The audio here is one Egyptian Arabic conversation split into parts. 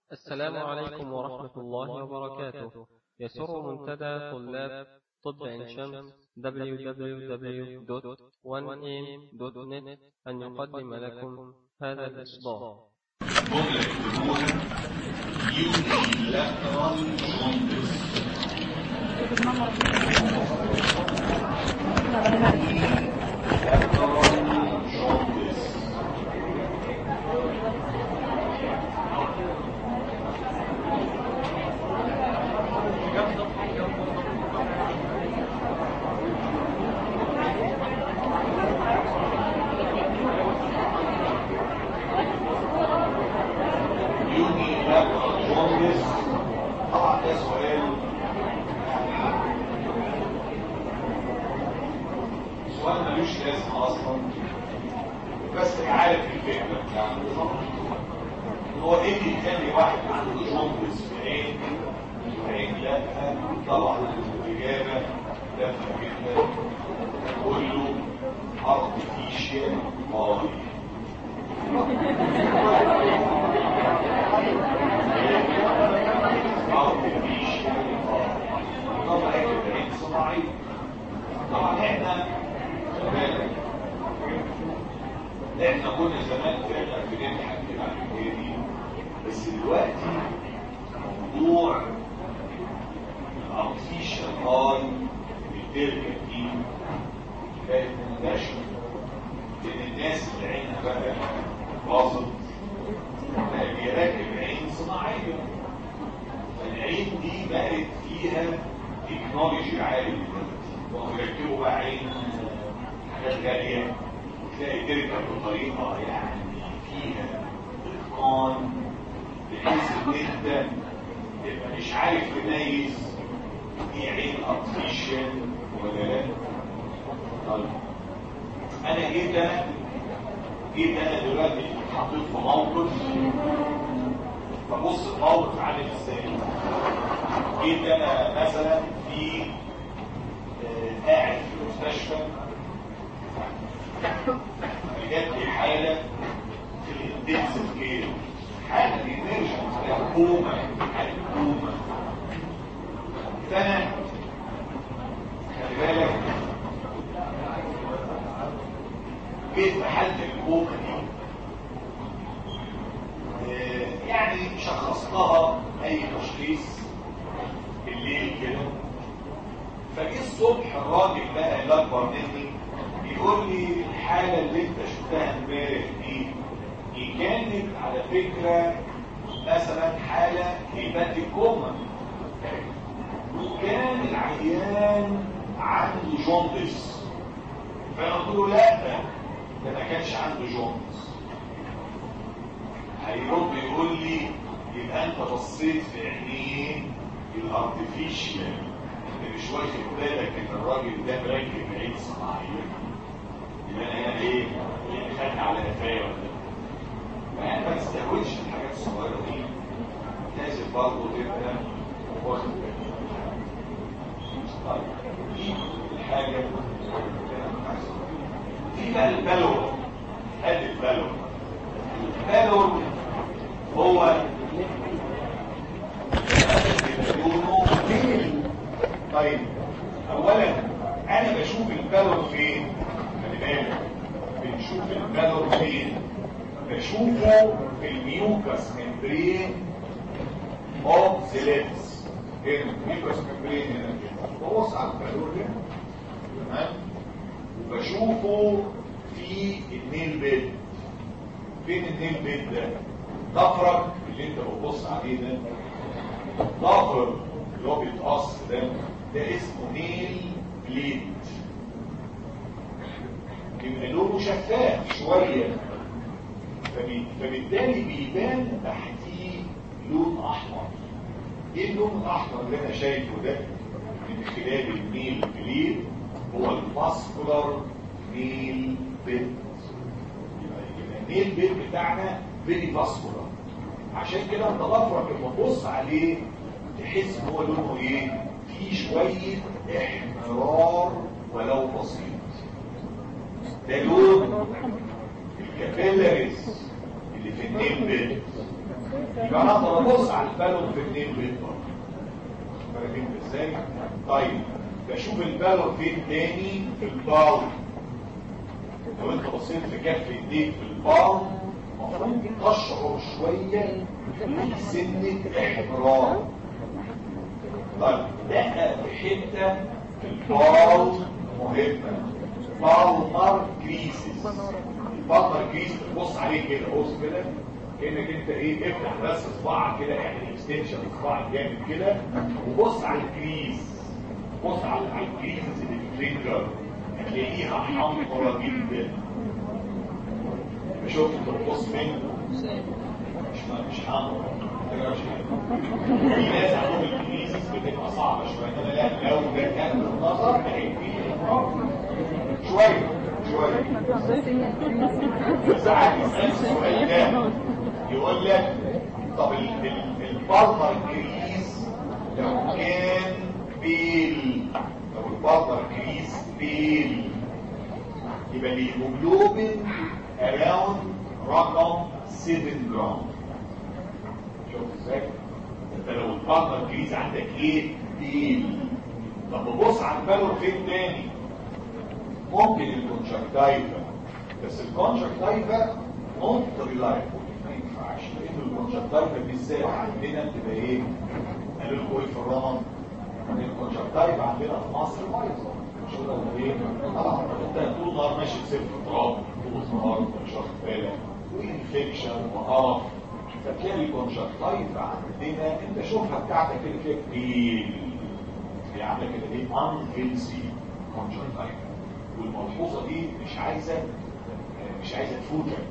السلام عليكم ورحمة الله وبركاته يسر منتدى طلاب طب عين شمس www.1am.net أن يقدم لكم هذا الإصدار جملة تقولها unilateral jaundice unilateral jaundice unilateral jaundice طبعا ده سؤال سؤال ملوش لازمة أصلا بس عارف الفكرة بتاعته هو ايه اللي يخلي واحد عنده جوندس في عين عين لا طبعا الإجابة دافعة جدا كله artificial eye artificial eye طبعا هيك عين صناعي طبعا احنا خلي بالك احنا كنا زمان فعلا بنضحك كده على الحكايه دي بس دلوقتي موضوع الارتفيشال اي بالتركه دي بقت منتشره لان الناس اللي عينها بقى باظت بقى بيركب عين صناعيه فالعين دي بقت فيها تكنولوجي عالي دلوقتي بقوا يركبوا بقى عين حاجات غاليه تلاقي تركب بطريقة يعني فيها اتقان بحيث ان انت تبقى مش عارف تميز دي عين ارتفيشال ولا لا طيب انا جيت انا جيت انا دلوقتي حطيت في موقف ببص الموقف عامل ازاي جيت انا مثلا في آه، قاعد في المستشفى جات لي حالة في الانتنسيف كير حالة ايمرجنس كوما حالة كوما فانا خلي بالك جيت في حالة الكوما دي آه، يعني شخصتها اي تشخيص بالليل كده فجه الصبح الراجل بقى اللي اكبر مني بيقول لي الحالة اللي انت شفتها امبارح دي دي كانت على فكرة مثلا حالة هيباتيك كوما وكان العيان عنده جوندس فانا قلت له لا ده ما كانش عنده جوندس هيرد يقول لي يبقى انت بصيت في عينيه الارتفيشال انت مش واخد بالك ان الراجل ده مركب عين صناعيه يبقى انا هنا ايه خدت على قفايا ولا يعني ما تستهونش الحاجات الصغيره دي لازم برضه تبقى واخد بالك طيب دي الحاجه اللي انا عايز أقولها. في بقى البالور ادي البالور البالور هو طيب اولا انا بشوف البالور فين خلي بالك بنشوف البالور فين بشوفه في الميوكس ممبرين اوف ذا ليبس هنا الميوكس ممبرين هنا كده ببص على البالور ده تمام وبشوفه في النيل بيد فين النيل بيد ده ضفرك اللي انت بتبص عليه ده ضفر اللي هو بيتقص ده ده اسمه نيل بليد يبقى لونه شفاف شوية فبي- فبالتالي بيبان تحتيه لون احمر ايه اللون الاحمر اللي انا شايفه ده من خلال النيل بليد هو الفاسكولار نيل بيد يبقى يبقى النيل بيد بتاعنا فيري فاسكولار عشان كده انت ضفرك لما تبص عليه تحس ان هو لونه ايه فيه شويه احمرار ولو بسيط ده لون الكابيلاريز اللي في النيل بيد يبقى انا اقدر ابص على البالون في اثنين بيضة فاهمين ازاي طيب بشوف البالون فين تاني في الباول لو انت بصيت في كف ايديك في الباول المفروض تشعر شويه في سنه احمرار طيب ده في حته في الباول مهمه بالمر كريسيس البالمر كريسيس بص عليه كده بص كده كانك انت ايه افتح بس صباعك كده اعمل اكستنشن صباعك جامد كده وبص على الكريس بص على على الكريسز اللي في الفينجر هتلاقيها حمرا جدا شوف انت بتبص منه مش مش حمرا في ناس عندهم الكريسز بتبقى صعبه شويه انا لا لو ده كان النظر هيديني شويه شويه ساعات يسال السؤال ده يقول لك طب البالمر كريس لو كان بيل لو البالمر كريس بيل يبقى الهيموجلوبين اراوند رقم 7 جرام شوف ازاي انت لو البالمر كريس عندك ايه بيل طب ببص على البالور فين تاني ممكن الكونجكتايفا بس الكونجكتايفا نوت ريلايبل ما ينفعش لان الكونجكتايفا بالذات عندنا بتبقى ايه؟ قالوا لكم ايه في الرمل؟ ان الكونجكتايفا عندنا في مصر بايظه مش كده ايه؟ طبعا انت طول النهار ماشي بسيف تراب طول النهار مش واخد بالك وانفكشن وقرف فتلاقي الكونجكتايفا عندنا انت شوفها بتاعتك كده فيها كتير هي عامله كده ايه؟ انهيلسي كونجكتايفا والملحوظه دي مش عايزه مش عايزه تفوتك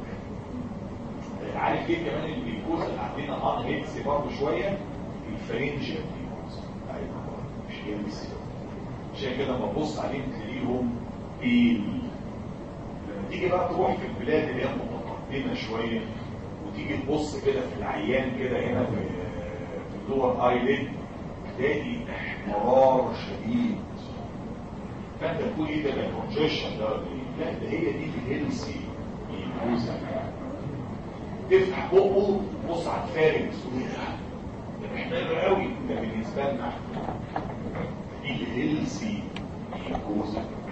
عارف ايه كمان الجلوكوز اللي عندنا ان هيكس برضه شويه الفرنجيال جلوكوز ايوه مش هيلسي عشان كده لما تبص عليهم تلاقيهم بيل لما تيجي بقى تروح في البلاد اللي هي متقدمه شويه وتيجي تبص كده في العيان كده هنا في في اللور ايليد تلاقي احمرار شديد فانت تقول ايه ده الكونجيشن ده لا ده هي دي الهيلسي جلوكوز تفتح بقه تبص على الفارغ تقول ايه ده ده محتاج قوي ده بالنسبه لنا دي الهيلسي جلوكوز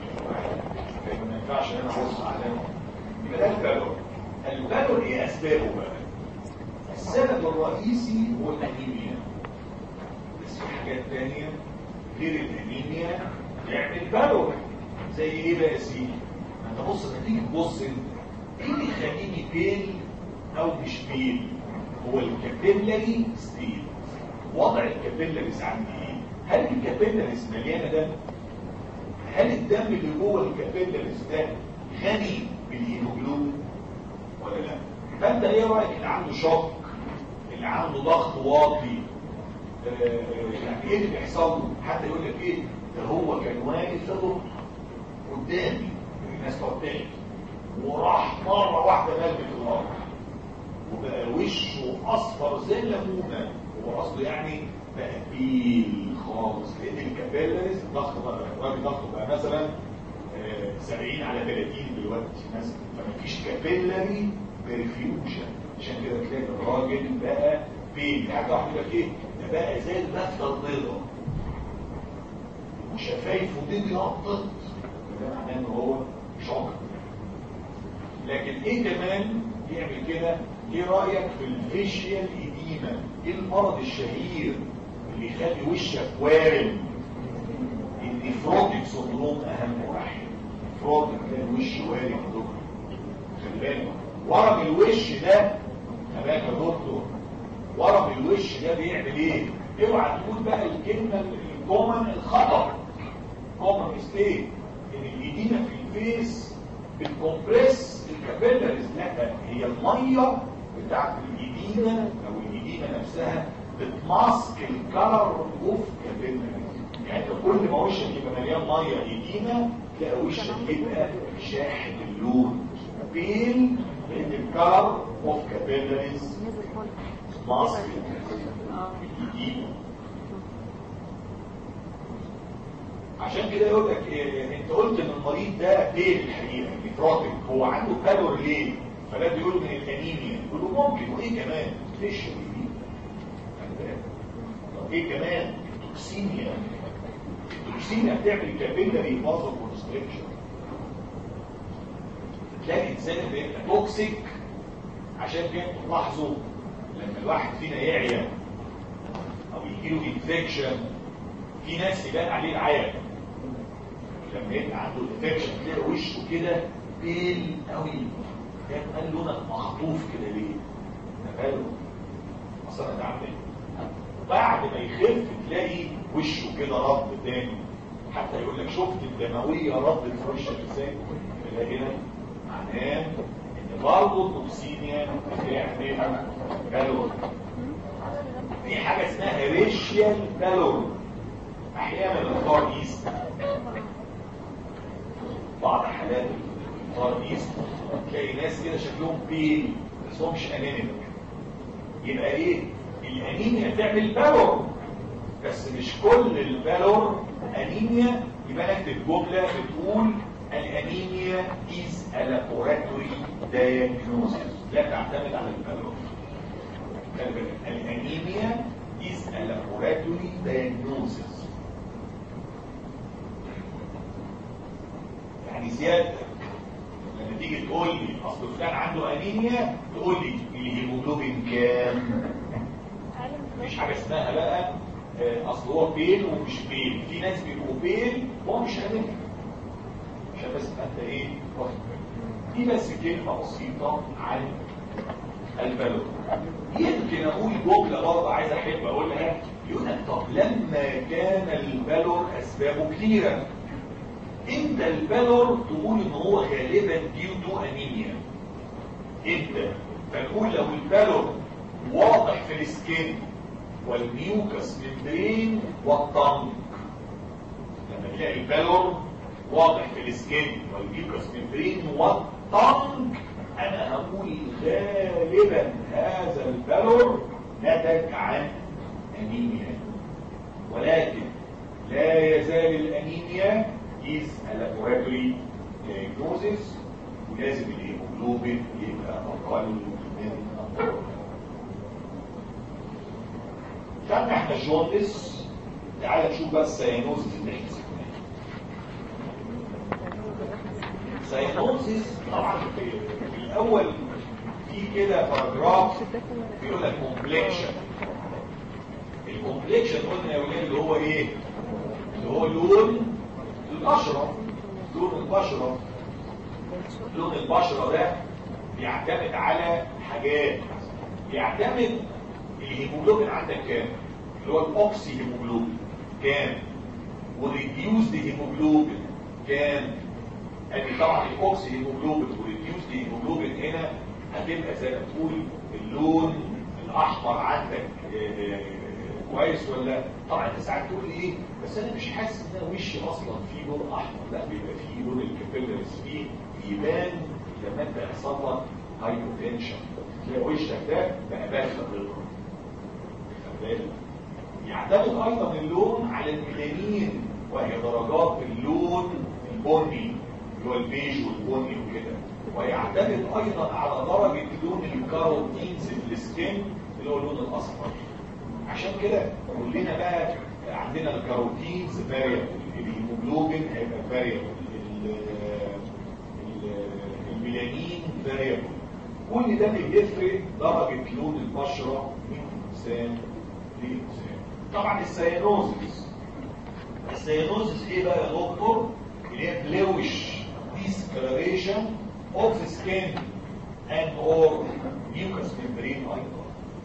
ما ينفعش انا ابص على يبقى ده البالور البالور ايه اسبابه بقى السبب الرئيسي هو الانيميا بس في حاجات تانية غير الانيميا يعمل بالور زي ايه بقى يا سيدي انت بص لما تيجي تبص ايه اللي يخليني بيل او مش بيل هو الكابيلاري ستيل وضع الكابيلاريز عندي ايه هل الكابيلاريز مليانه دم هل الدم اللي جوه الكابيلاريز ده غني بالهيموجلوبين ولا لا فانت ايه رايك اللي عنده شوك اللي عنده ضغط واطي آه يعني ايه اللي بيحصل له حتى يقول لك ايه ده هو كان واقف ده قدامي الناس تقعد تحكي وراح مره واحده مال في الارض وبقى وشه اصفر زي الليمونه هو قصده يعني بقى بيل خالص لان الكابيلاريز الضغط بقى الراجل ضغطه بقى مثلا آه 70 على 30 دلوقتي مثلا فمفيش كابيلاري برفيوجن عشان كده تلاقي الراجل بقى بيل يعني واحد يقول لك ايه ده بقى زي البفته البيضاء وشفايفه دي بيقطط ده معناه ان هو شوك لكن ايه كمان يعمل كده ايه رايك في الفيشيال ايديما ايه المرض الشهير اللي يخلي وشك وارم النفروتيك سندروم اهم واحد نفروتيك تلاقي الوش وارم دكتور خلي بالك ورم الوش ده خلاك يا دكتور ورم الوش ده بيعمل ايه اوعى تقول بقى الكلمه الكومن الخطا كومن ميستيك ان الايدينا في الفيس بتكمبريس الكابيلاريز لا هي الميه بتاعت الايدينا او الايدينا نفسها بتماسك الكلر اوف كابيلاريز يعني كل ما وشك يبقى مليان ميه ايدينا تلاقي وشك يبقى شاحن اللون بين لان الكلر اوف كابيلاريز ماسك الايدينا عشان كده يقول لك إيه انت قلت ان المريض ده ليه الحقيقه نفروتيك هو عنده كالور ليه فلا بيقول من الانيميا يقول له ممكن وايه كمان فيش طب ايه كمان التوكسيميا التوكسيميا بتعمل كابيلاري فازو كونستريكشن تلاقي الانسان بيبقى توكسيك عشان كده تلاحظوا لما الواحد فينا يعيا او يجيله انفكشن في ناس يبان عليه العيا لما يبقى عنده انفكشن تلاقي وشه كده بيل قوي كان قال لونك مخطوف كده ليه؟ ده ماله؟ اصلا ده عامل بعد ما يخف تلاقي وشه كده رد تاني حتى يقول لك شفت الدمويه ردت في وشك ازاي؟ تلاقي هنا معناه ان برضه التوكسيميا بتعمل بالور في حاجه اسمها ريشيال بالور احيانا الفار ايست بعض حالات الفار ايست تلاقي ناس كده شكلهم بيل بس هو مش انيميك يبقى ايه الانيميا تعمل بالور بس مش كل البالور انيميا يبقى نكتب جمله بتقول الانيميا is a laboratory diagnosis لا تعتمد على البالور الانيميا is a laboratory diagnosis يعني زيادة لما تيجي تقول لي اصل فلان عنده انيميا تقول لي الهيموجلوبين كام مفيش حاجه اسمها بقى آه، اصل هو بيل ومش بيل في ناس بيبقوا بيل وهو مش انيميا عشان بس تبقى انت ايه واخد بالك. دي بس كلمه بسيطه عن البلد يمكن اقول جمله برضه عايز احب اقولها يقول لك طب لما كان البلور اسبابه كتيره انت البلور تقول ان هو غالبا ديو تو انيميا انت فنقول لو البلور واضح في السكين والميوكس ممبرين والطنق لما تلاقي البلور واضح في السكين والميوكس ممبرين والطنق انا هقول غالبا هذا البلور نتج عن انيميا ولكن لا يزال الانيميا is a laboratory diagnosis ولازم الهيموجلوبين يبقى اقل من الضرر خدنا احنا الجوندس تعال نشوف بقى السيانوزيس اللي احنا سمعناه سيانوزيس طبعا في في الاول في كده باراجراف بيقول لك كومبلكشن الكومبلكشن قلنا يا ولاد اللي هو ايه اللي هو لون البشرة لون البشرة لون البشرة ده بيعتمد على حاجات بيعتمد الهيموجلوبين عندك كام اللي هو الاوكسي هيموجلوبين كام والريديوزد هيموجلوبين كام ادي طبعا الاوكسي هيموجلوبين والريديوزد هيموجلوبين هنا هتبقى زي ما تقول اللون الاحمر عندك آه، آه، كويس ولا طبعا انت ساعات تقول لي ايه بس انا مش حاسس ان انا وشي اصلا فيه لون احمر لا بيبقى فيه لون الكابيلرز فيه يبان لما انت يحصل لك هايبوتنشن تلاقي وشك ده بقى باخد بيضة خد بالك يعتمد ايضا اللون على الميلانين وهي درجات اللون البني اللي هو البيج والبني وكده ويعتمد ايضا على درجه لون الكاروتينز في السكين اللي هو اللون الاصفر عشان كده كلنا بقى عندنا الكاروتينز فاريبل الهيموجلوبين هيبقى فاريبل الميلانين فاريبل كل ده بيفرق درجة لون البشرة من انسان لانسان طبعا السيانوزيس السيانوزيس ايه بقى يا دكتور اللي هي بلوش discoloration of skin and or mucous membrane ايضا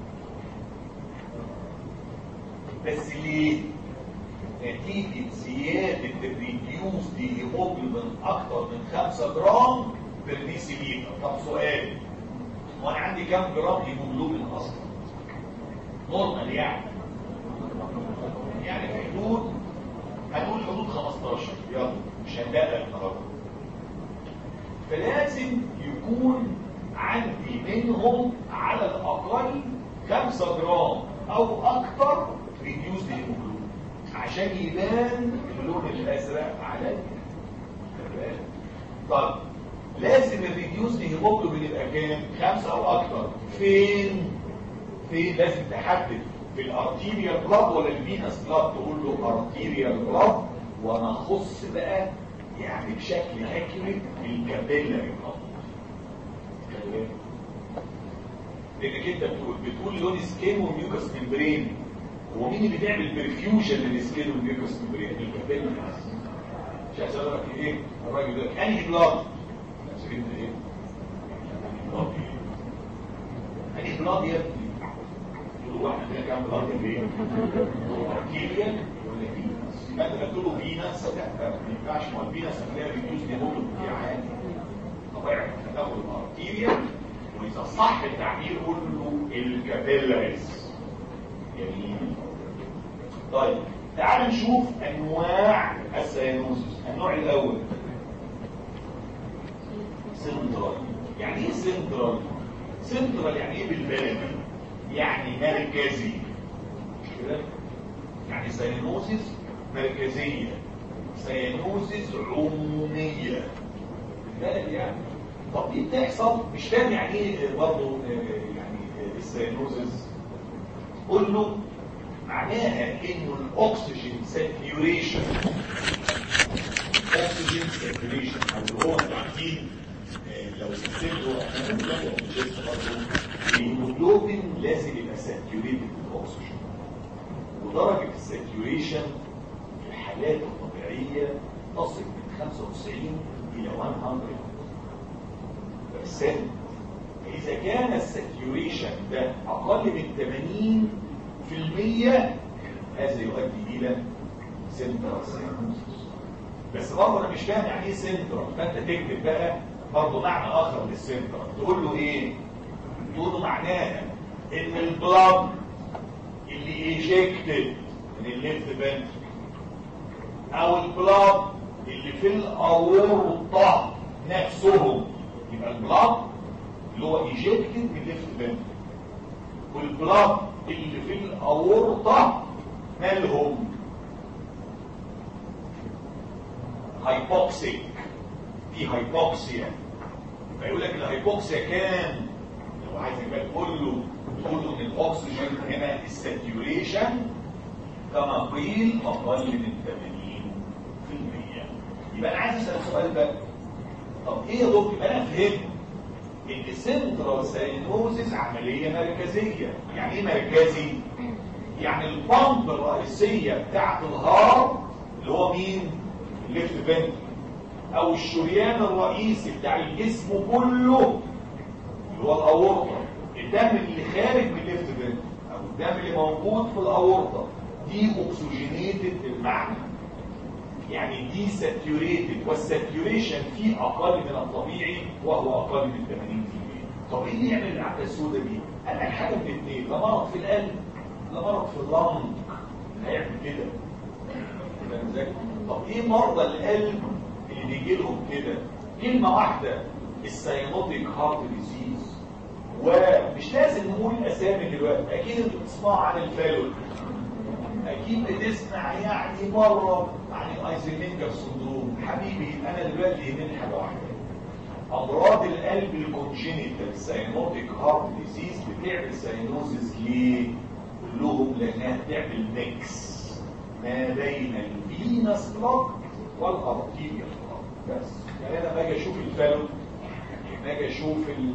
بس ليه نتيجة زيادة الريديوز دي هيموجلوبين أكتر من 5 جرام بر ديسيليتر طب سؤال وأنا عندي كام جرام هيموجلوبين أصلا؟ نورمال يعني يعني في حدود هنقول حدود 15 يلا مش هندقق النهارده فلازم يكون عندي منهم على الأقل 5 جرام أو أكتر ريديوز هيموجلوبين عشان يبان اللون الازرق على الجلد. طب لازم الريديوز هيموجلوبين يبقى كام خمسة او اكتر فين فين لازم تحدد في الارتيريال بلاد ولا الفينس بلاد تقول له ارتيريال بلاد وانا اخص بقى يعني بشكل اكيوريت الكابيلاري بلاد لانك انت بتقول بتقول لون سكين وميوكس ممبرين هو مين اللي بيعمل برفيوجن للسكين والميوكس ممبرين الكابيلاري مش عايز اقول لك ايه الراجل ده انهي بلاد نفس كده ايه انهي بلاد يا ابني تقول واحد كده كام بلاد ايه ارتيريال ولا فينس يبقى انت قلت له فينس لا ما ينفعش ما هو الفينس هتلاقيها ريديوز دي عادي طبيعي هتاخد الارتيريال واذا صح التعبير قول له الكابيلاريز جميل طيب تعال نشوف انواع السيانوزس النوع الاول سنترال يعني ايه سنترال سنترال يعني ايه بالبلدي يعني مركزي مش كده يعني سيانوزس مركزيه سيانوزس عموميه بالبلدي يعني طب دي بتحصل مش فاهم يعني ايه برضه يعني السيانوزس قول له معناها انه الاكسجين ساتيوريشن اكسجين ساتيوريشن او اللي هو عارفين لو سبته احنا بنقول لسه برضه الهيموجلوبين لازم يبقى ساتيوريتد بالاكسجين ودرجه الساتيوريشن في الحالات الطبيعيه تصل من 95 الى 100 percent إذا كان الساتيوريشن ده أقل من 80 في المية هذا يؤدي إلى سنترال سينوسيس بس برضه أنا مش فاهم يعني إيه سنترال فأنت تكتب بقى برضه معنى آخر للسنترال تقول له إيه؟ تقول له معناها إن البلاد اللي ايجكتد من الليفت فنتركل أو البلاد اللي في الأورطة نفسهم يبقى البلاد اللي هو ايجكتد من ليفت فنتركل والبلاد اللي في الاورطه مالهم هايبوكسيك في هايبوكسيا فيقول لك الهايبوكسيا كام لو عايزك بقى تقول له تقول له ان الاكسجين هنا الساتيوريشن كما قيل اقل من 80% يبقى انا عايز اسال سؤال بقى طب ايه يا دكتور يبقى انا فهمت ان السنترال ساينوزيس عمليه مركزيه يعني ايه مركزي يعني البامب الرئيسيه بتاعت الهارت اللي هو مين الليفت فنتركل او الشريان الرئيسي بتاع الجسم كله اللي هو الاورطه الدم اللي خارج من الليفت فنتركل او الدم اللي موجود في الاورطه دي اوكسجينيتد بالمعنى يعني دي ساتيوريتد والساتيوريشن فيه اقل من الطبيعي وهو اقل من 80% طب ايه اللي يعمل العدة السوداء دي؟ قال لك حاجه من الاثنين لا مرض في القلب لا مرض في اللنج هيعمل كده فاهم ازاي؟ طب ايه مرضى القلب اللي بيجي لهم كده؟ كلمه واحده الساينوتيك هارت ديزيز ومش لازم نقول اسامي دلوقتي اكيد انتوا بتسمعوا عن الفالول اكيد بتسمع يعني مره عن الايزنينجر سندروم حبيبي انا دلوقتي يهمني حاجه واحده امراض القلب الكونجينيتال ساينوتيك هارت ديزيز بتعمل ساينوزيس ليه كلهم لانها بتعمل ميكس ما بين الفينس بلوك والارتيريال بلوك بس يعني انا باجي اشوف الفالو باجي اشوف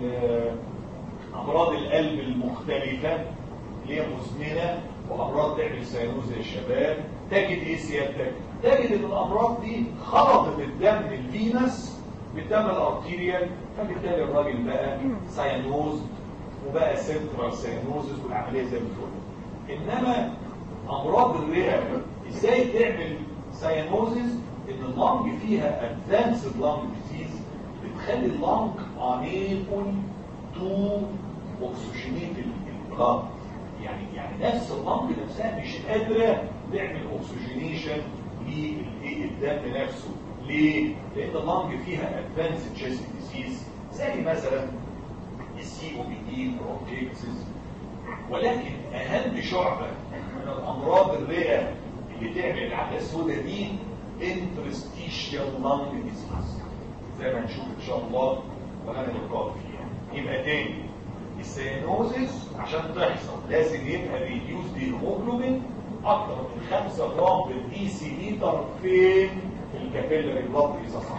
امراض القلب المختلفه اللي هي مزمنه وامراض تعمل سيانوز للشباب تجد ايه سيادتك تجد ان الامراض دي خلطت الدم الفينس بالدم الارتيريال فبالتالي الراجل بقى سيانوز وبقى سنترال سيانوزس والعمليه زي الفل انما امراض الرئه ازاي تعمل سيانوزس ان اللنج فيها ادفانسد لانج ديزيز بتخلي اللنج unable to oxygenate البلاد يعني يعني نفس اللنج نفسها مش قادره تعمل اوكسجينيشن للدم نفسه ليه؟ لان اللنج فيها ادفانسد تشيست ديزيز زي مثلا السي او بي دي برونكيتسز ولكن اهم شعبه من الامراض الرئه اللي تعمل العدة السوداء دي انترستيشيال لانج ديزيز زي ما هنشوف ان شاء الله وهنتقال فيها يبقى تاني السيانوزيس عشان تحصل لازم يبقى ريديوس هيموجلوبين اكتر من 5 جرام بالدي سي لتر فين في الكابيلاري بلاد اذا صح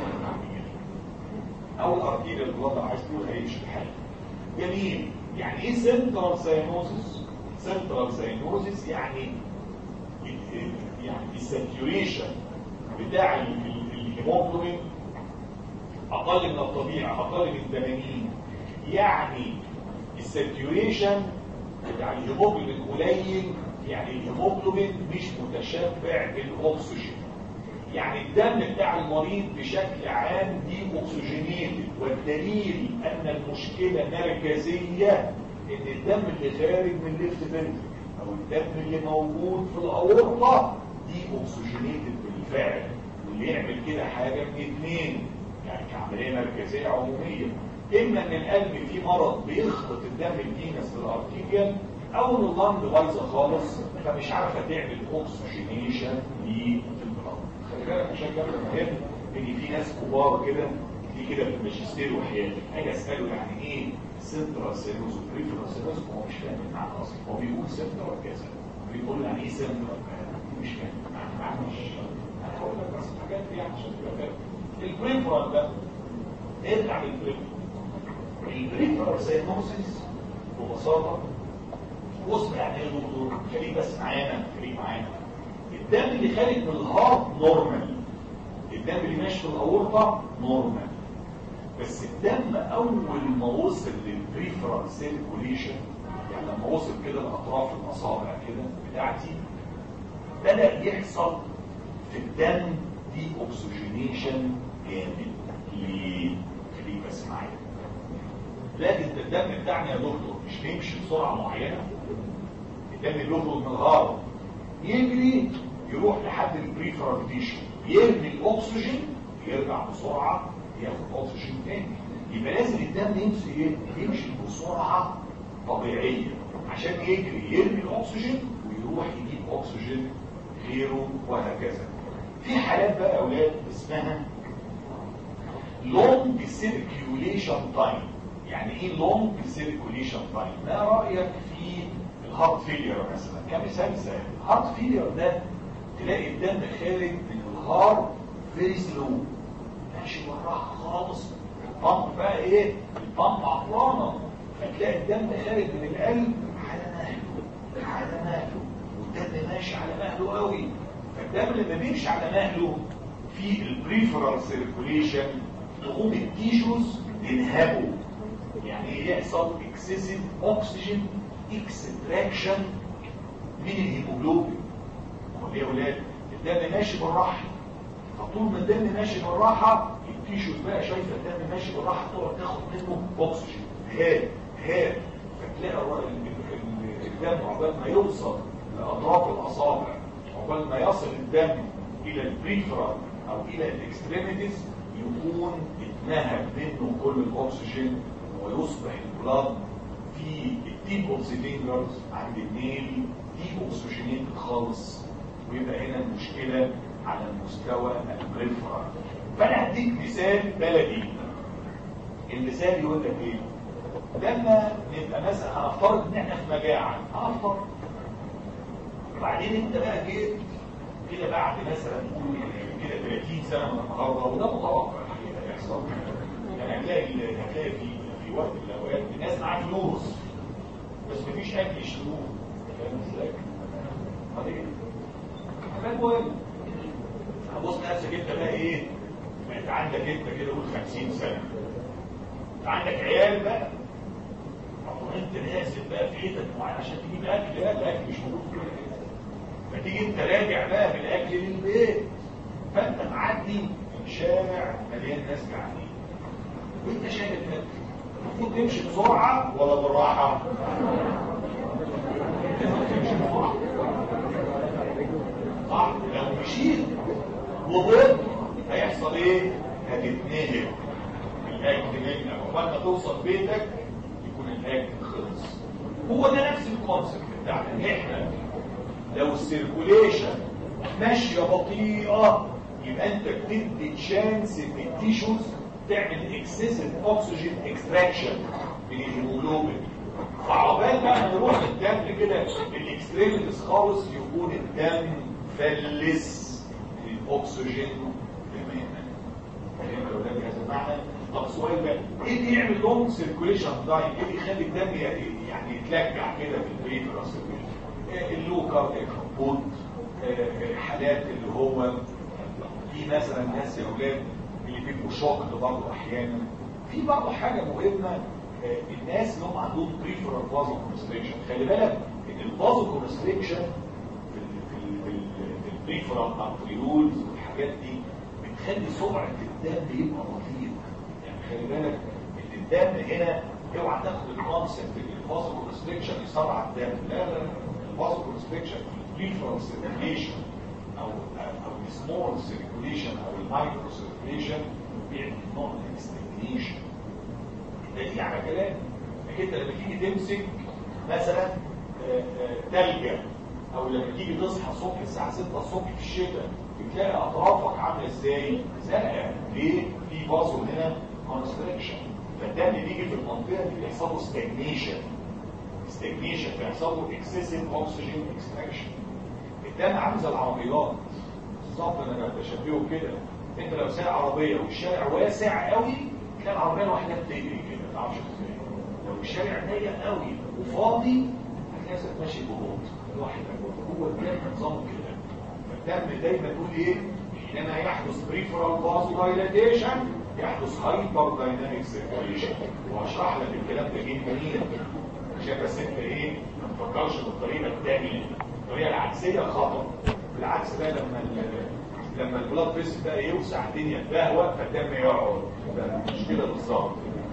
او الارتيريال بلاد عايز تقول هيمشي الحل جميل يعني ايه سنترال سيانوزيس سنترال سيانوزيس يعني يعني الساتيوريشن بتاع الهيموجلوبين اقل من الطبيعي اقل من 80 يعني الساتيوريشن بتاع الهيموجلوبين قليل يعني الهيموجلوبين مش متشبع بالاكسجين يعني الدم بتاع المريض بشكل عام دي اكسجينيتد والدليل ان المشكله مركزيه ان الدم اللي خارج من الليفت فنتريكل او الدم اللي موجود في الاورطه دي اكسجينيتد بالفعل واللي يعمل كده حاجه من اثنين يعني كعمليه مركزيه عموميه اما ان القلب فيه مرض بيخلط الدم الفينس بالارتيريال او ان اللنج بايظه خالص فمش عارفه تعمل اوكسجينيشن للبلد خلي بالك عشان كده مهم ان في ناس كبار كده في كده في الماجستير وحياتك اجي اساله يعني ايه سنترال سيروز وبريفرال سيروز هو مش فاهم المعنى اصلا هو بيقول سنترال كذا بيقول يعني ايه سنترال مش فاهم معنى مش انا هقول لك بس حاجات يعني عشان تبقى فاهم البريفرال ده ارجع للبريفرال البريفرال سيروسيس ببساطه بص يعني ايه دكتور خليك بس معانا خليك معانا الدم اللي خارج من الهارت نورمال الدم اللي ماشي في الاورطه نورمال بس الدم اول ما وصل للبريفرال سيركوليشن يعني لما وصل كده لاطراف الاصابع كده بتاعتي بدا يحصل في الدم دي اوكسجينيشن جامد ليه؟ خليك بس معايا لكن الدم بتاعنا يا دكتور مش بيمشي بسرعه معينه الدم بيخرج من الغار يجري يروح لحد البريفرال تيشو يرمي الاكسجين يرجع بسرعه ياخد اكسجين تاني يبقى لازم الدم يمشي ايه يمشي بسرعه طبيعيه عشان يجري يرمي الاكسجين ويروح يجيب اكسجين غيره وهكذا في حالات بقى يا اولاد اسمها لونج سيركيوليشن تايم يعني ايه لونج سيركيوليشن تايم ما رايك في الهارت فيلير مثلا كمثال سهل الهارت فيلير ده تلاقي الدم خارج من الهارت فيري سلو ماشي بالراحه خالص البامب بقى ايه البامب عطلانه فتلاقي الدم خارج من القلب على مهله على مهله والدم ماشي على مهله قوي فالدم لما بيمشي على مهله في البريفرال سيركوليشن تقوم التيشوز تنهبه يعني يحصل اكسسيف اوكسجين اكستراكشن من الهيموجلوبين هو يا ولاد الدم ماشي بالراحه فطول ما الدم ماشي بالراحه التيشوز بقى شايفه الدم ماشي بالراحه تقعد تاخد منه اكسجين هاد هاد فتلاقي الدم عقبال ما يوصل لاطراف الاصابع عقبال ما يصل الدم الى البريفرال او الى الاكستريميتيز يكون اتنهب منه كل الاكسجين ويصبح البلاد في التيب اوف ذا فينجرز عند النيل دي اوكسجينيتد خالص ويبقى هنا المشكله على المستوى البريفرال فانا هديك مثال بلدي المثال يقول لك ايه لما نبقى مثلا هنفترض ان احنا في مجاعه هنفترض وبعدين انت بقى جيت كده بعد مثلا نقول كده 30 سنه من النهارده وده متوقع الحقيقه يحصل يعني هتلاقي هتلاقي في في وقت من الاوقات الناس معاها فلوس بس مفيش اكل يشتروه فاهم ازاي؟ حاجات مهمه هبص نفسك انت بقى ايه؟ انت عندك انت كده قول 50 سنه انت عندك عيال بقى انت نازل بقى في حتت معينه عشان تجيب اكل لا الاكل مش موجود في كل فتيجي انت راجع بقى بالاكل للبيت فانت معدي في شارع مليان ناس جعانين وانت شايف الاكل المفروض تمشي بسرعه ولا بالراحه؟ تمشي بسرعه صح لو مشيت وضربت هيحصل ايه؟ هتتنهب الاكل منك وقبل ما توصل بيتك يكون الاكل خلص هو ده نفس الكونسيبت بتاعنا احنا لو السيركوليشن ماشيه بطيئه يبقى انت بتدي تشانس ان التيشوز تعمل اكسسيف اوكسجين اكستراكشن من الهيموجلوبين فعقبال بقى نروح الدم كده الاكستريميتيز خالص يكون الدم فلس الاكسجين تماما فاهم لو ده بهذا المعنى طب سؤال بقى ايه اللي يعمل لهم سيركوليشن تايم ايه اللي يخلي الدم يعني يتلجع كده في البريفرال سيركوليشن اللو كاردياك هبوط حالات اللي هو في مثلا ناس يا اولاد اللي بيبقوا شوكت برضه احيانا في برضه حاجه مهمه الناس اللي هم عندهم بريفرال فازو كونستريكشن خلي بالك ان الفازو كونستريكشن في ال في ال في البريفرال ارتريولز والحاجات دي بتخلي سرعه الدم يبقى بطيء يعني خلي بالك ان الدم هنا اوعى تاخد الكونسبت ان الفازو كونستريكشن يسرع الدم لا لا الفازو كونستريكشن في البريفرال سيركيليشن او او السمول سيركيليشن او المايكرو سيركيليشن بيعمل نوع من الاستجنيشن دليل على كلام انك انت لما تيجي تمسك مثلا تلجة او لما تيجي تصحى الصبح الساعة 6 الصبح في الشتاء بتلاقي اطرافك عامله ازاي زرقاء ليه في بازو هنا كونستريكشن فالدم بيجي في المنطقه دي بيحصل له ستاجنيشن ستاجنيشن بيحصل له اكسسيف اوكسجين اكستراكشن الدم عامل زي العربيات بالظبط انا بشبهه كده انت لو سايق عربيه والشارع واسع قوي تلاقي العربيه لوحدها بتجري كده ما تعرفش ازاي لو الشارع ضيق قوي وفاضي هتلاقي نفسك ماشي ببطء لوحدك هو الدم نظام كده فالدم دايما يقول ايه حينما يحدث بريفرال فازو دايلاتيشن يحدث هايبر دايناميك سيركيوليشن وهشرح لك الكلام ده جدا عشان بس انت ايه ما تفكرش بالطريقه الثانيه الطريقه العكسيه خطر بالعكس بقى لما لما البلاد فيس بقى يوسع الدنيا تبهوى فالدم يقعد ده مش كده بالظبط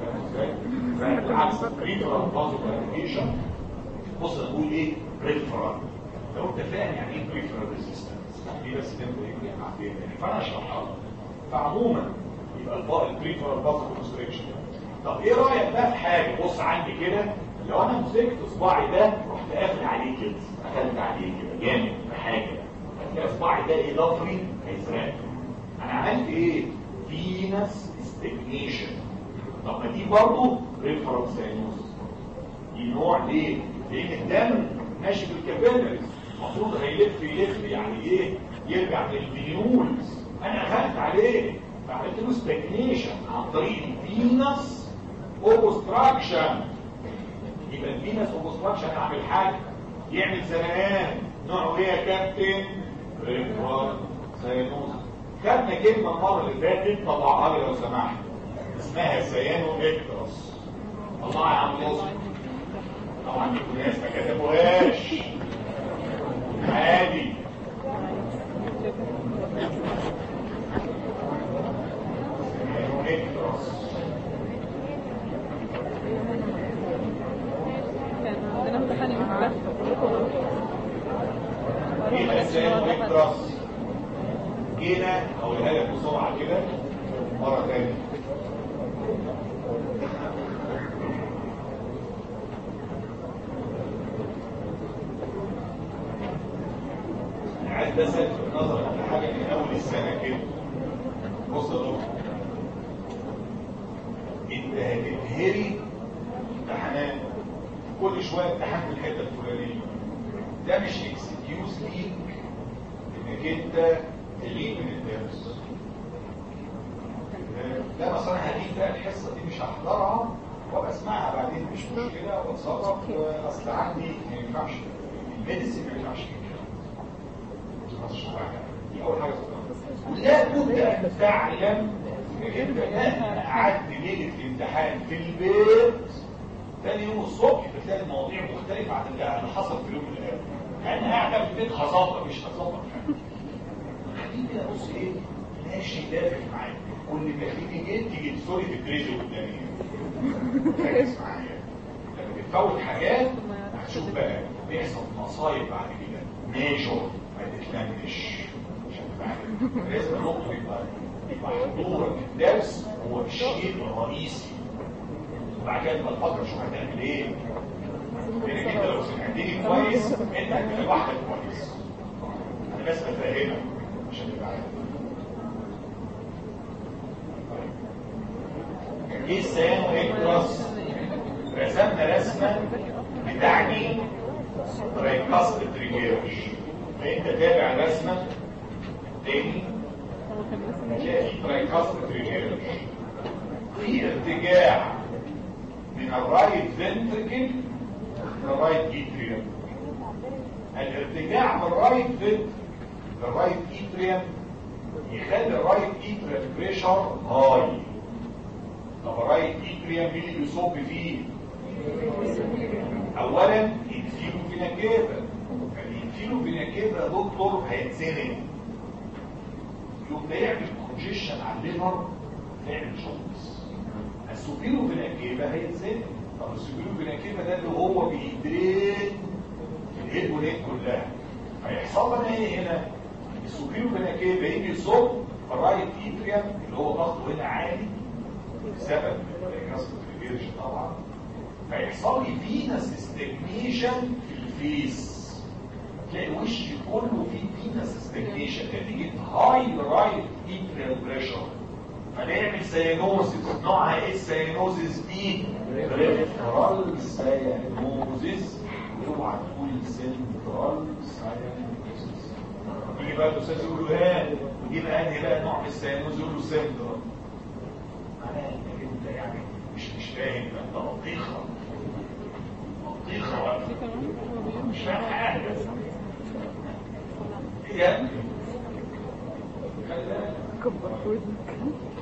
فبالعكس بريفرال فازو دايلاتيشن بص انا بقول ايه بريفرال لو انت فاهم يعني ايه بريفرال ريزيستنس دي بس تنبه ايه بعدين يعني فانا اشرحها لك فعموما يبقى البريفرال فازو كونستريكشن طب ايه رايك بقى في حاجه بص عندي كده لو انا مسكت صباعي ده رحت قافل عليه كده قفلت عليه كده جامد في حاجه هتلاقي صباعي ده ايه ضفري هيزرق انا عملت ايه فينس ستيجنيشن طب ما دي برضه ريفرال ساينوس دي نوع ليه لان الدم ماشي بالكابيلاريز المفروض هيلف يلف يعني ايه يرجع للفينولز انا قفلت عليه فعملت له ستاجنيشن عن طريق الفينس اوبستراكشن يبقى الفينس اوبستراكشن يعمل حاجه يعمل زمان نوعه ايه يا كابتن ريفرال ساينوس خدنا كلمه المره اللي فاتت طبعها لي لو سمحت اسمها سيانو اكترس الله يا عم نصر طبعا عندكم ناس ما كتبوهاش عادي سيانو اكترس كان عندنا امتحان يوم السبت جينا سيانو اكترس جينا اقولها لك بسرعه كده مره ثانيه عايز بس الفت نظرك لحاجه من اول السنه كده بص يا دكتور انت هتتهري امتحانات كل شويه امتحان في الحته الفلانيه ده مش اكسكيوز ليك انك انت تغيب من الدرس لا بس انا هجيب بقى الحصه دي مش هحضرها وابقى اسمعها بعدين مش مشكله واتصرف اصل عندي ما ينفعش الميديسين ما ينفعش كده دي اول حاجه ولا بد ان تعلم انك انت مهما قعدت ليله الامتحان في البيت ثاني يوم الصبح بتلاقي المواضيع مختلفه عن اللي حصل في اليوم اللي قبل انا قاعده في البيت هظبط مش هظبط خليني كده بص ايه ماشي دافع معاك كل ما تيجي جيت تيجي سوري تكريزي قدامي ركز معايا لما بتفوت حاجات هتشوف بقى بيحصل مصايب بعد كده ميجور ما تتلمش لازم النقطه يبقى يبقى حضورك الدرس هو الشيء الرئيسي وبعد كده تبقى تفكر شوف هتعمل ايه لانك انت لو سمعتني كويس انت هتبقى لوحدك كويس انا بس بفهمك عشان تبقى عارف ايه السيانو اكترس رسمنا رسمه بتعني ترايكاست تريجيرش فانت تابع الرسمه تاني هتلاقي في ترايكاست تريجيرش في ارتجاع من الرايت فنتركل للرايت اتريوم الارتجاع من الرايت فنتركل للرايت اتريوم يخلي الرايت اتريوم بريشر هاي طب الرايت اتريوم مين اللي بيصب فيه اولا الفيلو فيناكيبا الفيلو فيناكيبا يا دكتور هيتزنق يقوم ده يعمل كونجيشن على الليفر يعمل جوندس السوبيرو فيناكيبا هيتزنق طب السوبيرو فيناكيبا ده اللي هو بيدرين الهيد والهيد كلها هيحصل لنا ايه هنا السوبيرو فيناكيبا يجي يصب الرايت اتريوم اللي هو ضغطه هنا عالي بسبب كسر الفيرج طبعا فيحصل لي فينس استجنيشن في الفيس تلاقي وشي كله فيه فينس استجنيشن نتيجه هاي رايت اتريال بريشر فنعمل سيانوزيس نوعها ايه السيانوزيس دي؟ بريفرال سيانوزيس اوعى تقول سنترال سيانوزيس يجي بقى الاستاذ يقول له ها ودي بقى انهي بقى نوع من السيانوز يقول له سنترال معناها انك انت يعني مش مش فاهم انت بطيخه بطيخه ولا مش فاهم حاجه هي كبر في ودنك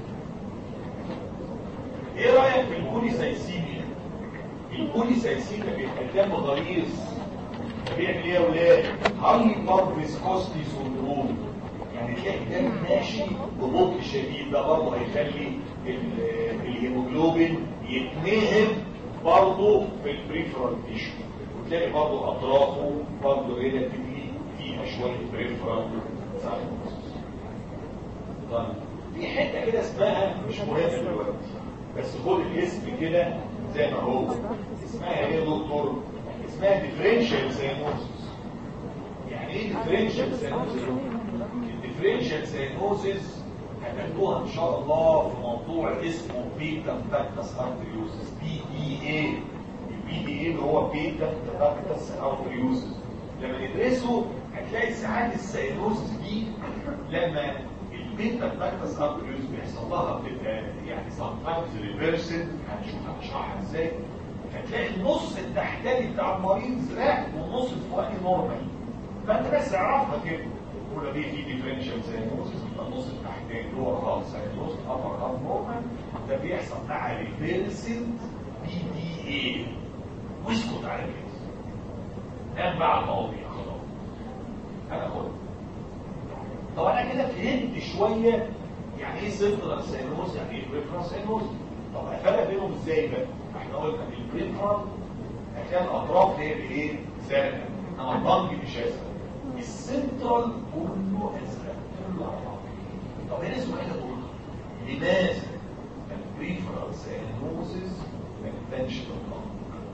ايه رايك في البوليسايسيميا البوليسايسيميا بيتقدم غليظ بيعمل ايه يا ولاد هايبر فيسكوستي سندروم يعني تلاقي ده ماشي ببطء شديد ده برضه هيخلي ال- الهيموجلوبين يتنهب برضه في البريفرال تيشو وتلاقي برضه اطرافه برضه ريلاتيفلي فيها شويه بريفرال ساينوسس طيب في حته كده اسمها مش مهمه دلوقتي بس خد الاسم كده زي ما هو اسمها ايه يا دكتور اسمها ديفرنشال ساينوسس يعني ايه ديفرنشال ساينوسس الديفرنشال ساينوسس هتاخدوها ان شاء الله في موضوع اسمه بيتا تاكتس ارتريوسس بي دي اي البي دي اي اللي هو بيتا تاكتس ارتريوسس لما ندرسه هتلاقي ساعات الساينوسس دي لما البيتا تاكتس ارتريوسس بيحصل لها بتبقى يعني sometimes ريفرسد هنشوف هنشرحها ازاي هتلاقي النص التحتاني بتاع المريض زرق والنص الفوقاني نورمال فانت بس اعرفها كده كل دي في ديفرنشال ساينوسس يبقى النص التحتاني اللي هو خالص ساينوس ابر هاف نورمال ده بيحصل مع ريفرسد بي دي اي واسكت على كده نام بقى على المواضيع خلاص انا خد طب انا كده فهمت شويه يعني ايه سنترال ساينوس يعني ايه بريفرال ساينوس طب افرق بينهم ازاي بقى احنا قلنا البريفرال هتلاقي الاطراف هي اللي ايه زرقاء انما البنج مش ازرق السنترال كله ازرق كله احمر طب هنا سؤال يا دكتور لماذا البريفرال ساينوسز ما كانش بالبنج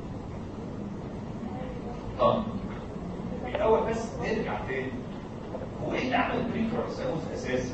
طب الاول بس نرجع تاني هو ايه اللي عمل البريفرال ساينوس اساسا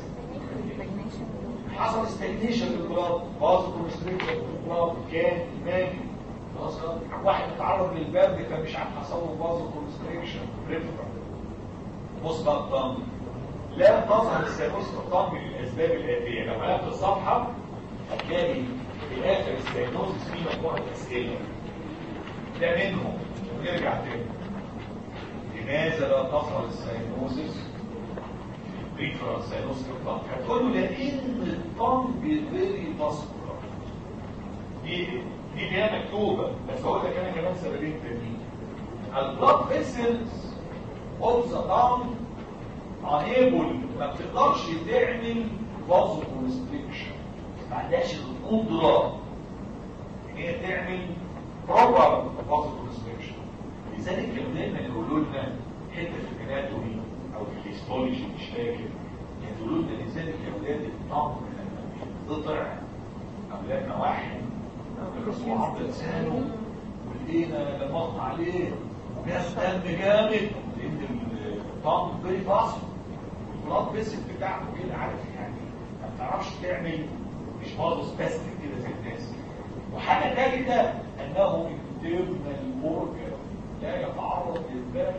حصل استجنيشن للبلاد باظ كونستريكشن في البلاد كان ماجي خلاص كده؟ واحد اتعرض للبرد كان مش عارف حصل له باظ كونستريكشن بريفرال بص بقى الطن لا تظهر السيروس في الطن للاسباب الاتيه لو قلبت الصفحه هتلاقي في اخر السيروسس في مجموعه اسئله ده منهم ونرجع تاني لماذا لا تظهر السيروسس بريفرال ساينوس في الطنج هتقول له لان الطنج فيري فاسكولار دي دي هي مكتوبه بس هقول لك انا كمان سببين تانيين البلاد فيسلز اوف ذا طنج انيبل ما بتقدرش تعمل فازو كونستريكشن ما عندهاش القدره ان هي تعمل بروبر فازو كونستريكشن لذلك كانوا دايما يقولوا لنا حته في الاناتومي او في الهيستولوجي مش فاكر يقولوا لنا لذلك يا اولاد الطعم لما بيتقطع اولادنا واحد الرسول عض لسانه والايدينا لمضنا عليه وجاز دم جامد لان الطعم فيري فاصل والبلاد فيسل بتاعته كده عارف يعني ما بتعرفش تعمل مش برضه سباستيك كده زي الناس وحاجه ثالثه انه انترنال اورجن لا يتعرض للبال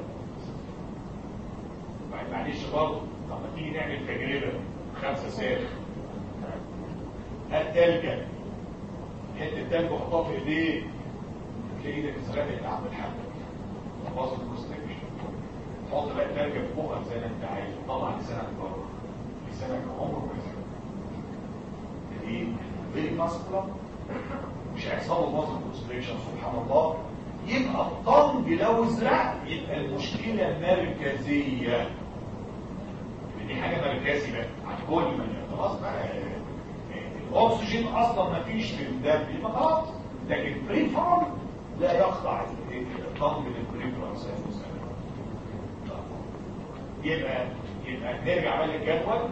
معلش برضه طب ما تيجي نعمل تجربه خمسه ساخ هات تلجه حته تلج وحطها في ايديك تلاقي ايدك اتسرقت يا عم الحاج باظت الكونستريكشن حط بقى التلج في بقك زي ما انت عايز طلع لسانك بره لسانك عمره ما يسرق دي فيري ماسكولار مش هيحصل باظ الكونستريكشن سبحان الله يبقى الطنج لو ازرع يبقى المشكله مركزيه دي حاجه مركزي بقى على كل من خلاص بقى الاكسجين اصلا ما فيش في الدم يبقى خلاص لكن بريفرال لا يخضع الطنج للبريفرال يبقى يبقى نرجع بقى للجدول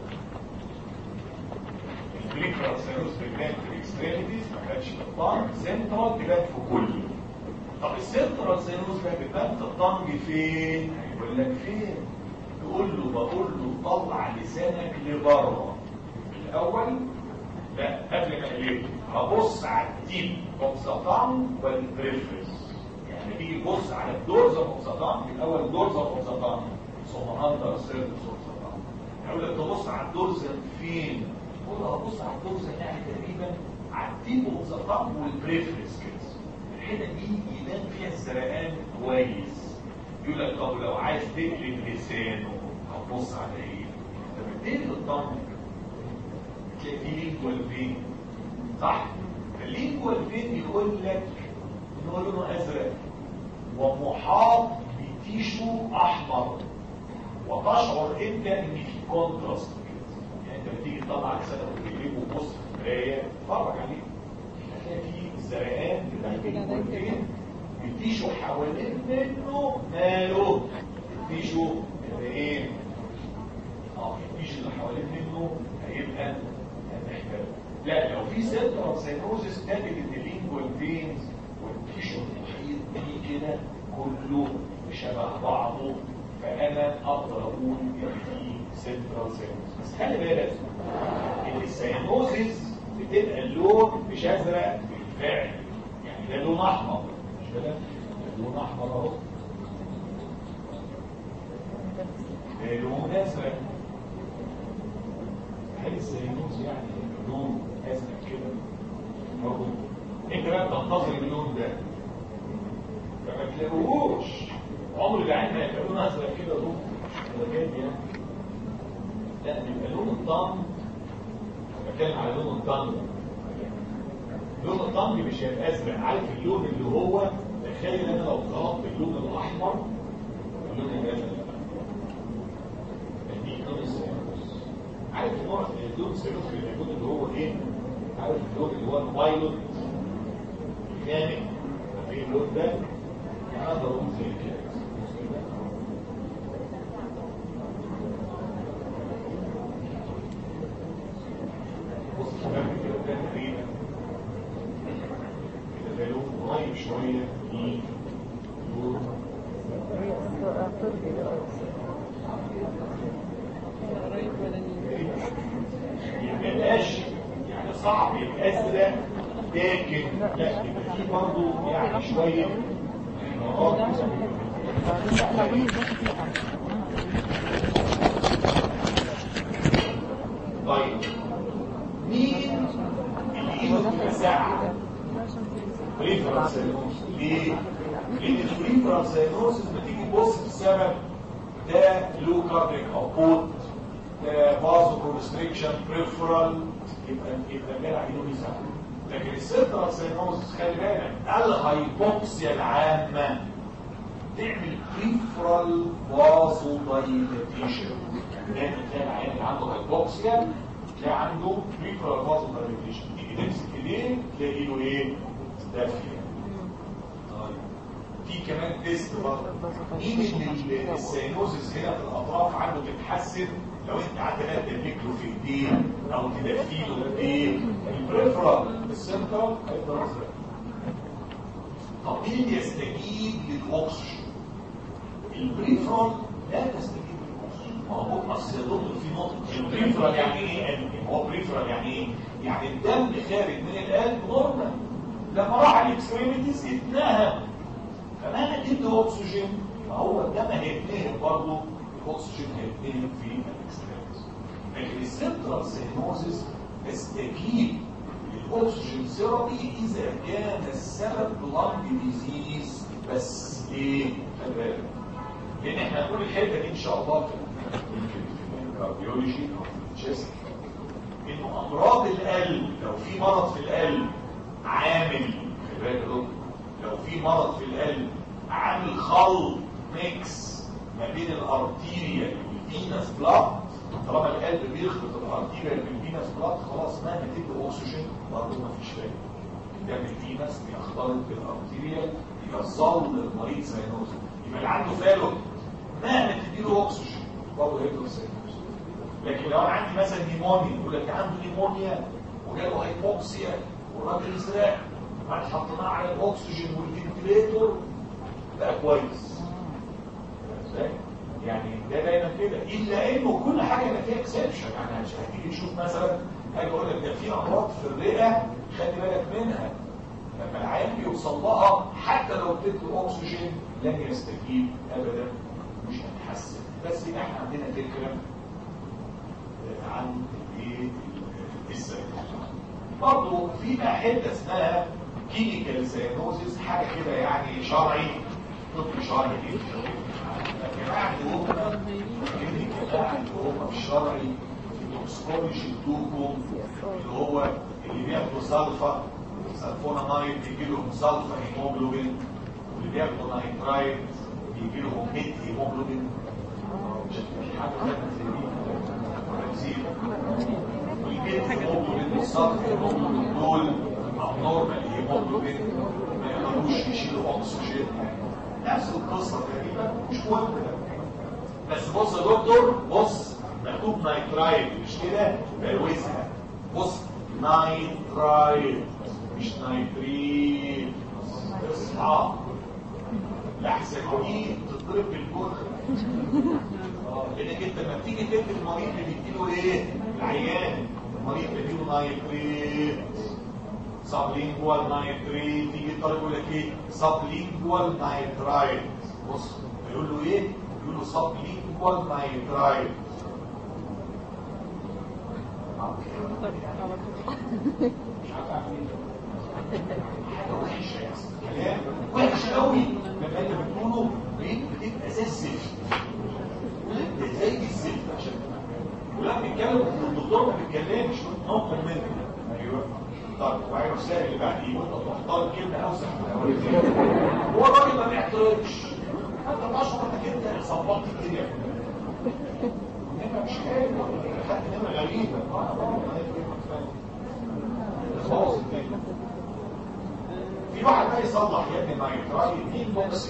البريفرال سيروس بتبان في الاكستريميتيز ما كانتش في الطنج سنترال تبان في كله طب السنترال سيروس ده بتبان في الطنج فين؟ هيقول لك فين؟ تقول له بقول له طلع لسانك لبره الاول لا قبل ما اقلبه هبص على التيب اوف ذا تانج والبريفرنس يعني تيجي تبص على الدورز اوف ذا تانج الاول دورز اوف ذا تانج ثم اندر سيرفيس اوف ذا تانج يقول لك تبص على الدورز فين؟ تقول له هبص على الدورز يعني تقريبا على التيب اوف ذا تانج والبريفرنس كده الحته دي يبان فيها الزرقان كويس يقول لك طب لو عايز تقلب لسانه هتبص على ايه؟ لما تقلب الطنج تلاقي فيه لينكوال فين صح؟ اللينكوال فين يقول لك ان هو لونه ازرق ومحاط بتيشو احمر وتشعر انت ان في كونتراست كده يعني انت بتيجي تطلع لسانك وتقلبه وتبص في المرايه اتفرج عليه هتلاقي فيه الزرقان بتاع اللينكوال فين التيشو حوالين منه ماله التيشو اللي ايه اه التيشو اللي حوالين منه هيبقى محتاج لا لو في سنترال ساينوزس تجد ان اللينجوال فينز والتيشو المحيط بيه كده كله شبه بعضه فانا اقدر اقول ان في سنترال ساينوزس بس خلي بالك ان الساينوزس بتبقى اللون مش ازرق بالفعل يعني ده لون احمر مش كده لون احمر اهو ده لون ازرق هل السينوس يعني لون ازرق كده برضه انت بقى بتنتظر اللون ده فما تلاقوهوش عمر العين ما يبقى لون ازرق كده لون بجد يعني لا بيبقى لون الطن بتكلم على لون الطن لون الطن مش هيبقى ازرق عارف اللون اللي هو تخيل انا لو طلبت اللون الاحمر اللون الازرق دي لون السينوس عارف نوع اللون السيروس اللي موجود اللي هو ايه عارف اللون اللي هو الفايلوت الغامق في اللون ده انا اقدر اقول زي كده بص شباب كده ده تقريبا كده ده لون قريب شويه من لون يبقاش يعني صعب يبقى ازرق لكن لا يبقى فيه برضه يعني شويه طيب مين اللي ايده متسعه بريفرنسينوس ليه؟ لان البريفرنسينوس بتيجي تبص في السبب ده لو كارديك اوبوت ده بازو كونستريكشن بريفرال يبقى يبقى جاي عينه يساعد لكن السنترال سينوز خلي بالك الهايبوكسيا العامه تعمل بريفرال بازو دايليتيشن يعني دايما تلاقي العيان اللي عنده هايبوكسيا تلاقي عنده بريفرال بازو دايليتيشن تيجي تمسك ايديه تلاقي له ايه؟ دافيه في كمان تيست برضه مين اللي السينوزس هنا في الاطراف عنده بتتحسن لو انت قعدت بقى تدلك له في ايديه او تدفي له بايديه البريفرال السنترال هيفضل ازرق طب مين يستجيب للاكسجين البريفرال لا تستجيب للاكسجين ما هو اصل يا دكتور في نقطه البريفرال يعني ايه هو بريفرال يعني ايه يعني الدم خارج من القلب نورمال لما راح على الاكستريميتيز اتنهى فمهما تدي اكسجين ما هو الدم هيتنهب برضه الاكسجين هيتنهب في الاكستريميتيز لكن السنترال سينوزيس تستجيب للاكسجين ثيرابي اذا كان السبب لانج ديزيز بس ليه؟ خلي بالك لان احنا هنقول الحته دي ان شاء الله في الكارديولوجي او في الجسم انه امراض القلب لو في مرض في القلب عامل خلي بالك يا دكتور لو في مرض في القلب عامل خلط ميكس ما بين الارتيريا والفينس بلاد طالما القلب بيخلط الارتيريا بالفينس بلاد خلاص مهما تدي اكسجين برضه ما فيش فايده دم الفينس بيختلط بالارتيريا يظل المريض سينوز يبقى اللي عنده فالو مهما تديله اكسجين برضه هيفضل سينوز لكن لو انا عندي مثلا نيمونيا يقول لك عنده نيمونيا وجاله هايبوكسيا والراجل زرع بعد حطيناه على الاكسجين والفنتليتور بقى كويس ازاي؟ يعني ده دايما كده الا انه كل حاجه يبقى فيها اكسبشن يعني مش هتيجي تشوف مثلا هاجي اقول لك ده في امراض في الرئه خلي بالك منها لما العيان بيوصل لها حتى لو اديت له اكسجين لن يستجيب ابدا مش هتحسن بس يبقى احنا عندنا فكره عن الايه السينوز برضه في بقى حته اسمها كيميكال سينوزيس حاجه كده يعني شرعي طب شرعي كده الجماعه اللي هم الجماعه اللي هم في الشرعي التوكسيكولوجي بتوعهم اللي هو اللي بياخدوا سلفا سلفونامايد بيجي لهم سلفا هيموجلوبين واللي بياخدوا نايترايت بيجي لهم ميت هيموجلوبين في حاجه ثانيه زي دي والبيت هيموجلوبين والسلفا هيموجلوبين دول ابنورمال هيموجلوبين ما يقدروش يشيلوا اكسجين نفس القصه تقريبا مش مهم بس بص يا دكتور بص مكتوب نايترايت مش كده بلوزها بص نايترايت مش نايتريت اصحى لحسن دي تضرب بالجرح لانك انت لما بتيجي تدي المريض بتديله ايه العيان المريض بتديله نايتريت سبلينجوال نايتريت تيجي الطالب يقول لك ايه سبلينجوال نايترايت بص يقول له ايه يقول له سبلينجوال نايترايت وحشه كلام وحش قوي لما انت بتقوله بتبقى زي الزفت زي الزفت عشان ولما بيتكلم الدكتور ما بيتكلمش نقطه منه ايوه طيب وعين السائل اللي بعديه وانت تروح طالب كلمه اوسع من الاولانيه هو الراجل ما بيعترضش انت تشعر انك انت صبغت الدنيا انما مش حلو حتى انما غريبه خلاص في واحد بقى يصلح يا ابني معي راجل مين بوكس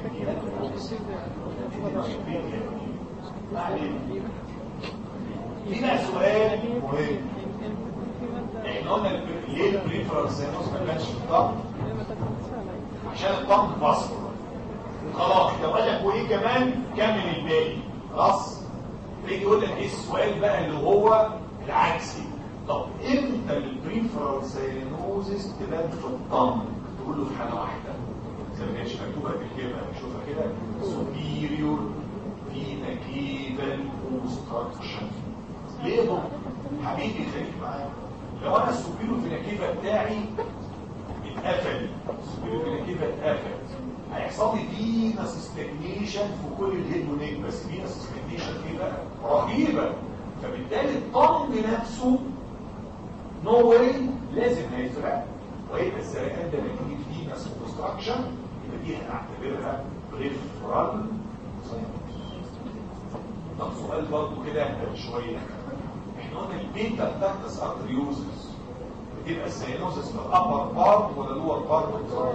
هنا سؤال مهم احنا قلنا ليه البريفرال سينوس ما كانش في الضغط عشان الضغط فاصل خلاص لو قال لك وايه كمان كمل الباقي خلاص يجي يقول لك ايه السؤال بقى اللي هو العكسي طب امتى البريفرال سينوزس تبان في الضم تقول له في حاله واحده زي ما كانتش مكتوبه بالكلمه شوفها كده superior vena cava obstruction ليه ده حبيبي خليك معايا لو انا السوبيرو فيناكيفا بتاعي اتقفل السوبيرو فيناكيفا اتقفل هيحصل لي فينس ستاجنيشن في كل الهيد ونيك بس فينس ستاجنيشن ايه بقى رهيبه فبالتالي الطنج نفسه نو واي لازم هيزرع ويبقى الزرقان ده نتيجه فينس كونستراكشن يبقى دي هنعتبرها بريفرال طب سؤال برضه كده شويه احنا قلنا البيتا بتاكتس ارتريوزس بتبقى السينوزس في الابر بارت ولا اللور بارت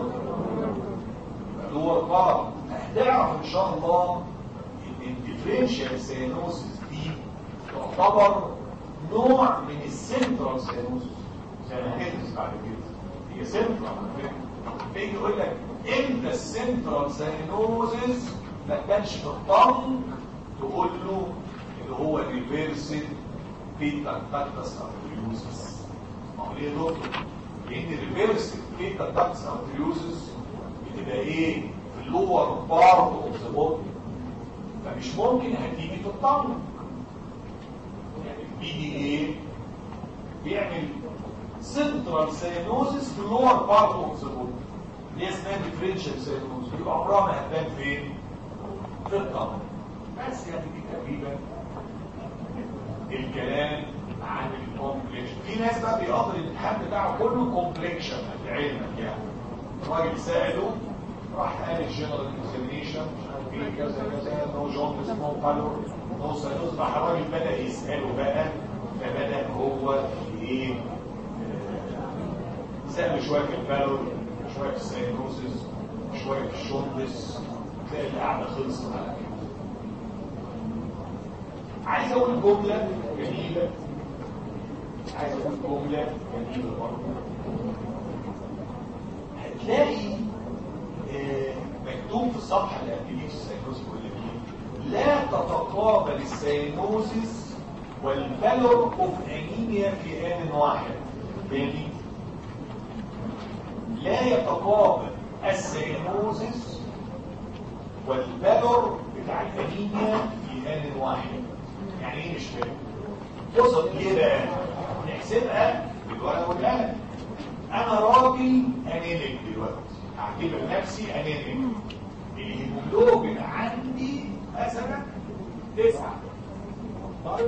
اللور بارت هتعرف ان شاء الله ان الديفرنشال سينوزس دي تعتبر نوع من السنترال سينوزس زي ما هندرس بعد كده هي سنترال بيجي يقول لك امتى السنترال سينوزس ما كانش في الطن تقول له اللي هو ريفيرسد بيتا باكتس ارتريوزس ما هو ليه دكتور لان الريفيرس بيتا داكس ارتريوزس بتبقى ايه في اللور بارت اوف ذا بودي فمش ممكن هتيجي في الطنق يعني البي دي ايه بيعمل سنترال سينوزس في اللور بارت اوف ذا بودي دي اسمها ديفرنشال سينوزس يبقى عمرها ما هتبان فين في الطنق بس يعني دي تقريبا الكلام عن الكومبليكشن في ناس بقى بيقدر الامتحان بتاعه كله كومبليكشن لعلمك يعني الراجل سأله راح قال الجنرال اكزامينيشن في كذا كذا نو جون نو بالور نو سيروز راح الراجل بدا يساله بقى فبدا هو ايه سأله شويه في البالور شويه في السيروزز شويه في الشوندس تلاقي القعده خلصت على كده عايز اقول جمله جميله عايز اقول جمله جميله برضه هتلاقي آه، مكتوب في الصفحه اللي قبل في السينوز لا تتقابل السينوزس والفالور اوف انيميا في ان واحد تاني لا يتقابل السينوزس والفالور بتاع الانيميا في ان واحد يعني ايه مش فاهم وصل ليه بقى نحسبها دلوقتي اقول لك انا راجل انيميك دلوقتي اعتبر نفسي انيميك الهيموجلوبين عندي مثلا تسعة طيب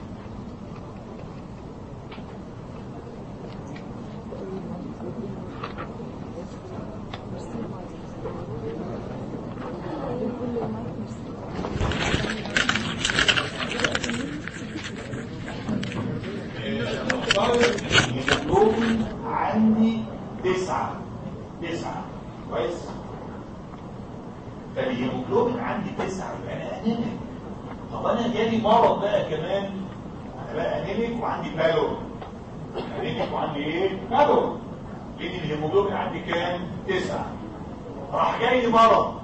نفترض الهيموجلوبين عندي تسعة تسعة كويس فالهيموجلوبين عندي تسعة يبقى انا انيميك طب انا جالي مرض بقى كمان انا بقى انيميك وعندي بالور انيميك وعندي ايه بالور لان الهيموجلوبين عندي كام تسعة راح جاي لي مرض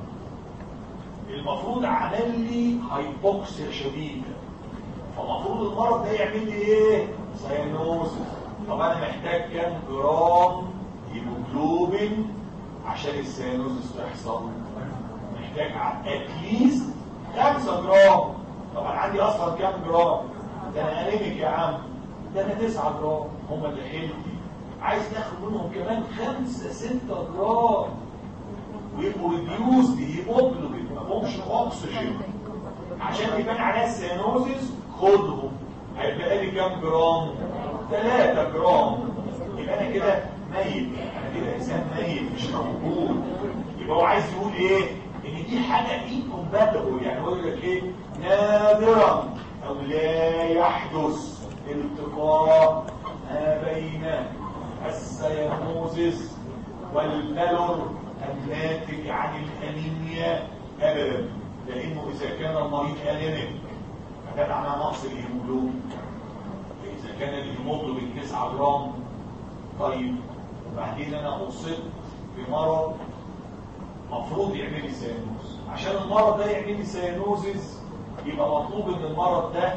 المفروض عمل لي هايبوكسيا شديدة فالمفروض المرض ده يعمل لي ايه ساينوزس طب انا محتاج كام جرام هيموجلوبين عشان الساينوزس تحصل محتاج اتليست 5 جرام طبعا عندي اصلا كام جرام ده انا انيميك يا عم ده انا 9 جرام هم اللي حيلتي عايز ناخد منهم كمان 5 6 جرام ويبقوا ريديوز هيموجلوبين ما همش اكسجين عشان يبان عليها السينوزيس خدهم هيبقى لي كام جرام 3 جرام يبقى انا كده ميت انا كده انسان ميت مش موجود يبقى هو عايز يقول ايه ان دي حاجه انكومباتبل يعني هو يقول لك ايه نادرا او لا يحدث التقاء ما بين السيانوزيس والبلور الناتج عن الانيميا ابدا لانه اذا كان المريض انيميك فكان معناها نقص الهيموجلوبين اذا كان الهيموجلوبين 9 جرام طيب وبعدين انا اصبت بمرض مفروض يعمل لي سيانوز عشان المرض ده يعمل لي سيانوزز يبقى مطلوب ان المرض ده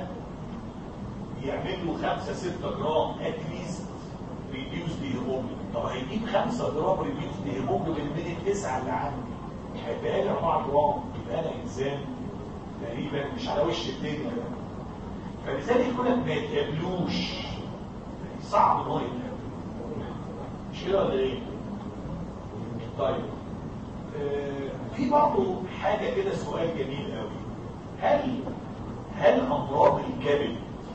يعمل له 5 6 جرام اتليست ريديوس دي هيموجلوبين طب هيجيب 5 جرام ريديوس دي هيموجلوبين من التسعه اللي عندي هيبقى لي 4 جرام يبقى انا انسان تقريبا مش على وش الدنيا ده فلذلك يقول لك ما يتقابلوش صعب ان هو يتقابل مش كده ولا ايه؟ طيب آه في برضه حاجه كده سؤال جميل قوي هل هل امراض الكبد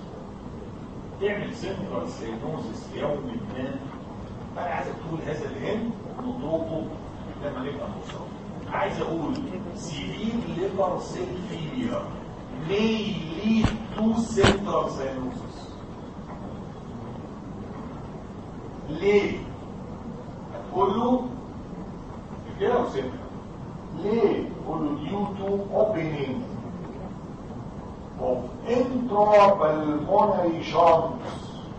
تعمل سنترال سينوزس في يوم ما فانا عايزك تقول هذا الهم نطلقه لما نبقى نوصل عايز اقول severe liver cell failure may lead to central cyanosis ليه هتقول له كده وسيبها ليه قول له due to opening of intrapulmonary shunts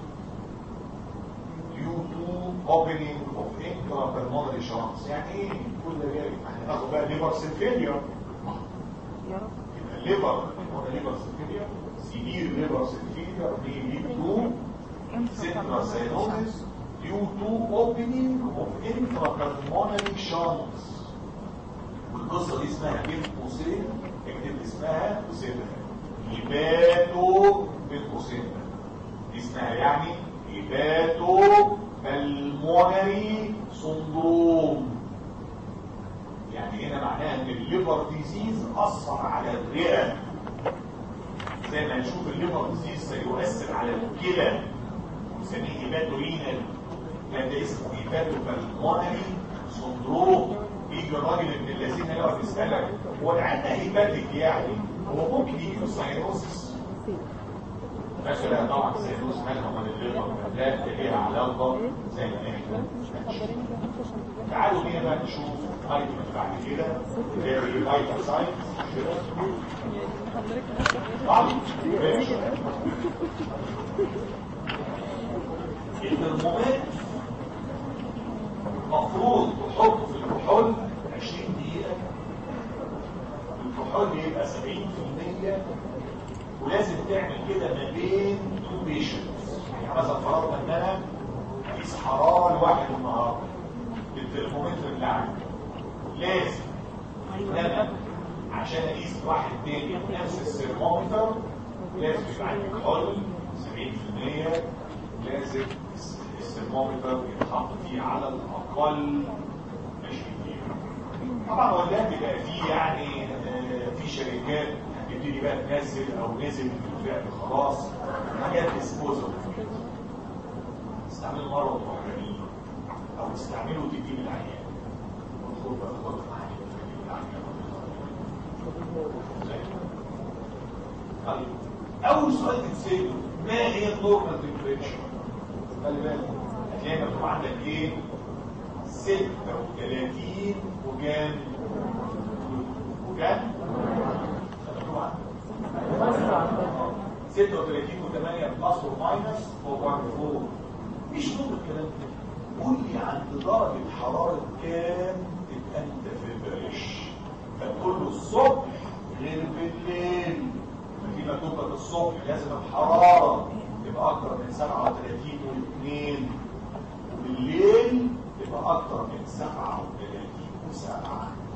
due to opening of intrapulmonary shunts يعني ايه كل ده جاي احنا ناخد بقى ليفر سيل فيلير يا رب يبقى الليفر هو ليفر سيل فيلير سيفير ليفر سيل فيلير may lead to central cyanosis due to opening of intrapulmonary shunts والقصه دي اسمها بين قوسين اكتب اسمها قوسين هيباتو بين قوسين دي اسمها يعني هيباتو بالمونري سندروم يعني هنا معناها ان الليفر ديزيز اثر على الرئه زي ما نشوف الليفر ديزيز سيؤثر على الكلى ونسميه هيباتورينال كان ده اسمه هيباتو بالمونري سندروم يجي الراجل ابن الذين يقعد يسالك هو العيان ده هيباتيك يعني هو ممكن يجي له سايروسس مثلا طبعا السيروس مالها من الليفر لا ليها علاقه زي ما احنا تعالوا بينا بقى نشوف ايتم بعد كده زي الايتم سايت الترمومتر المفروض تحطه في الكحول 20 دقيقة الكحول يبقى 70% ولازم تعمل كده ما بين تو بيشنتس يعني مثلا فرضنا ان انا قيس حرارة لواحد النهارده بالترمومتر اللي عندي لازم ان انا عشان اقيس واحد تاني بنفس الثرمومتر لازم يبقى عندي كحول 70% لازم الثرمومتر يتحط فيه على الاقل 20 دقيقة طبعا هو ده بيبقى فيه يعني آه، في شركات هتبتدي بقى تنزل او نزل بالفعل خلاص حاجات ديسبوزل استعملوا مره وتروح رميه او استعملوا تدي من العيان المفروض بقى تاخد طيب اول سؤال تتساله ما هي النورمال تمبريتشر خلي بالك هتلاقي مكتوب عندك ايه 36 وكام وكام مكتوب عندك 36 و8 بلس وماينس 4.4 مش مهم الكلام ده قول لي عند درجة حرارة كام تبقى انت في بريش فتقول له الصبح غير بالليل ففي مكتوب لك الصبح لازم الحرارة تبقى اكتر من 37 و2 وبالليل تبقى اكتر من 37 و7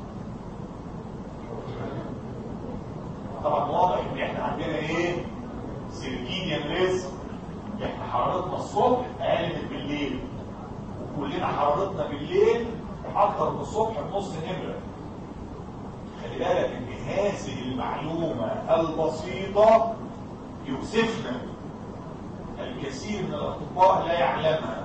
طبعا واضح ان احنا عندنا ايه سيركيديان ريسك احنا حرارتنا الصبح اقل من بالليل وكلنا حرارتنا بالليل اكتر من الصبح بنص نمره خلي بالك ان هذه المعلومه البسيطه يوسفنا الكثير من الاطباء لا يعلمها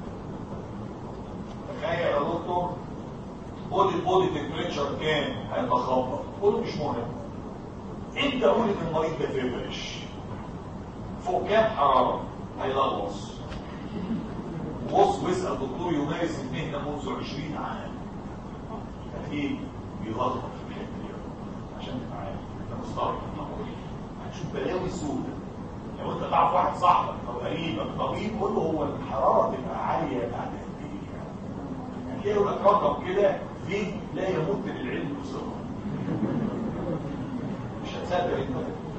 تخيل يا دكتور قول البودي تمبريتشر كام هيتخبط قول مش مهم انت قول ان المريض ده فيبرش فوق كام حراره هيلغوص بص واسال دكتور يمارس المهنه منذ 20 عام اكيد بيغلط في الحته دي عشان تبقى عارف انت مستغرب هتشوف بلاوي سودة لو انت تعرف واحد صاحبك او قريبك طبيب قول له هو الحراره تبقى عاليه بعد قد ايه يعني هتلاقي يقول لك رقم كده فيه لا يمت للعلم بصفه مش هتصدق انت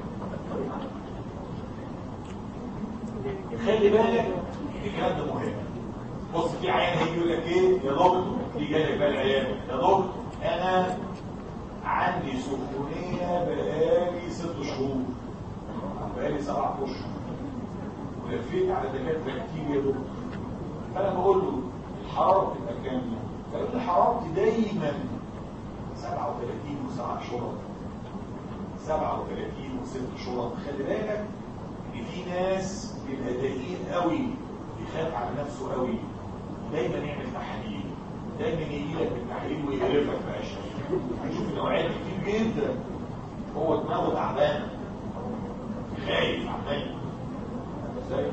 خلي بالك الكلام ده مهم بص في عيان هيجي يقول لك ايه يا دكتور في جالك بقى العيان يا دكتور انا عندي سخونيه بقالي ست شهور بقالي سبع اشهر ولفيت على دكاتره كتير يا دكتور فانا بقول له الحراره بتبقى كام؟ فيقول لي حرارتي دايما 37 وسبع شهور 37 وست شهور خلي بالك ان في ناس بيبقى دقيق قوي يخاف على نفسه قوي دايما يعمل تحاليل دايما يجي لك بالتحاليل ويقرفك بقى شيء هنشوف نوعيات كتير جدا هو دماغه تعبانه خايف عمال ازاي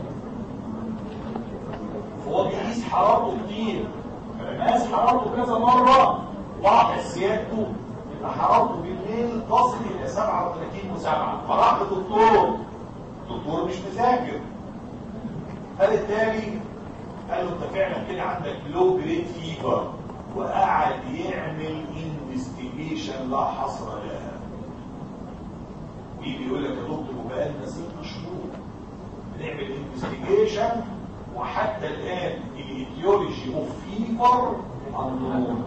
فهو بيقيس حرارته كتير فلما قاس حرارته كذا مره لاحظ سيادته يبقى حرارته بالليل تصل الى 37 و7 فراح للدكتور الدكتور مش مذاكر فبالتالي قال له انت فعلا كده عندك لو جريد فيبر وقعد يعمل انفستيجيشن لا حصر لها ويجي يقول لك يا دكتور وبقالنا ست شهور بنعمل انفستيجيشن وحتى الان الايديولوجي اوف فيفر unknown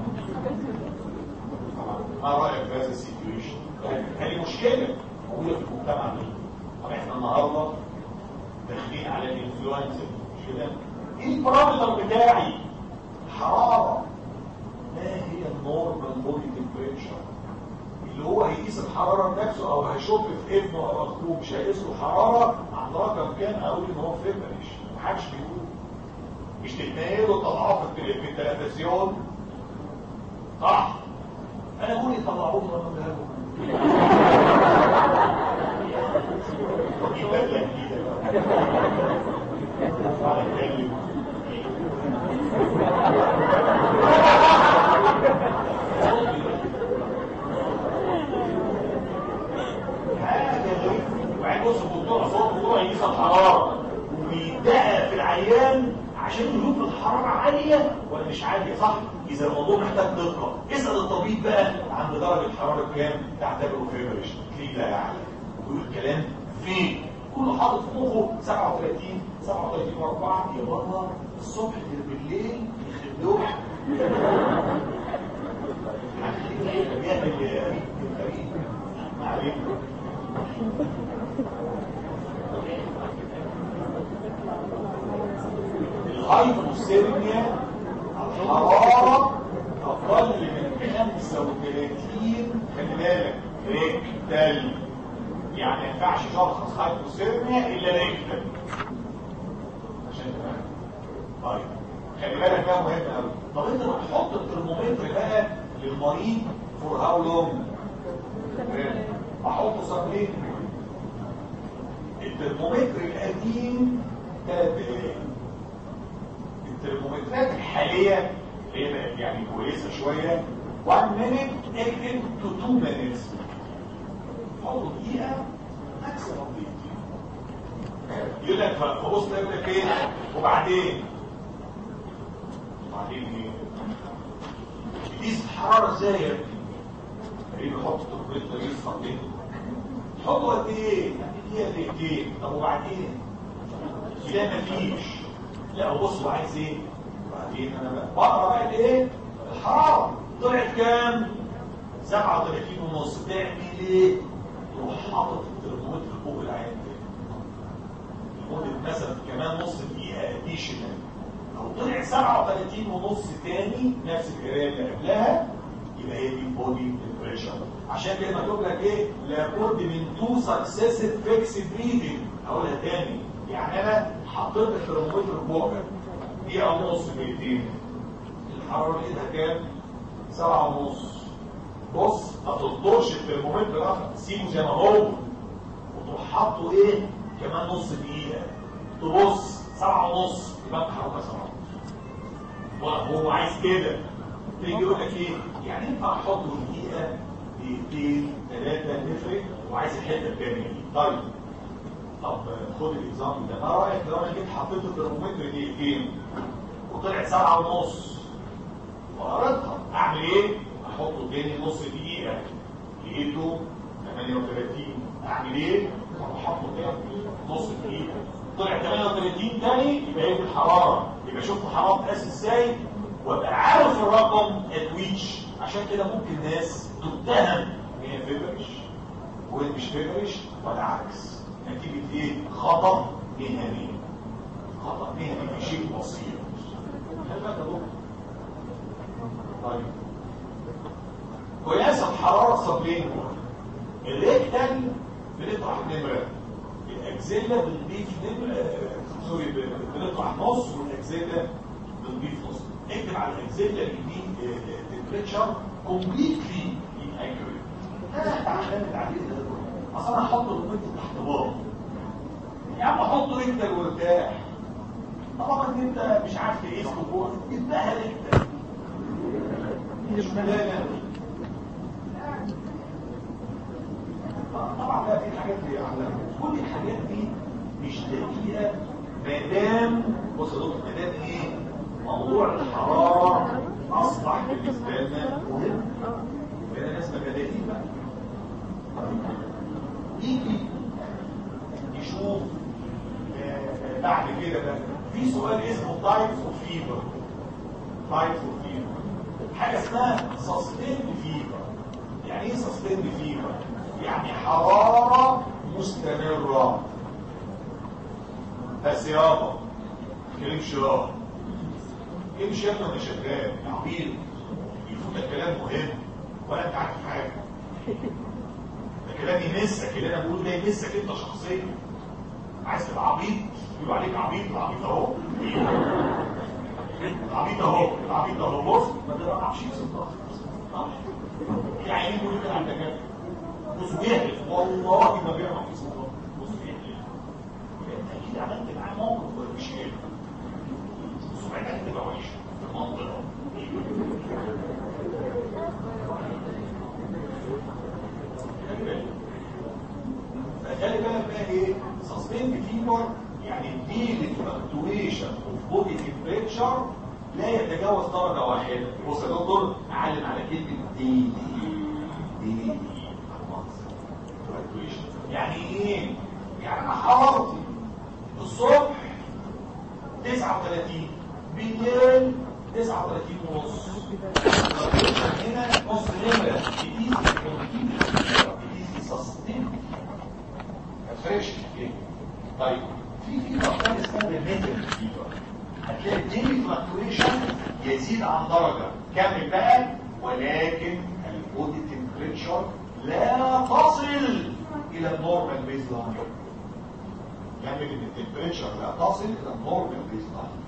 ما رايك في هذا السيتويشن هذه مشكله موجوده في المجتمع ده طب احنا النهارده داخلين على الانفلونزا مش كده ايه البارامتر بتاعي حراره ما هي النورمال بودي تمبريتشر اللي هو هيقيس الحراره بنفسه او هيشوف في ابنه او اخوه مش هيقيس له حراره عند رقم كام اقول ان هو فيبرش محدش بيقول مش تتنقلوا تضعف في التلفزيون صح انا بقول يطلعوه وانا بقول ودي بدله جديده بقى اتكلم وبعدين بص الدكتور اصلا الدكتور هيقيس الحراره وبيدقق في العيان عشان يشوف الحراره عاليه ولا مش عاليه صح اذا الموضوع محتاج دقه اسال الطبيب بقى عند درجه حراره كام تعتبره فيبرش تلاقيه لا يعلم ويقول الكلام فين كله حاطط في مخه 37 37 و4 يا بابا الصبح بالليل يخرب لوح بيعمل غريب ما عليك الهايبوثيرميا الحرارة أقل من 35 خلي بالك ريكتال يعني ما ينفعش شخص هايبوثيرميا إلا ريكتال عشان تبقى طيب خلي بالك ده مهم قوي طب انت بتحط الترمومتر بقى للمريض فور هاو لونج احطه صابلين الترمومتر القديم ثلاث دقايق الترمومترات الحالية هي بقت يعني كويسة شوية 1 minute اكتب to 2 minutes حطوا دقيقة ماكسيموم دقيقتين يقول لك فبص يقول لك ايه وبعدين وبعدين ايه تقيس الحرارة ازاي يا ابني؟ تقريبا حط الترمومتر يصفر ليه؟ حطوا قد ايه؟ يعني دقيقة دقيقتين طب وبعدين؟ لا مفيش لا بص هو عايز ايه وبعدين انا بقى بقرا بقى ايه الحراره طلعت كام 37 ونص تعمل ايه تروح حاطط الترمومتر فوق العين لمده مثلا كمان نص دقيقه اديشنال لو طلع 37 ونص تاني نفس القرايه اللي قبلها يبقى هي دي بودي تمبريتشر عشان كده مكتوب لك ايه لابد من تو سكسيسيف فيكسد ريدنج اقولها تاني يعني انا حطيت الترمومتر بوقت دقيقة ونص دقيقتين الحرارة لقيتها كام؟ سبعة ونص بص ما تطلعش الترمومتر ده سيبه زي ما هو وتروح حاطه ايه؟ كمان نص دقيقة تبص سبعة ونص يبقى الحرارة سبعة ونص هو عايز كده تيجي يقول لك ايه؟ يعني ينفع احطه دقيقة دقيقتين ثلاثة نفرق وعايز الحتة الثانية دي طيب طب خد الاكزامبل ده ما رايك لو انا جيت حطيت الترمومتر دقيقتين وطلع سبعة ونص وقريتها اعمل ايه؟ احطه تاني نص دقيقة لقيته 38 اعمل ايه؟ اروح حاطه تاني نص دقيقة طلع 38 تاني يبقى هي دي الحرارة يبقى شوف الحرارة بتقاس ازاي وابقى عارف الرقم اتويتش عشان كده ممكن ناس تتهم ان هي فيبرش وهي مش فيبرش ولا عكس نتيجة ايه؟ خطأ مهني خطأ مهني في شيء بسيط هل بقى دكتور؟ طيب قياس الحرارة صبلين الريكتال بنطرح نمرة الأجزلة بنضيف نمرة سوري بنطرح نص والأجزلة بنضيف نص اكتب على الأجزلة اليمين تمبريتشر كومبليتلي inaccurate انا هعتمد عليه ده اصلا احط البنت تحت بار يا عم احط رجلك وارتاح طبعا انت مش عارف تقيس فوق اديها رجلك مش ملانا طبعا بقى في حاجات دي كل الحاجات دي مش دقيقه ما دام بص يا دكتور ما دام ايه موضوع الحراره اصبح بالنسبه لنا مهم بقينا ناس مجانين بقى يجي يشوف بعد كده بقى في سؤال اسمه تايبس اوف فيبر تايبس اوف فيبر حاجه اسمها سستين فيبر يعني ايه سستين فيبر يعني حراره مستمره بس يابا كلمش يابا كلمش يابا انا شغال عبيط يفوتك كلام مهم ولا انت عارف حاجه ده كلام يمسك اللي انا بقوله ده يمسك انت شخصيا عايز تبقى عبيط يقولوا عليك عبيط العبيط اهو العبيط اهو العبيط اهو بص ما تقربش يوصل يا عيني بيقول كده عندك كده بص بيحلف والله ما بيعرف يوصل بص بيحلف انت اكيد عملت معاه موقف مش كده سمعتك تبقى وحشه في المنطقه فخلي بالك بقى ايه سسبند فيبر يعني ديلي فلكتويشن اوف بودي تمبريتشر لا يتجاوز درجه واحده بص يا دكتور اعلم على كلمه ديلي ديلي يعني ايه يعني انا حرارتي الصبح 39 بالليل 39 ونص هنا نص نمره بتيجي بتيجي سستين فريش ايه طيب في في مقدار اسمها الميتال فيبر هتلاقي الديلي فلكتويشن يزيد عن درجه كمل بقى ولكن البودي تمبريتشر لا تصل الى النورمال بيز لاين كمل ان التمبريتشر لا تصل الى النورمال بيز لاين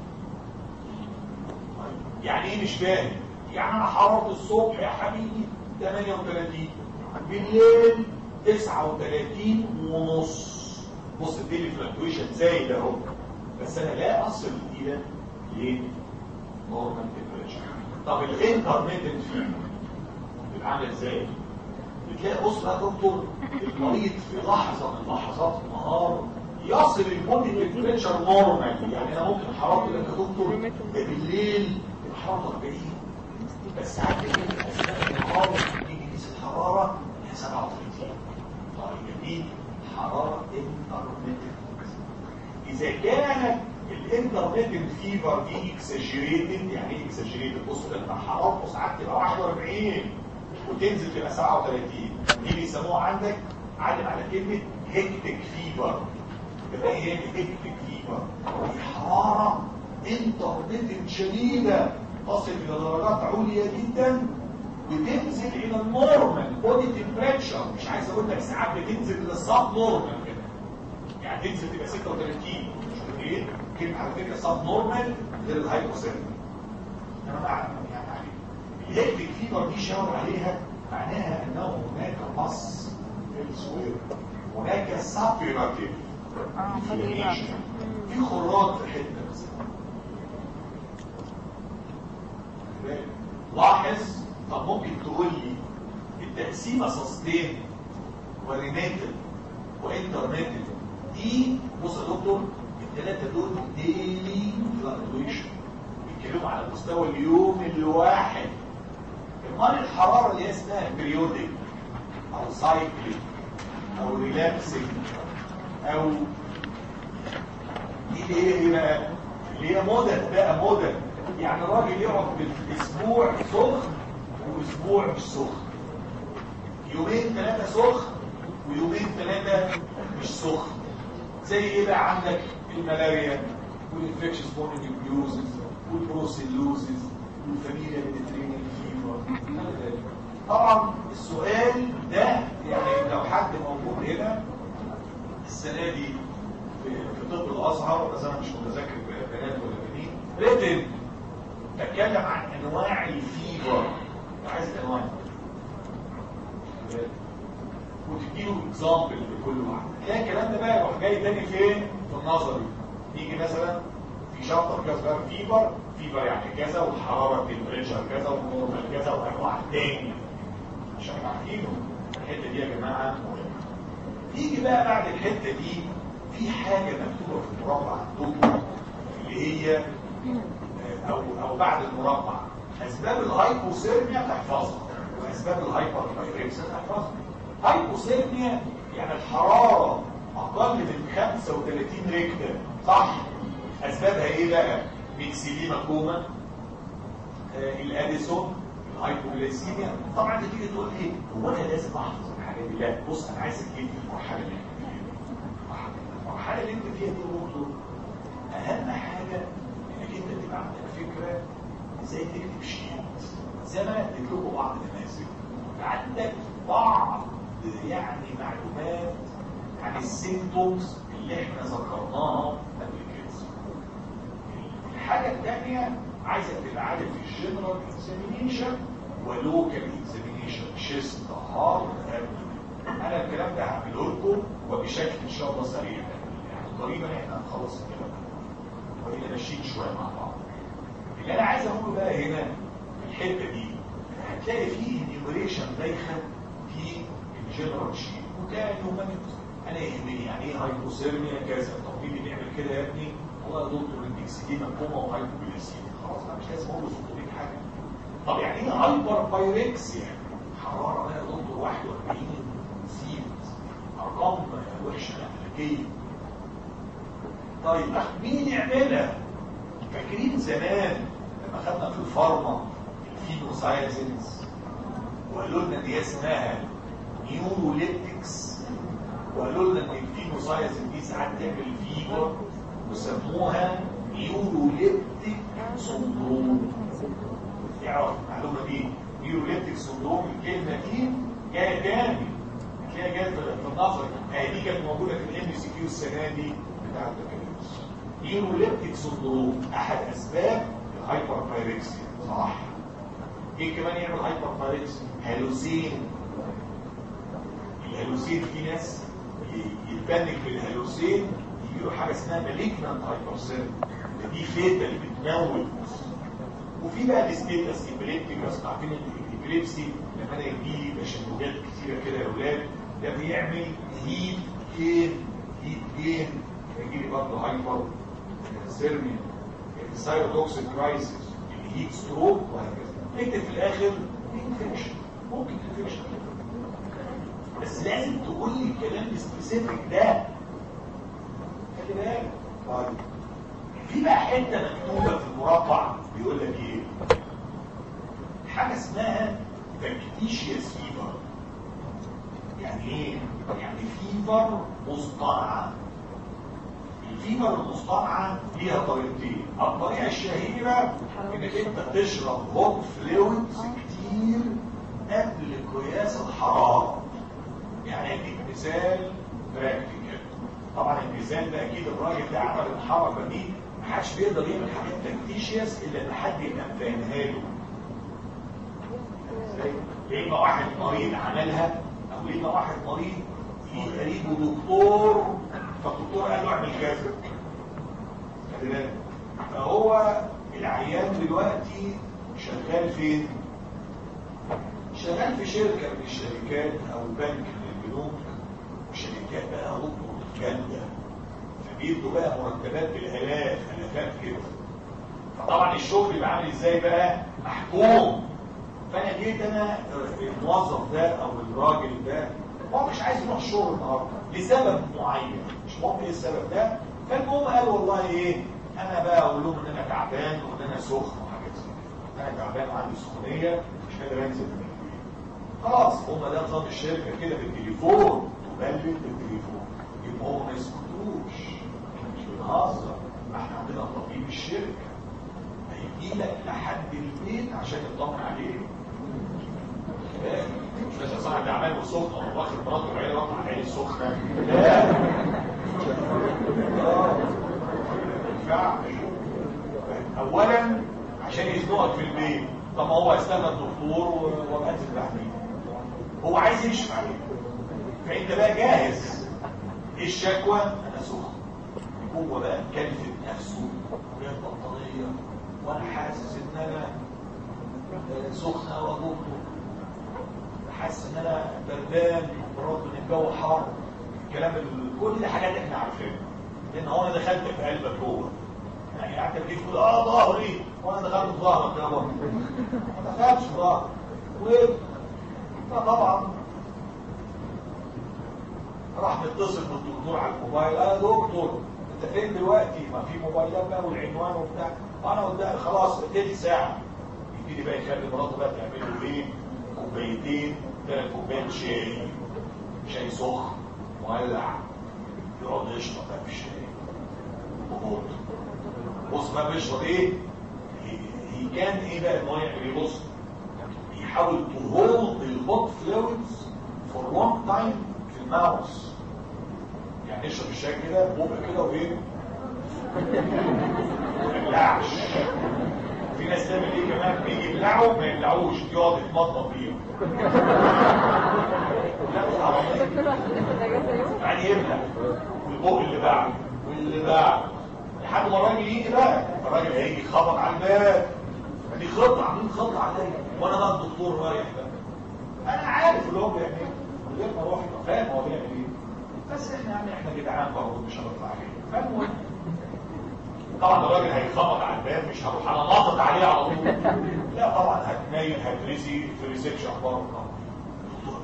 يعني ايه مش فاهم يعني انا حرارة الصبح يا حبيبي 38 بالليل 39 ونص بص الديلي فلكتويشن زايد اهو بس انا لا اصل الى ليه نورمال تمبريتشر طب الانترميتنت فيه بيبقى عامل ازاي بتلاقي بص بقى دكتور المريض في لحظه من لحظات النهار يصل البودي تمبريتشر نورمال يعني انا ممكن حرارتي لك يا دكتور ده بالليل الحراره 40 بس ساعات كده اثناء النهار تيجي قيس الحراره هي 37 طيب دي حراره انترميتنت اذا كانت الانترميتنت فيفر دي اكسجريتد يعني ايه اكسجريتد بص لما حرارته ساعات تبقى 41 وتنزل تبقى 37 دي بيسموها عندك عادل على كلمه هيكتيك فيفر يبقى ايه هيكتيك فيفر دي حراره انترميتنت شديده تصل الى درجات عليا جدا وتنزل الى النورمال بودي تمبريتشر مش عايز اقول لك ساعات بتنزل الى السب نورمال كده يعني تنزل تبقى 36 شوف ايه كلمه على فكره سب نورمال غير الهايبوثيرميا انا بقى يعني الهيكتيك فيبر دي شاور عليها معناها انه هناك مص في السوير هناك سابيراتيف في خراج في حته بس لاحظ طب ممكن تقول لي التقسيمه سستين ورينيتل وانترنيتل دي بص يا دكتور الثلاثه دول ديلي فلكتويشن بيتكلموا على مستوى اليوم الواحد امال الحراره اللي هي اسمها بريودك او سايكليك او ريلابسنج او دي اللي هي ايه بقى اللي هي مدد بقى مدد يعني الراجل يقعد بالاسبوع سخن واسبوع مش سخن يومين ثلاثه سخن ويومين ثلاثه مش سخن زي ايه بقى عندك الملاريا والانفكشن بونيوكليوزز والبروسيلوزز والفاميليا ميديترينيان فيفر طبعا السؤال ده يعني لو حد موجود هنا السنه دي في في طب الازهر بس انا مش متذكر بنات ولا بنين ريتن بتكلم عن انواع الفيفر عايز انواع وتديله اكزامبل لكل واحد تلاقي الكلام ده بقى يروح جاي تاني فين في النظري يجي مثلا في شابتر كذا بقى فيفر فيفر يعني كذا والحراره التمبريتشر كذا والنورمال كذا وانواع تاني عشان عارفينه الحته دي يا جماعه مهمه يجي بقى بعد الحته دي في حاجه مكتوبه في المربع عندكم اللي هي او او بعد المربع اسباب الهايبوثيرميا تحفظها واسباب الهايبر بايركسيا تحفظها هايبوثيرميا يعني الحراره اقل من 35 ريكتر صح اسبابها ايه بقى ميكسيليما كوما آه الاديسون الهايبوغليسيميا طبعا انت تيجي تقول لي هو انا لازم احفظ الحاجات دي لا بص انا عايزك تجيب في المرحله اللي انت فيها المرحله اللي انت فيها دي برضه اهم حاجه انك انت تبقى عندك فكره ازاي تكتب شيت زي ما انا اديت لكم بعض النماذج عندك بعض يعني معلومات عن السيمتومز اللي احنا ذكرناها قبل كده الحاجه الثانيه عايزك تبقى عارف الجنرال اكزامينيشن ولوكال اكزامينيشن شيست هارت انا الكلام ده هعمله لكم وبشكل ان شاء الله سريع يعني تقريبا احنا هنخلص الكلام ده وإحنا ماشيين شويه مع بعض اللي انا عايز اقوله بقى هنا في الحته دي هتلاقي فيه انيميريشن دايخه في الجنرال شيت وكان هيومانيتي انا يهمني يعني ايه هايبوثيرميا كذا طب مين بنعمل كده يا ابني هو يا دكتور الاكسجين كوما وهايبوغليسيميا خلاص انا مش لازم اقول له 600 حاجه طب يعني ايه هايبر بايركسيا حراره بقى يا دكتور 41 سيلز ارقام وحشه فلكيه طيب مين يعملها فاكرين زمان لما خدنا في الفارما الفينوسايزنز وقالوا لنا دي اسمها نيوروليبتكس وقالوا لنا ان الفينوسايزن دي ساعات تعمل فيبر وسموها نيوروليبتيك سندروم تعرف المعلومه دي نيوروليبتيك سندروم الكلمه دي جايه تاني هتلاقيها جايه في النظر اهي دي كانت موجوده في الام سي كيو السنه دي بتاعت البكالوريوس نيوروليبتيك سندروم احد اسباب الهايبر بايركسيا صح ايه كمان يعمل هايبر بايركسيا هالوسين الهالوسين في ناس يتبنك بالهالوسين يجيله حاجه اسمها مالجنانت هايبرسين دي فيتا اللي بتموت وفي بقى الستيتس ابليبتيكس عارفين الابليبسي لما انا يجي لي تشنجات كتيره كده يا اولاد ده بيعمل هيت جين هيت جين يجي لي برضه هايبر سيرمي السايروتوكسيك كرايسيس الهيت ستروك وهكذا اكتب في الاخر انفكشن ممكن انفكشن بس لازم تقول لي الكلام السبيسيفيك ده خلي بالك طيب في بقى حته مكتوبه في المربع بيقول لك ايه حاجه اسمها فاكتيشيوس فيفر يعني ايه يعني فيفر مصطنعه الفيفر المصطنعه ليها طريقتين الطريقه الشهيره انك انت تشرب هوت فلويدز كتير قبل قياس الحراره يعني اديك مثال براكتيكال طبعا المثال ده اكيد الراجل ده عمل الحركه دي محدش بيقدر يعمل حاجات تكتيشيس الا ان حد يبقى مفهمها له يا اما واحد مريض عملها او يا اما واحد مريض في قريبه دكتور فالدكتور قال له اعمل كذا فهو العيان دلوقتي شغال فين؟ شغال في شركه من الشركات او بنك من البنوك وشركات بقى ركن جامده فبيدوا بقى مرتبات بالالاف الافات كده فطبعا الشغل بيبقى عامل ازاي بقى محكوم فانا جيت انا الموظف ده او الراجل ده هو مش عايز يروح الشغل النهارده لسبب معين مش مهم ايه السبب ده فالمهم قال والله ايه انا بقى اقول لهم ان انا تعبان وان انا سخن وحاجات زي كده انا تعبان وعندي سخونيه مش قادر انزل من البيت خلاص هم ده نظام الشركه كده بالتليفون تبلغ بالتليفون يبقى هو ما يسكتوش مش بنهزر ما احنا عندنا طبيب الشركه هيجي لك لحد البيت عشان يطمن عليك مش لازم صاحب تعبان وسخن واخد مراته وعيله واقع على عيني السخنه لا اولا عشان يزنقك في البيت طب ما هو استنى الدكتور وانزل تحديد هو عايز يكشف عليك فانت بقى جاهز ايه الشكوى انا سخن هو بقى مكلف نفسه وهي البطاريه وانا حاسس ان انا سخنه ودكتور حاسس ان انا بردان برغم ان الجو حار الكلام كل دي حاجات احنا عارفينها لان هو انا دخلت في قلبك جوه يعني قعدت تجيب تقول اه ظهري وانا دخلت في ظهرك يا بابا ما دخلتش في ظهرك فطبعا راح متصل بالدكتور على الموبايل اه دكتور انت فين دلوقتي ما في موبايلات بقى والعنوان وبتاع انا قدام خلاص تلت ساعه يبتدي بقى يخلي مراته بقى تعمل له ايه كوبايتين ثلاث كوبايات شاي شاي سخن مولع يقعد يشرب بقى في الشاي وهوت بص بقى بيشرب ايه هي كان ايه بقى ان هو يعمل ايه بص يحاول to hold the hot fluids for long time في الماوس يعني يشرب الشاي كده بقى كده وايه ما يبلعش في ناس تعمل ايه كمان بيجي يبلعوا ما يبلعوش يقعد يتمضمض بيهم لا مش عربية يعني يبلع والبق اللي بعده واللي بعده لحد ما الراجل يجي بقى الراجل هيجي يخبط على الباب دي خطة عاملين خطة عليا وانا بقى الدكتور رايح بقى انا عارف اللي هو بيعمل ايه من غير ما اروح يبقى فاهم هو بيعمل ايه بس احنا يعني احنا جدعان برضه مش هنطلع عليه فالمهم طبعا الراجل هيخبط على الباب مش هروح انا ناطط عليه على طول لا طبعا هتنيل هترسي في ريسبشن برضه الدكتور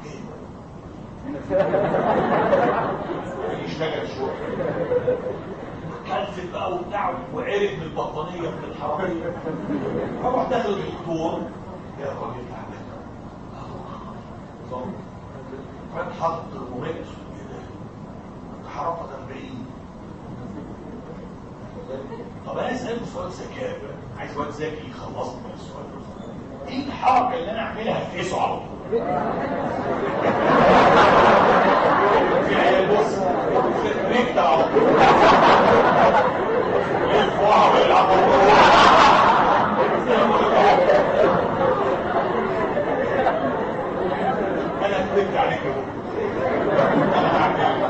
جه يشتغل شويه كلفت بقى وبتاع وعرف من البطانيه من الحراميه فروح داخل الدكتور يا راجل تعبان فتحط الترمومتر حرارة 40 طب انا اسالك سؤال ذكاء بقى عايز واد ذكي يخلصني من السؤال ده ايه الحركه اللي انا اعملها افقسه على طول في عيال بص ريكت على طول يلفوها ويلعبوا انا كذبت عليك يا بابا انا هعمل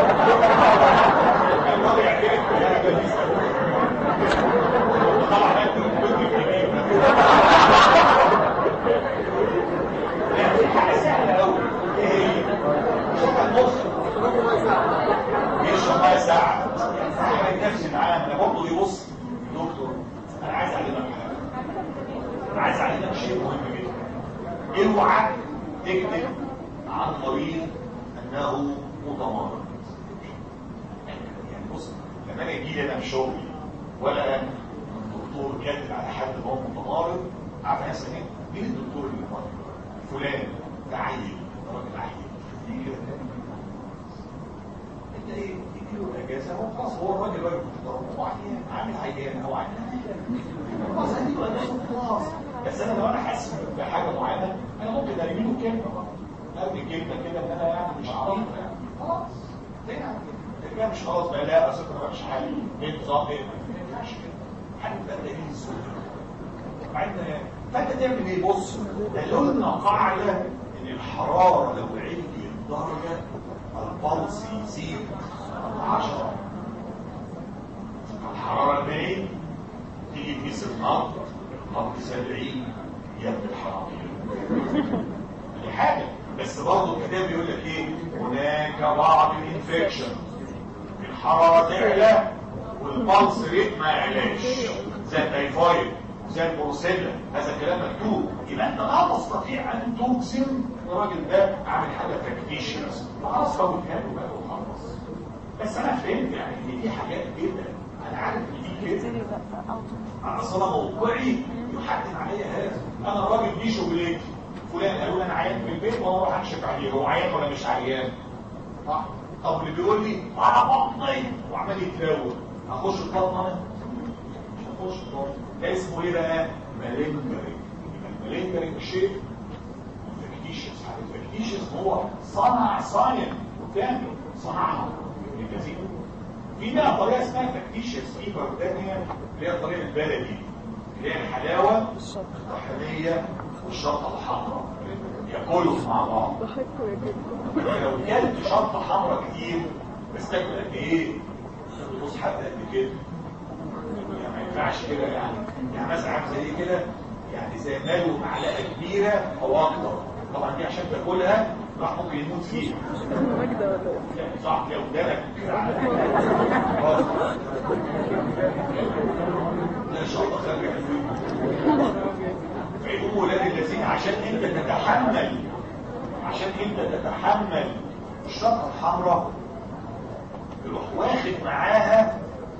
الماضي يعترف انا بلبس طبعا انت كنت كبير لا في حاجه سهله قوي ايه هي؟ شوف المخ يشرب ميه ساعه اعمل نفسي معاه انا برضه يبص دكتور انا عايز اعلمك حاجه انا عايز اعلمك شيء مهم جدا اوعى تكتب عن مريض انه متمرد يعني بص لما انا اجي لي انا في شغلي ولا الدكتور كاتب على حد ان هو متمرد عارف انا اسمه ايه؟ مين الدكتور اللي مريض؟ فلان ده عيل ده راجل عيل دي كده انت ايه؟ تديله الاجازه هو خلاص هو الراجل راجل محترم هو عيان عامل عيان او عامل خلاص هديله اجازه خلاص بس انا لو انا حاسس بحاجه معينه انا ممكن ارمي له كلمه ارمي كلمه كده ان انا يعني مش عريض يعني خلاص يعني كده مش خلاص بقى لا اصل ما مش حل ايه نظام ايه ما ينفعش كده حل بقى دليل السوء بعدين فانت تعمل ايه بص قالوا قاعده ان الحراره لو علي الدرجه البلس يزيد 10 الحراره 40 تيجي تقيس النار النار 70 يا ابن الحرام دي حاجه بس برضه الكتاب بيقول لك ايه هناك بعض الانفكشن الحراره تعلى والبلس ريت ما يعلاش زي التايفويد زي البروسيلا هذا الكلام مكتوب يبقى انت لا تستطيع ان تجزم الراجل ده عامل حاجه تكتيشنز خلاص هو كان بقى وخلص بس انا فهمت يعني ان دي حاجات كده انا عارف ان دي كده انا اصلا موقعي يحدد عليا هذا انا الراجل دي شغلتي فلان قالوا لي انا عيان في البيت وانا اروح اكشف عليه هو عيان ولا مش عيان صح طب اللي بيقول لي انا بطني وعمال يتراوغ اخش البطن انا مش هخش البطن ده اسمه ايه بقى مالينجرينج المالينجرينج شيء فاكتيشيس الفاكتيشيس هو صنع صاين وكامل صنعها الكثير في بقى طريقه اسمها فاكتيشيس فيبر تانية اللي هي الطريقه البلدي اللي هي الحلاوه الطحينيه والشطه الحمراء ياكلوا مع بعض لو كلت شطه حمراء كتير بس تاكل قد ايه؟ تبص حتى قد كده يعني ما ينفعش كده يعني يعني مثلا عامل زي كده يعني زي ماله معلقه كبيره او اكتر طبعا دي عشان تاكلها راح ممكن يموت فيها يعني صح لو قدامك لا شطه خارجه فيقوموا ولاد الذين عشان انت تتحمل عشان انت تتحمل الشطه الحمراء يروح واخد معاها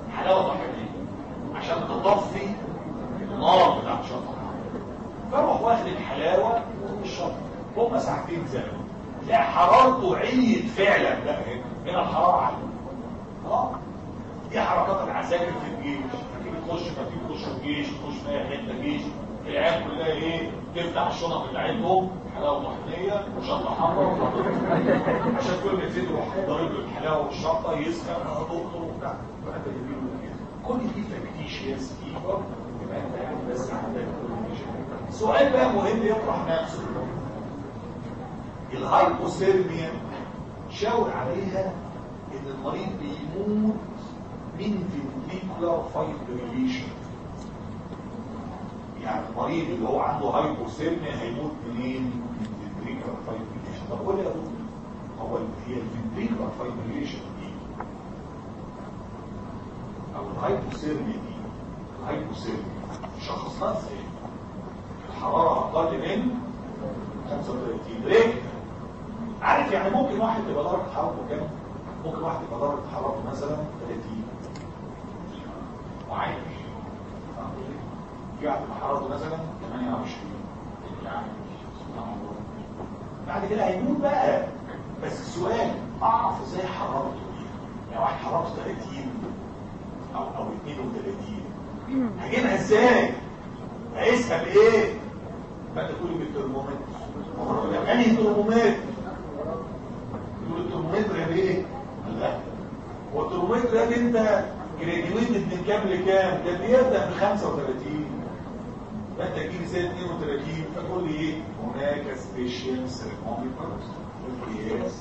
موضوعيه فعلا لا هنا هنا الحراره عاليه اه دي حركات العساكر في الجيش تيجي تخش ما تيجي تخش الجيش تخش في اي حته جيش العيال كلها ايه تفتح الشنط بتاعتهم حلاوه طحينيه وشطه حمراء عشان كل ما يزيد يروح ضارب له الحلاوه والشطه يسخن دكتور وبتاع كل دي فاكتيشياس فيفر يبقى انت يعني بس عندك سؤال بقى مهم يطرح نفسه الهايبوثيرميا شاور عليها ان المريض بيموت من فينتيكولار فايبريليشن يعني المريض اللي هو عنده هايبوثيرميا هيموت منين؟ من فينتيكولار فايبريليشن طب قول لي يا دكتور هو هي الفينتيكولار فايبريليشن دي او الهايبوثيرميا دي الهايبوثيرميا شخصناها ازاي؟ الحراره اقل من 35 ليه؟ عارف يعني ممكن واحد تبقى درجه حرارته كام؟ ممكن واحد تبقى درجه حرارته مثلا 30 وعايش في واحد تبقى حرارته مثلا 28 يعني سبحان الله بعد كده هيموت بقى بس السؤال اعرف ازاي حرارته دي يعني واحد حرارته 30 او او 32 هجيبها ازاي؟ هقيسها بايه؟ ما تقولي بالترمومتر انهي ترمومتر؟ تقول الترمومتر يا بيه؟ لا هو الترمومتر ده انت جراديويتد من كام لكام؟ ده بيبدا من 35 فانت تجيب زي 32 فتقول لي ايه؟ هناك سبيشال ثيرمومتر والقياس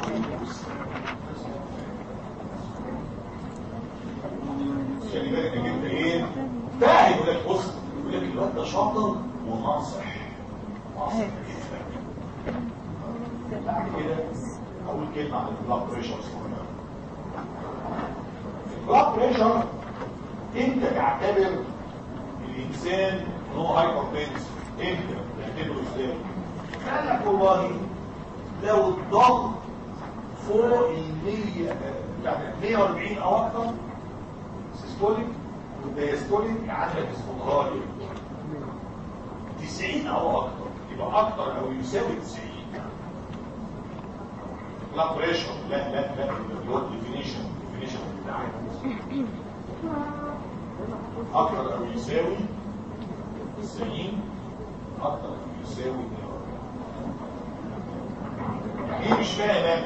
خلي بالك ان انت ايه؟ ده يقول لك بص يقول لك الواد ده شاطر وناصح ناصح جدا بعد كده اقول كلمه عن البلاد بريشر صغيره البلاد بريشر انت تعتبر الانسان ان هو هايبر انت تعتبره ازاي؟ قال لك والله لو الضغط فوق ال 100 يعني 140 او اكثر سيستوليك والديستوليك عندك اسمه غالي 90 او اكثر يبقى اكثر او يساوي 90 لا بريشر لا لا لا اللي هو الديفينيشن الديفينيشن بتاعنا اكثر او يساوي 90 اكثر او يساوي 140 ايه مش فاهم انا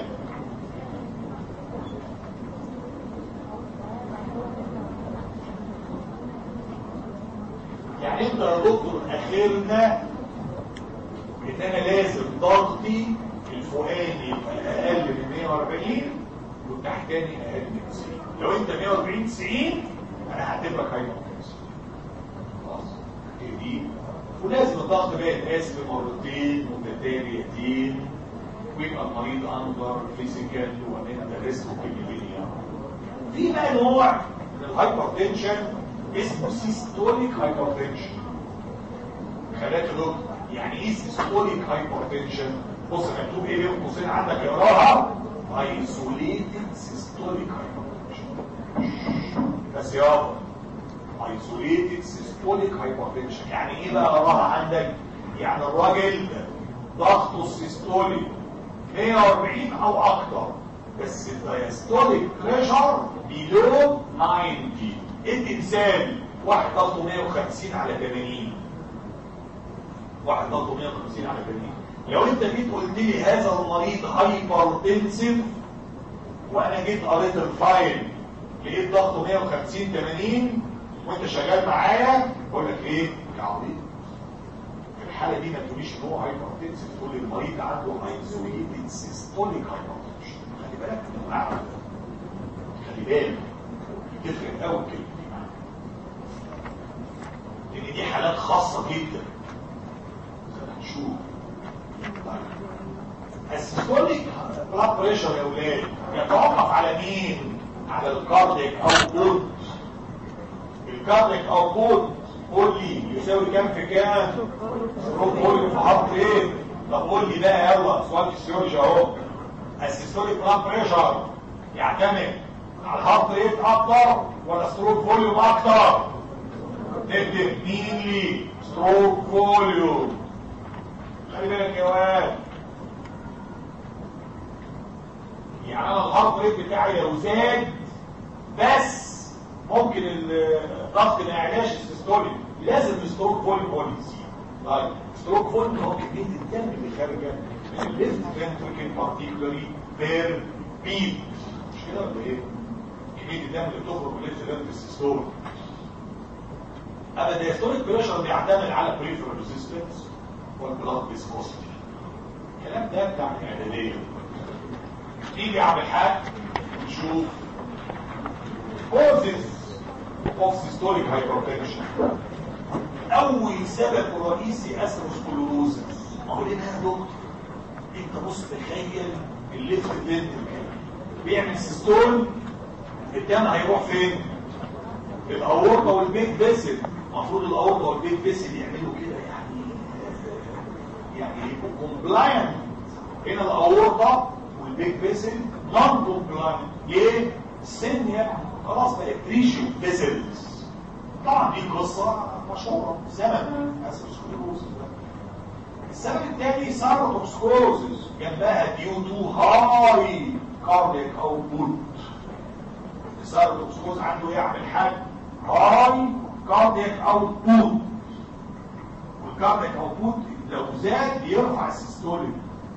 يعني انت يا دكتور اخرنا ان انا لازم ضغطي الفوقاني يبقى اقل من 140 والتحتاني اقل من 90 لو انت 140 90 انا هعتبرك هايبرتنسن خلاص هي دي ولازم الضغط بقى يتقاس بمرتين متتاليتين ويبقى المريض اندر فيزيكال ومنتال ريسك وكيميائيه في بقى نوع من الهايبرتنشن اسمه سيستوليك هايبرتنشن خلاك دكتور يعني ايه سيستوليك هايبرتنشن بص مكتوب ايه بين قوسين عندك اقراها ايزوليتد سيستوليك هايبرتنشن بس يابا ايزوليتد سيستوليك هايبرتنشن يعني ايه بقى اقراها عندك يعني الراجل ضغطه السيستولي 140 او اكتر بس الدايستوليك بريشر بيلو 90 ادي مثال واحد ضغطه 150 على 80 واحد ضغطه 150 على 80 لو انت جيت قلت لي هذا المريض هايبرتنسيف وانا جيت قريت الفايل لقيت ضغطه 150 80 وانت شغال معايا بقول لك ايه يا عبيط في الحاله دي ما تقوليش ان هو هايبرتنسيف تقول لي المريض عنده ايزوليتد سيستوليك هايبرتنشن خلي بالك من المعنى خلي بالك تفرق قوي الكلمه دي معاك لان دي حالات خاصه جدا هنشوف السيستوليك بلاد بريشر يا اولاد يتوقف على مين على الكارديك اوتبوت الكارديك اوتبوت قول لي يساوي كام في كام روح قول لي في حرف ايه طب قول لي بقى يلا سؤال فيسيولوجي اهو السيستوليك بلاد بريشر يعتمد على الهارت ريت اكتر ولا ستروك فوليوم اكتر تكتب مين لي ستروك فوليوم خلي بالك يا واد يعني انا الهارت ريت بتاعي لو زاد بس ممكن الضغط ما يعلاش السيستوليك لازم الستروك فوليوم هو اللي يزيد طيب ستروك فوليوم هو كميه الدم اللي خارجه من الليفت فنتريكل بارتيكولاري بير بيت مش كده ولا ايه؟ كميه الدم اللي بتخرج من الليفت فنتريكل السيستوليك اما الديستوليك بريشر بيعتمد على بريفر ريزيستنس والبلاد فيسكوستي الكلام ده بتاع الاعداديه نيجي على الحاج نشوف causes of systolic hypertension اول سبب رئيسي اثيروسكلوروزس اقول لك يا دكتور انت بص تخيل الليفت فنتركل بيعمل سيستول الدم هيروح فين الاورطه والبيت فيسل المفروض الاورطه والبيت فيسل يعملوا كده يعني يعني يبقوا كومبلاينت هنا الاورطه والبيت فيسل نون كومبلاينت ليه السن يعني خلاص بقت ريشيو فيسلز طبعا دي قصه مشهوره زمن اسوسكلوروزس السبب الثاني ساروتوكسكوزز جنبها ديو تو هاي كارديك اوتبوت الساروتوكسكوز عنده يعمل حاجه هاي كارديك اوتبوت والكارديك اوتبوت لو زاد بيرفع السيستوليك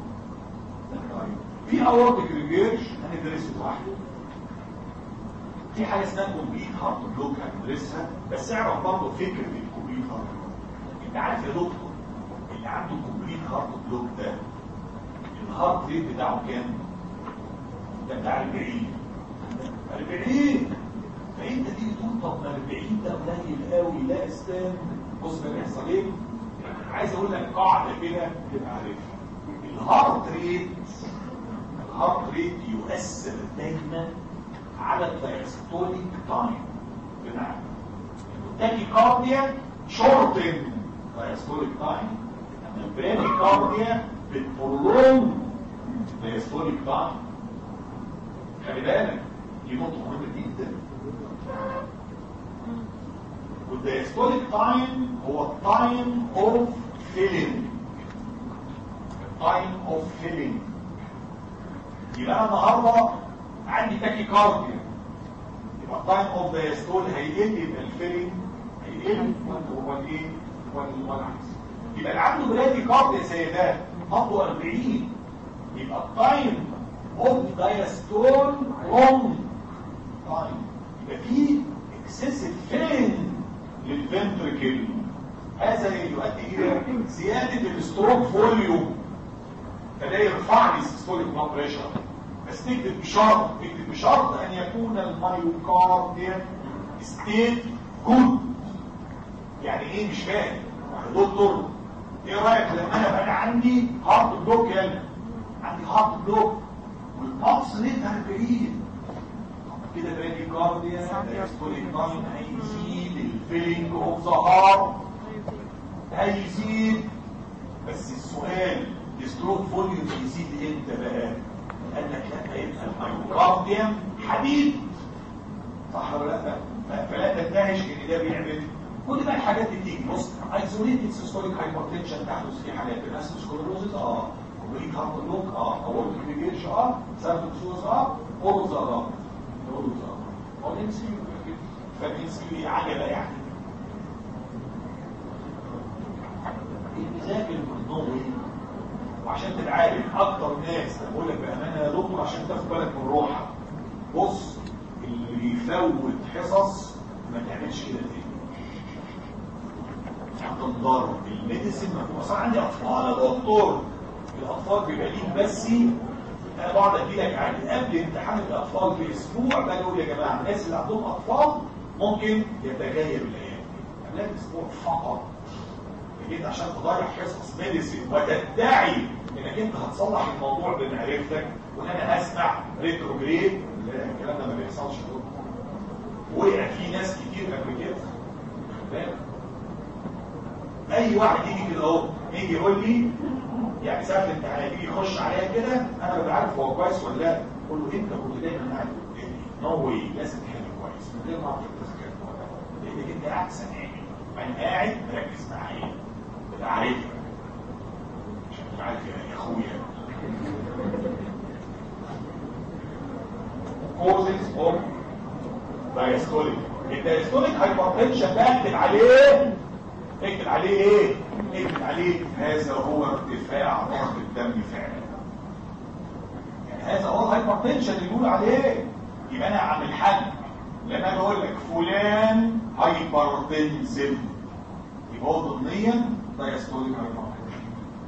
في اورتيك ريجيرش هندرسه لوحده في حاجه اسمها كومبليت هارت بلوك هندرسها بس اعرف برضه فكره الكومبليت هارت بلوك انت عارف يا دكتور اللي عنده كومبليت هارت بلوك ده الهارت ريت بتاعه كام؟ ده بتاع 40 40 فانت تيجي تقول طب ما 40 ده قليل قوي لا استنى بص ده بيحصل ايه؟ عايز اقول لك قاعده كده تبقى عارفها الهارت ريت الهارت ريت يؤثر دايما على الدايستوليك تايم بمعنى التاكي كارديا شورتن دايستوليك تايم اما البرادي كارديا بتبرلون دايستوليك تايم خلي بالك دي نقطة مهمة جدا والدايستوليك تايم هو التايم اوف فيلينج التايم اوف فيلينج يبقى انا النهارده عندي تاكي كارديا يبقى التايم اوف دايستول هيقل يبقى الفيلينج هيقل والايه والعكس يبقى اللي عنده برادي كارديا زي ده برضه 40 يبقى التايم اوف دايستول لونج تايم يبقى في اكسسيف فيلينج للفنتركل هذا يؤدي الى زياده الستروك فوليوم فده يرفع لي السيستوليك بلاد بريشر بس تكتب بشرط تكتب بشرط ان يكون المايوكارديا ستيت جود يعني ايه مش فاهم يا دكتور ايه رايك لما انا بقى عندي هارت بلوك هنا عندي هارت بلوك والبلس ريت 40 كده برادي كارديا السيستوليك تايم هيزيد الفيلينج اوف ذا هارت هيزيد بس السؤال الستروك فوليوم يزيد امتى بقى قال لك لا يبقى المايوكارديوم حديد صح ولا لا فلا تنتهش ان ده بيعمل كل بقى الحاجات دي تيجي بص ايزوليتد سيستوليك هايبرتنشن تحدث في حالات الاسكلروزس اه كومبليت هارت بلوك اه اورتيك ريجيرش اه سيرفكسوس اه اورز اه اورز اه هو الام سي فالام سي عجله يعني المذاكر النظري وعشان تبقى عارف اكتر ناس انا بقول لك بامانه يا دكتور عشان تاخد بالك من روحك بص اللي يفوت حصص ما تعملش كده تاني هتنضر الميديسين ما اصلا عندي اطفال يا دكتور الاطفال بيبقى ليك بس انا بقعد اجي لك عادي قبل امتحان الاطفال باسبوع بقى اقول يا جماعه الناس اللي عندهم اطفال ممكن يتغير الايام قبلها باسبوع فقط جيت عشان تضيع حصص ميديسين وتدعي انك انت هتصلح الموضوع بمعرفتك وان انا هسمع ريتروجريد لا الكلام ده ما بيحصلش وقع في ناس كتير قبل كده اي واحد يجي كده اهو يجي يقول لي يعني ساعه الامتحان يجي يخش عليا كده انا ببقى عارف هو كويس ولا لا اقول له انت كنت دايما قاعد قدامي نو واي لازم تحل كويس من غير ما اعرف التذكير لانك انت احسن يعني انا قاعد مركز معايا تبقى عارف عشان تبقى عارف يا اخويا اوف دايستوليك الدايستوليك هايبرتنشن بقى اكتب عليه اكتب عليه ايه اكتب عليه هذا هو ارتفاع ضغط الدم فعلا يعني هذا هو الهايبرتنشن اللي بيقول عليه يبقى انا عامل حل لما انا اقول لك فلان هايبرتنسيف يبقى هو ضمنيا دايستوليك هايبرتنشن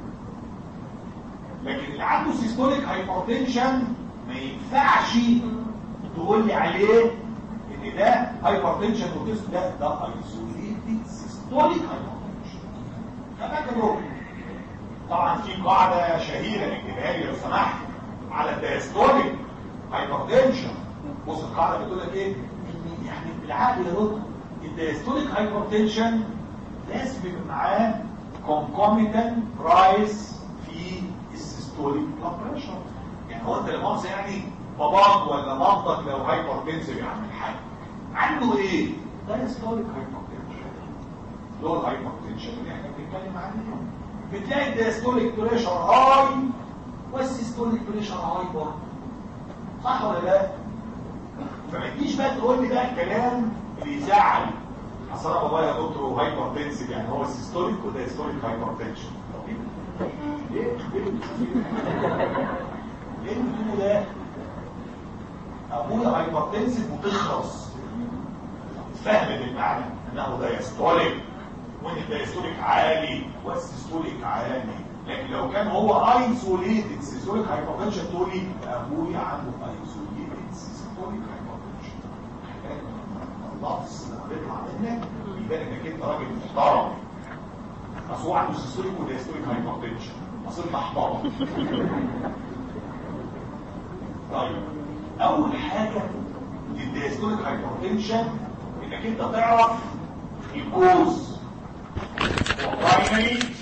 لكن اللي عنده سيستوليك هايبرتنشن ما ينفعش تقول لي عليه ان ده هايبرتنشن وتس ده ده ايزوليتد سيستوليك هايبرتنشن فاكره طبعا في قاعده شهيره اكتبها لي لو سمحت على الدايستوليك هايبرتنشن بص القاعده بتقول لك ايه ان يعني بالعقل يا دكتور الدايستوليك هايبرتنشن لازم يبقى معاه concomitant رايس في السيستوليك بلاد بريشر يعني هو انت لمؤاخذه يعني باباك ولا مامتك لو هايبرتنسيف يا عم الحاج عنده ايه؟ دايستوليك هايبرتنشن اللي هو الهايبرتنشن اللي احنا بنتكلم عنه بتلاقي الدايستوليك بريشر هاي والسيستوليك بريشر هاي برضه صح ولا لا؟ فما تجيش بقى تقول لي بقى الكلام اللي يزعل اصل انا بابايا يا دكتور هايبر تنسيف يعني هو السيستوليك وده هيستوليك هايبر تنشن ليه؟ ليه؟ ليه بتقولوا ده؟ ابويا هايبر تنسيف وتخلص فهم المعنى انه ده يستوليك وان الدايستوليك عالي والسيستوليك عالي لكن لو كان هو ايزوليتد سيستوليك هايبرتنشن تقول لي ابويا عنده ايزوليتد سيستوليك هايبرتنشن اللفظ لما بيطلع منك يبان انك انت راجل محترم اصل هو عنده سيستوليك ودايستوليك هايبرتنشن اصل محترم طيب اول حاجه للدايستوليك هايبرتنشن انك انت تعرف الكوز برايمري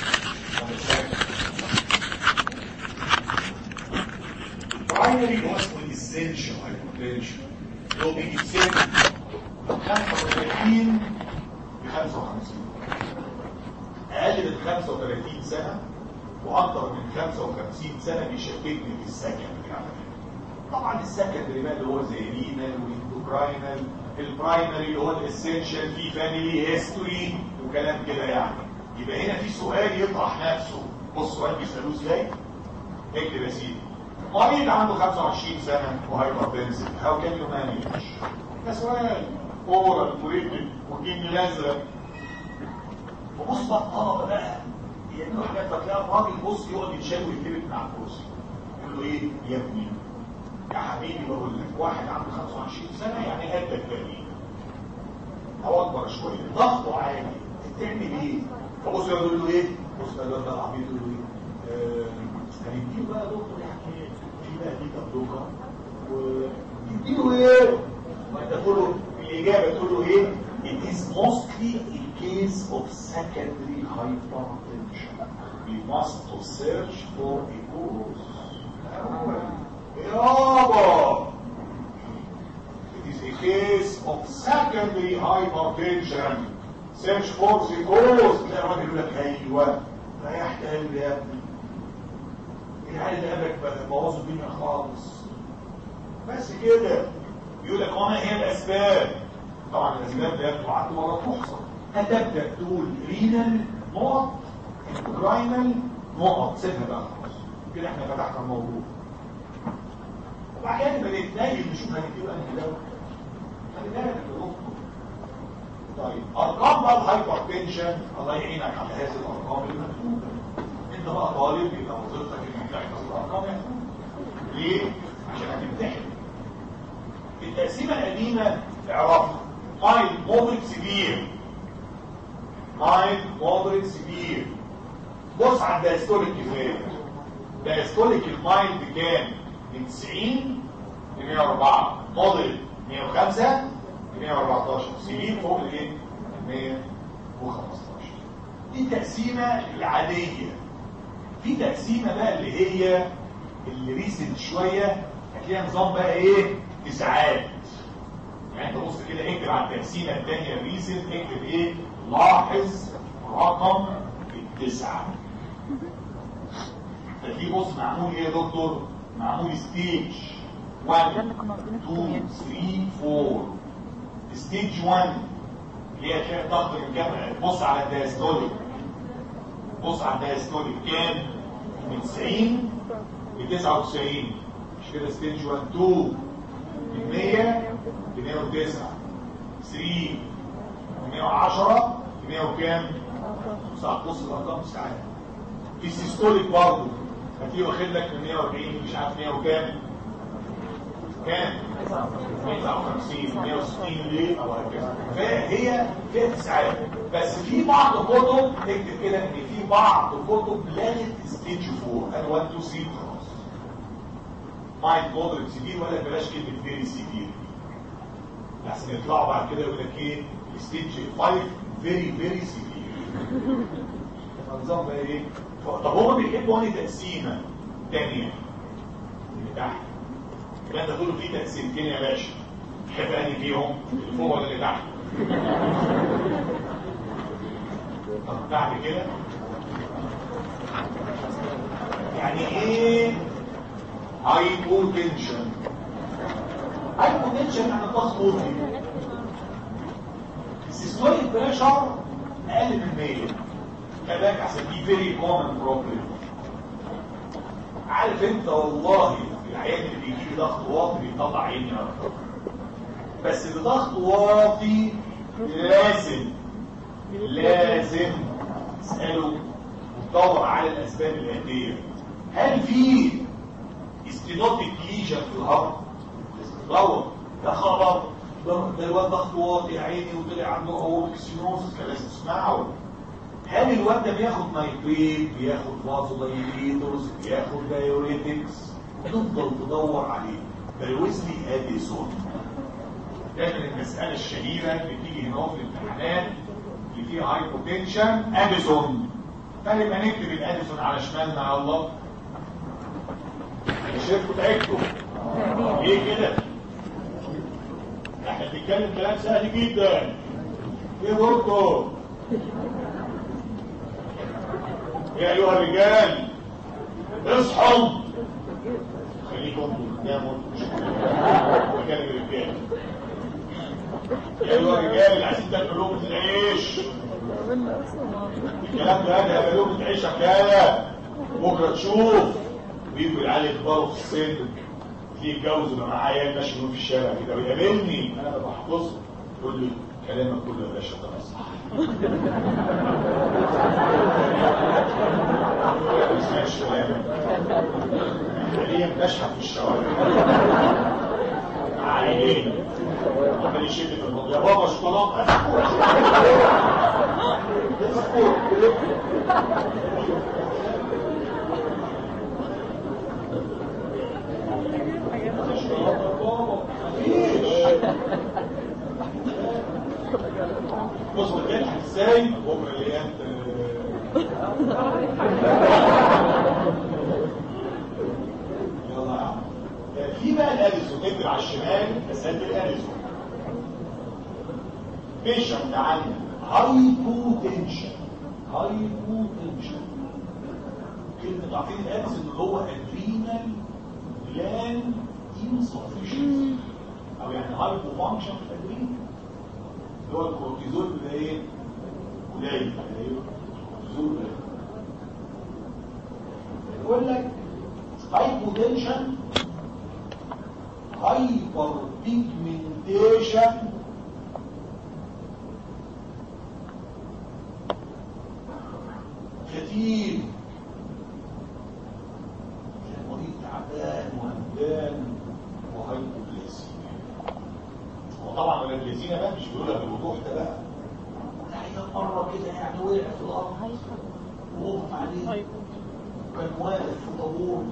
برايمري هو اسمه الاسينشال هايبرتنشن اللي هو بيجي سن 35 ل 55 اقل من 35 سنه واكثر من 55 سنه بيشككني في السكندري على فكره طبعا السكندري بقى اللي هو زي رينال والاندوكراينال البرايمري اللي هو الاسينشال في فاميلي هيستوري وكلام كده يعني يبقى هنا في سؤال يطرح نفسه بص السؤال بيسالوه ازاي اكتب يا سيدي مريض عنده 25 سنه وهايبرتنسيف هاو كان يو مانج ده سؤال اورال كوريكتد والجن الازرق وبص بقى الطلبه بقى يعملوا حاجات فتلاقي الراجل بص يقعد يتشال ويتكلم مع الكرسي يقول له ايه يا ابني يا حبيبي بقول لك واحد عنده 25 سنه يعني هدى التاني او اكبر شويه ضغطه عالي تعمل ايه؟ فبص يقول له ايه؟ بص ده ده العبيط يقول له ايه؟ هنديله بقى دكتور يعني في بقى دي تبدوكه وتديله ايه؟ وانت تقول له الاجابه تقول له ايه؟ It is mostly a case of secondary hypertension. We must to search for a cause. يابا It is a case of secondary hypertension. Search for the cause. تلاقي الراجل يقول لك ايوه ريحت قلبي يا ابني. العيال اللي قبلك بوظوا الدنيا خالص. بس كده يقول لك وما هي الاسباب؟ طبعا الاسباب لا تعد ولا تحصى. هتبدا تقول رينال نقط انتجراينال نقط سيبها بقى خلاص. كده احنا فتحنا الموضوع. وبعد كده بنتنيل نشوف هنجيب انهي دواء خلي بالك يا دكتور طيب ارقام بقى الهايبرتنشن الله يعينك على هذه الارقام المكتوبه انت بقى طالب يبقى وظيفتك انك تحفظ الارقام مكتوبه ليه؟ عشان هتمتحن التقسيمه القديمه اعرفها مايل مودريت سيفير مايل مودريت سيفير بص على الدايستوليك كفايه دايستوليك المايل بكام؟ من 90 ل 104 موديل 105 ل 114 سيبين فوق الايه 115 دي التقسيمه العاديه في تقسيمه بقى اللي هي اللي ريسنت شويه هتلاقيها نظام بقى ايه تسعات يعني انت بص كده اكتب على التقسيمه الثانيه ريسنت اكتب ايه لاحظ رقم التسعه ففي بص معمول ايه يا دكتور معمول ستيج 1 ده اللي كنا واخدينه في 2 الكيمياء 3 4 ستيج 1 اللي هي فيها ضغط من كام بص على الدايستوليك بص على الدايستوليك كام من 90 ل 99 مش كده ستيج 1 2 من 100 ل 109 3 من 110 ل 100 وكام صح بص الارقام ساعات في السيستوليك برضه هتلاقيه واخد لك من 140 مش عارف 100 وكام كام 159 160 ليه او هكذا فهي فيها تسعات بس في بعض كتب اكتب كده ان في بعض كتب لغت ستيج 4 انا 1 2 3 خلاص مايند مودريت سيفير ولا بلاش كلمه فيري سيفير لحسن يطلعوا بعد كده يقول لك ايه ستيج 5 فيري فيري سيفير فالنظام بقى ايه طب هما بيحبوا انهي تقسيمه تانية اللي تحت يبقى انت تقول له في تقسيمتين يا باشا تحب انهي فيهم اللي فوق ولا اللي تحت طب بعد كده يعني ايه هايبوتنشن هايبوتنشن يعني ضغط وطي السيستوليك بريشر اقل من 100 خلي بالك عشان دي فيري كومن بروبلم عارف انت والله العيان اللي بيجي لي ضغط واطي بيطلع عيني اكتر بس بضغط واطي لازم لازم تساله وتدور على الاسباب الاتيه هل في استينوتيك ليجن في الهرم دور ده خبر ده ده الواد ضغط واطي يا عيني وطلع عنده اورتيك سينوسس كان لازم تسمعه هل الواد ده بياخد نايتريت بياخد فازودايليتورز بياخد دايوريتكس تفضل تدور عليه بروزلي اديسون دايما المسألة الشهيرة اللي بتيجي هنا في الامتحانات اللي فيها هايبوتنشن اديسون فنبقى نكتب الاديسون على شمالنا يا الله شايفكم تعبتوا ليه كده؟ احنا بنتكلم كلام سهل جدا ايه برضه؟ يا ايها الرجال اصحوا خليكم تناموا مش بكلم الرجال يا ايها الرجال اللي عايزين تاكلوا لقمه العيش الكلام ده ده يبقى لقمه العيش حكايه بكره تشوف ويجوا العيال يكبروا في السن تيجي يتجوز يبقى معاه عيال ماشي في الشارع كده ويقابلني انا ببقى حافظه يقول لي كلامك كله يا باشا ده صح ما تسمعش كلامك حاليا بشحت في الشوارع عينين عمال يشد في الموضوع يا بابا شوكولاته بص بتضحك ازاي بكره اللي انت يلا يا عم في بقى الاديسون اكتب على الشمال مسألة الاديسون بيشنت عندنا هايبوتنشن هايبوتنشن كلمة عارفين الاديسون اللي هو ادرينال جلاند insufficiency او يعني هايبو فانكشن في الادرينال اللي هو الكورتيزول بيبقى ايه؟ قليل ايوه الكورتيزول قليل يقول لك هايبوتنشن هايبر بيجمنتيشن كتير المريض تعبان وهمدان وهايبوغليسيميا وطبعا الجليسيميا بقى مش بيقول لك الوضوح ده بقى العيان مره كده يعني وقع في الارض ووقف عليه وكان واقف في طابور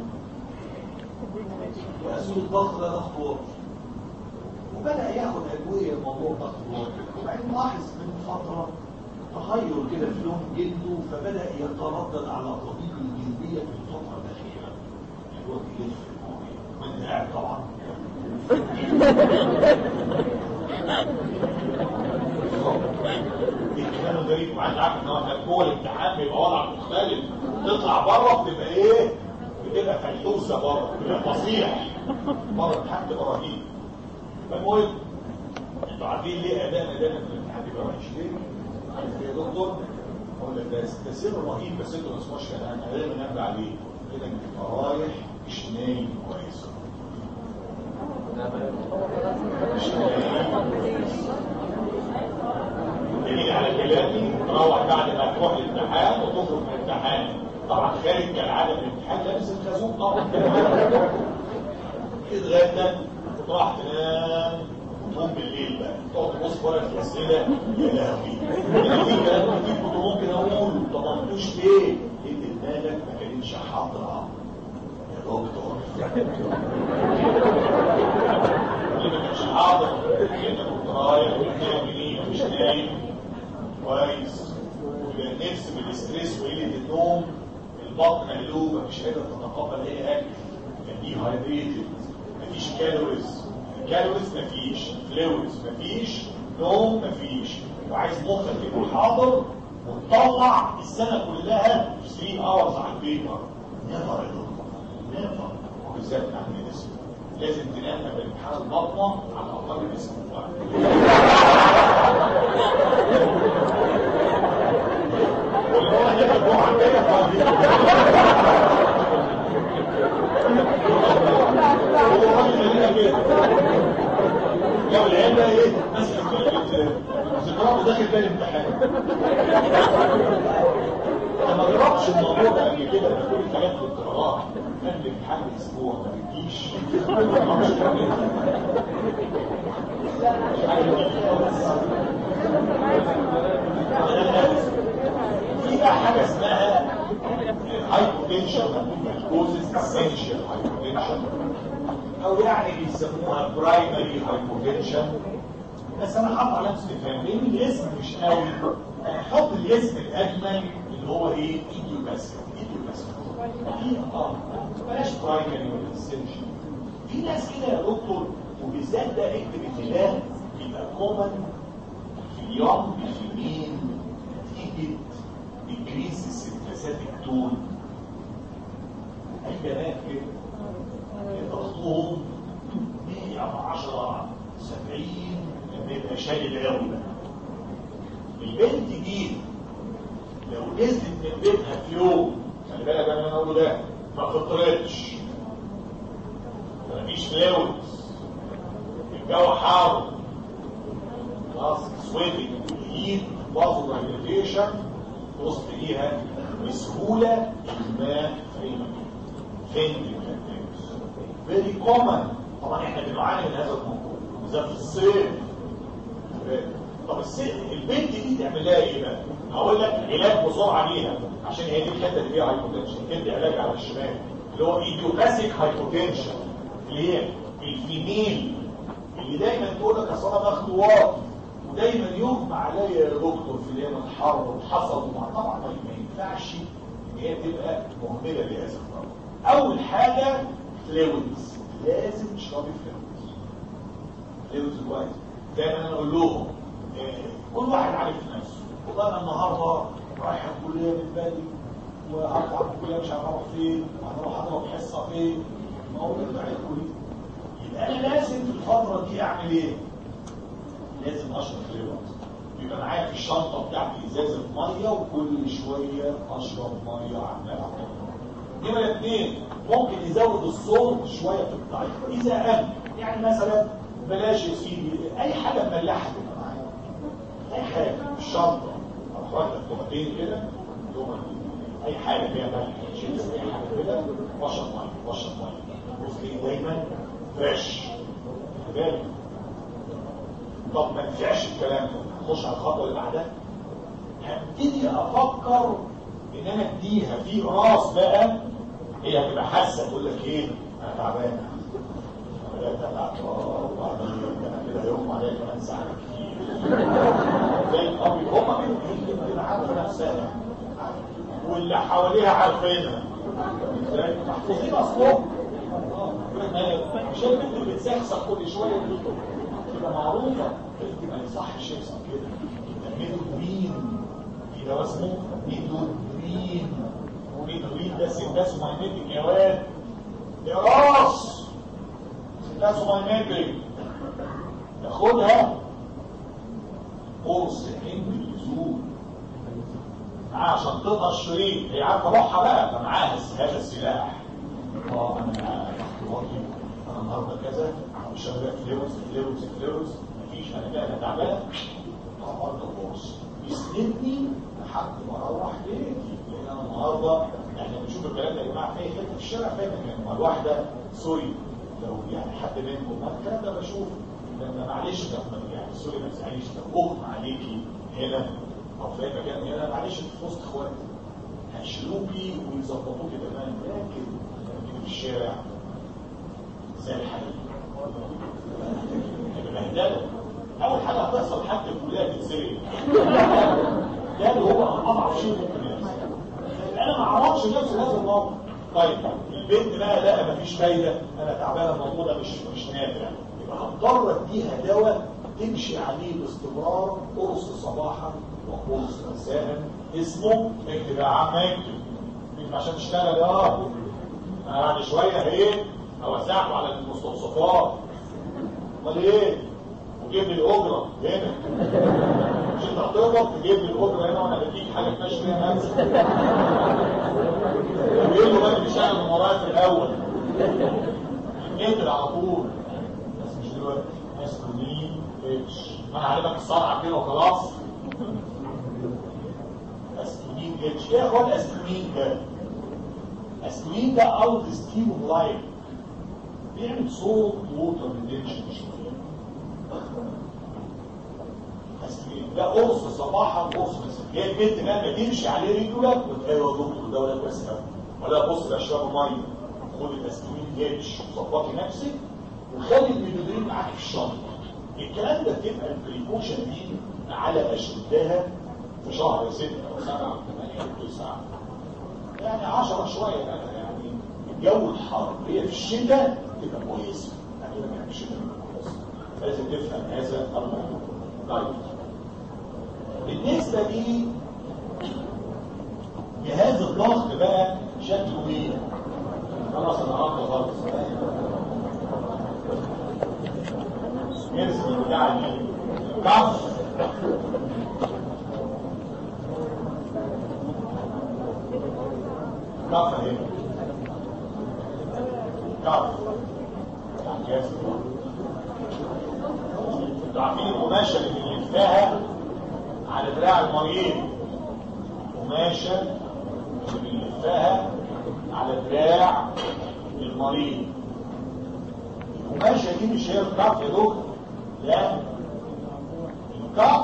وأسود الضغط ده ضغط واطي وبدأ ياخد أدوية الموضوع ضغط واطي وبعدين لاحظ من فترة تغير كده في لون جلده فبدأ يتردد على طبيب الجلدية في الفترة الأخيرة الوقت يلف في المواضيع وانت قاعد طبعا الكلام الغريب وعايز عارف ان هو كان جوه الامتحان بيبقى وضع مختلف تطلع بره بتبقى ايه؟ بتبقى فلحوسه بره بتبقى فصيح مرة الامتحان تبقى رهيب فالمهم انتوا عارفين ليه ادائنا دايما في الامتحان بيبقى وحش ليه؟ عارف ايه يا دكتور؟ اقول لك ده ده سر رهيب بس انتوا ما تسمعوش كلام انا دايما انبه عليه كده انك تبقى رايح مش نايم كويس مش نايم تيجي على كلامي تروح بعد ما تروح الامتحان وتخرج من الامتحان طبعا خارج كالعاده من الامتحان لابس الخازوق طبعا تتغدى وتروح تنام وتقوم بالليل بقى تقعد تبص ورا الاسئله يا لهوي انا في كلام كتير كنت ممكن اقول طب ما قلتوش ليه؟ لان دماغك ما كانتش حاضره يا دكتور ليه ما كانش حاضر؟ انت كنت رايح وبتعمل ايه؟ مش نايم كويس والنفس بالاستريس وقله النوم البطن مقلوبه مش قادره تتقبل اي اكل دي هايدريتد مفيش كالوريز كالوريز مفيش فلويدز مفيش نوم مفيش وعايز مخك يكون حاضر وتطلع السنه كلها في 3 اورز على البيبر نيفر يا دكتور نيفر وبالذات مع الميديسن لازم تنام قبل امتحان البطنه على الاقل باسبوع واللي هو هنبقى الجمعه الجايه فاضي هو راجل خلينا كده لو العيال بقى ايه ماسك ذكراه داخل بقى الامتحان انا ما جربتش الموضوع ده قبل كده انا كل الحاجات اللي بتقراها قبل الامتحان باسبوع ما بتجيش ما اعرفش تعمل في بقى حاجه اسمها هايبوتنشن كوزز اسينشال هايبوتنشن او يعني بيسموها برايمري هايبوتنشن بس انا حاطط علامه استفهام لان الاسم مش قوي انا حط الاسم الاجمل اللي هو ايه ايديوباسيك ايديوباسيك في اه بلاش برايمري ولا اسينشال في ناس كده يا دكتور وبالذات ده اكتب الخلاف بيبقى كومن في اليوم في مين نتيجه انكريس السيمباثيك تون اي بنات كده ضغطهم 110 70 لما يبقى شايل قوي بقى البنت دي لو نزلت من بيتها في يوم خلي بالك انا اللي اقوله ده ما فطرتش مفيش فلويدز الجو حار خلاص سويتنج هيت بازو دايليتيشن توصل ليها بسهوله الماء في فين فيري كومن طبعا احنا بنعاني من هذا الموضوع بالذات في الصيف طب الصيف البنت دي تعمل لها ايه بقى؟ هقول لك علاج بسرعه ليها عشان هي دي الحته اللي فيها هايبوتنشن تدي علاج على الشمال اللي هو ايديوباثيك هايبوتنشن اللي هي الفيميل اللي دايما تقول لك اصل انا باخد واطي ودايما يغمى عليا يا دكتور في الايام الحر وحصل طبعا ما ينفعش ان هي تبقى مهمله بهذا الامر اول حاجه فلويدز لازم تشربي فلويدز فلويدز كويس دايما انا اقول لهم آه، كل واحد عارف نفسه والله انا النهارده رايح الكليه من بدري وهطلع من الكليه مش عارف اروح فين وهروح اضرب حصه فين ما هو ده الكليه يبقى انا لازم في الفتره دي اعمل ايه؟ لازم اشرب فلويدز يبقى معايا في الشنطه بتاعتي ازازه ميه وكل شويه اشرب ميه عمال احط نمرة اثنين ممكن يزود الصوت شوية في الضعيف إذا أمن يعني مثلا بلاش يا سيدي أي حاجة مملحة تبقى معايا أي حاجة في الشنطة أخرج لك تومتين كده تومة أي حاجة فيها ملح شيبس أي حاجة كده واشرب مية واشرب مية بص دايما فريش خلي بالك طب ما نفعش الكلام ده نخش على الخطوة اللي بعدها هبتدي أفكر ان انا اديها في راس بقى هي هتبقى حاسه تقول لك ايه انا تعبانه بدات اتعب وبعدين انا كده هيغمى عليا كمان ساعه كتير زي الاب هم بتبقى عارفه نفسها واللي حواليها عارفينها ازاي محفوظين اصلهم مش البنت اللي بتسخسخ كل شويه دي تبقى معروفه البنت ما يصحش يحصل كده تعملوا مين في دواء اسمه ميدودرين ميدودرين ده سنداس ماينيتك يا واد يا راس بلازمايمتري تاخدها قرص عند اللزوم معاها عشان تقطع الشريط هي عارفه روحها بقى فمعاها هذا السلاح اه انا اختباري انا النهارده كذا مش هبقى فليروس فليروس فليروس مفيش انا كده انا تعبان هقعد قرص يسندني لحد ما اروح بيتي لان انا النهارده احنا بنشوف الكلام ده يا جماعه في اي حته في الشارع فاهم يعني ما الواحده سوري لو يعني حد منكم ما الكلام ده بشوفه لما معلش ده يعني سوري ما تزعليش لو اغمى عليكي هنا او في اي مكان هنا معلش في وسط اخواتي هيشيلوكي ويظبطوكي تمام لكن لما في الشارع زي الحريق بهدله اول حاجه هتحصل حتى الكليه تتسرق ده اللي هو اضعف شيء ممكن يحصل انا ما اعرفش نفس هذا الموقف طيب البنت بقى لا مفيش فايده انا تعبانه الموضوع ده مش مش نافع يبقى هضطر اديها دواء تمشي عليه باستمرار قرص صباحا وقرص مساء اسمه اكتب يا عم اكتب مش عشان تشتغل اه انا بعد شويه ايه اوزعكم على المستوصفات امال ايه وجيب لي الاجره هنا مش انت هتقبض تجيب لي الاجره هنا وانا بديك حاجه تمشي فيها نفسك بيقول له بقى بيشتغل من ورايا في الاول نقدر على طول بس مش دلوقتي اسكرين اتش ما انا علمك الصرعه كده وخلاص اسكرين اتش ايه يا اخوان اسكرين ده اسكرين ده اوت ستيم اوف لايف بيعمل صوت ووتر ريتنشن شويه اسكرين ده قرص صباحا قرص مساء هي البنت لما تمشي عليه ريجولار وتلاقي يا دكتور ده ولا كويس قوي ولا بص ده اشرب ميه خد الاسكرين اتش وظبطي نفسك وخلي الميدودرين معاك في الشنطه الكلام ده بتبقى البريكوشن دي على اشدها في شهر 6 او 7 او 8 او 9 يعني 10 شويه بقى يعني الجو الحر هي في الشتاء تبقى كويسه يعني ما في الشتاء كويسه لازم تفهم هذا الموضوع طيب بالنسبه لي جهاز الضغط بقى شكله ايه؟ خلاص انا هقطع خالص يرسم يعني كف كف اهي كف يعني يرسم انتوا عارفين القماشه اللي بنلفها على دراع المريض قماشه اللي بنلفها على دراع المريض القماشه دي مش هي الكف يا دكتور لا الكف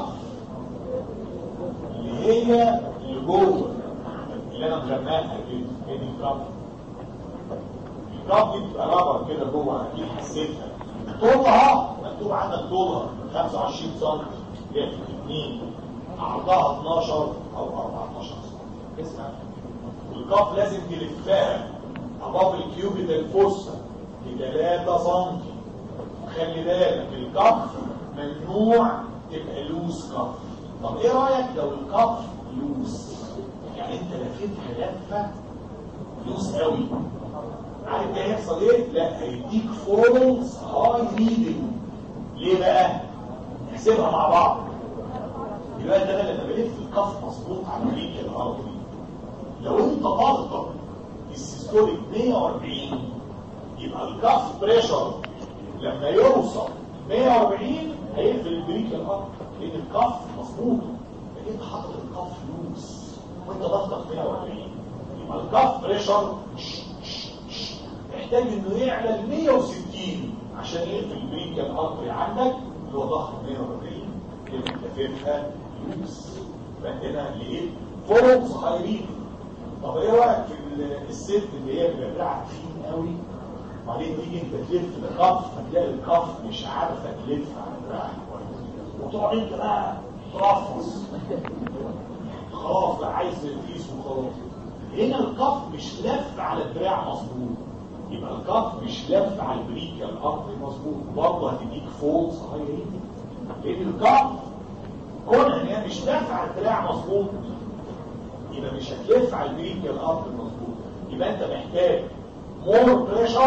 اللي هي اللي جوه اللي انا مجمعها كده هي دي الكف الكف دي بتبقى رابر كده جوه اكيد حسيتها طولها مكتوب عندك طولها 25 سم هي 2 عرضها 12 او 14 سم اسمع الكف لازم تلفها above الكيوبيتال فوسا ب 3 سم خلي بالك الكف ممنوع تبقى لوس كف طب ايه رايك لو الكف لوس يعني انت لفتها لفه لوس قوي عارف ده هيحصل ايه لا هيديك فولز هاي ريدنج ليه بقى نحسبها مع بعض يبقى ده لما بلف الكف مظبوط على مريك الارضي لو انت ضغطك السيستوليك 140 يبقى الكف بريشر لما يوصل 140 هيقفل البريك الارض لان الكف مظبوط لكن انت حاطط الكف لوس وانت ضغطك 140 يبقى الكف بريشر محتاج انه يعلى ل 160 عشان يقفل البريك الارضي عندك اللي هو ضغط 140 يبقى انت لففها لوس فهنا لقيت فوق صغيرين طب ايه رايك في الست اللي هي بيبقى دراعها تخين قوي وبعدين تيجي انت تلف الكف فتلاقي الكف مش عارفه تلف على دراعها كويس وتقعد انت بقى ترفص خلاص بقى عايز تقيس وخلاص هنا الكف مش لف على الدراع مظبوط يبقى الكف مش لف على البريكه الارضي مظبوط برضه هتديك فوق صغيرين لان الكف كون ان هي مش لف على الدراع مظبوط يبقى مش هتلف على البريكه الارضي مظبوط يبقى انت محتاج مور بريشر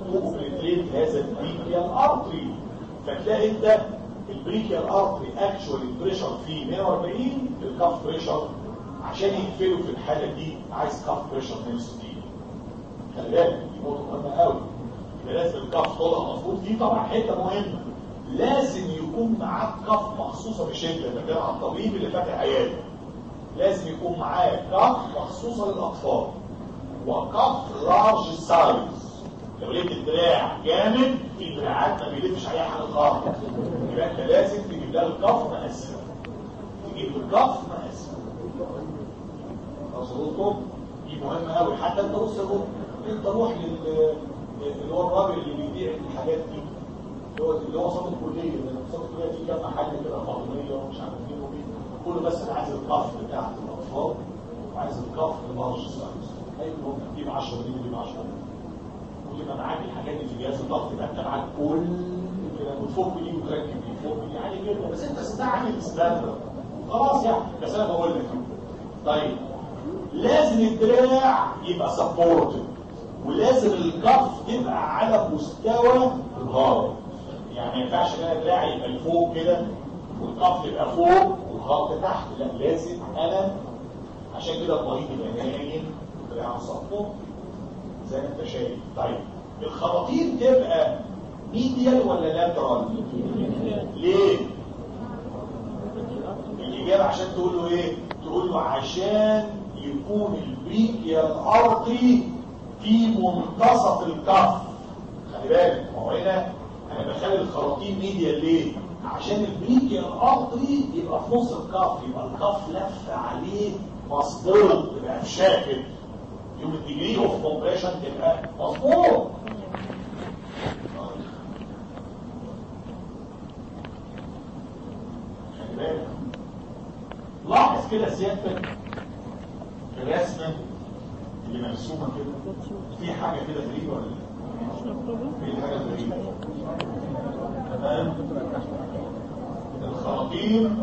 تو اوبليتريت هذا البريكيال ارتري فتلاقي انت البريكيال ارتري اكشوال البريشر فيه 140 الكاف بريشر عشان يقفلوا في الحاله دي عايز كاف بريشر 160 خلي بالك دي نقطه مهمه قوي يبقى لازم الكاف طولها مظبوط دي طبعا حته مهمه لازم يكون معاك كف مخصوصه بشده ده كده على الطبيب اللي فاتح عياده لازم يكون معاه كف مخصوصه للاطفال وكف لارج سايز لو لقيت الدراع جامد في دراعات ما بيلفش عليها حاجه خالص يبقى انت لازم تجيب لها الكف مقسم تجيب الكف مقسم مظبوط دي مهمه قوي حتى انت بص انت روح لل اللي هو الراجل اللي بيبيع الحاجات دي اللي هو اللي هو صاحب الكليه صاحب الكليه في كام محل كده فاطميه ومش عارف ايه وبيه كله بس انا عايز الكف بتاعت الاطفال وعايز الكف لارج سايز ايوه دي ب 10 دي ب 10 ويبقى معاك الحاجات دي في جهاز الضغط يبقى انت معاك كل كده وتفك دي وتركب دي وتفك دي عادي جدا بس انت استعمل ستاندرد خلاص يعني بس انا بقول لك طيب لازم الدراع يبقى سبورتد ولازم الكف يبقى على مستوى الهارد يعني ما ينفعش بقى دراعي يبقى لفوق كده والكف يبقى فوق والهارد تحت لا لازم انا عشان كده المريض يبقى نايم دراعه سبورت زي ما انت شايف طيب الخراطيم تبقى ميديال ولا لاترال ليه الاجابه عشان تقول له ايه تقول له عشان يكون البريكيال ارتري في منتصف الكف خلي بالك ما هو هنا انا بخلي الخراطيم ميديال ليه عشان البريكيال ارتري يبقى في نص الكف يبقى الكف لف عليه مصدر يبقى شاكل يوم الديجري اوف كومبريشن تبقى مظبوط خلي بالك لاحظ كده سيادتك الرسمه اللي مرسومه كده في حاجه كده غريبه ولا لا؟ في حاجه غريبه تمام الخراطيم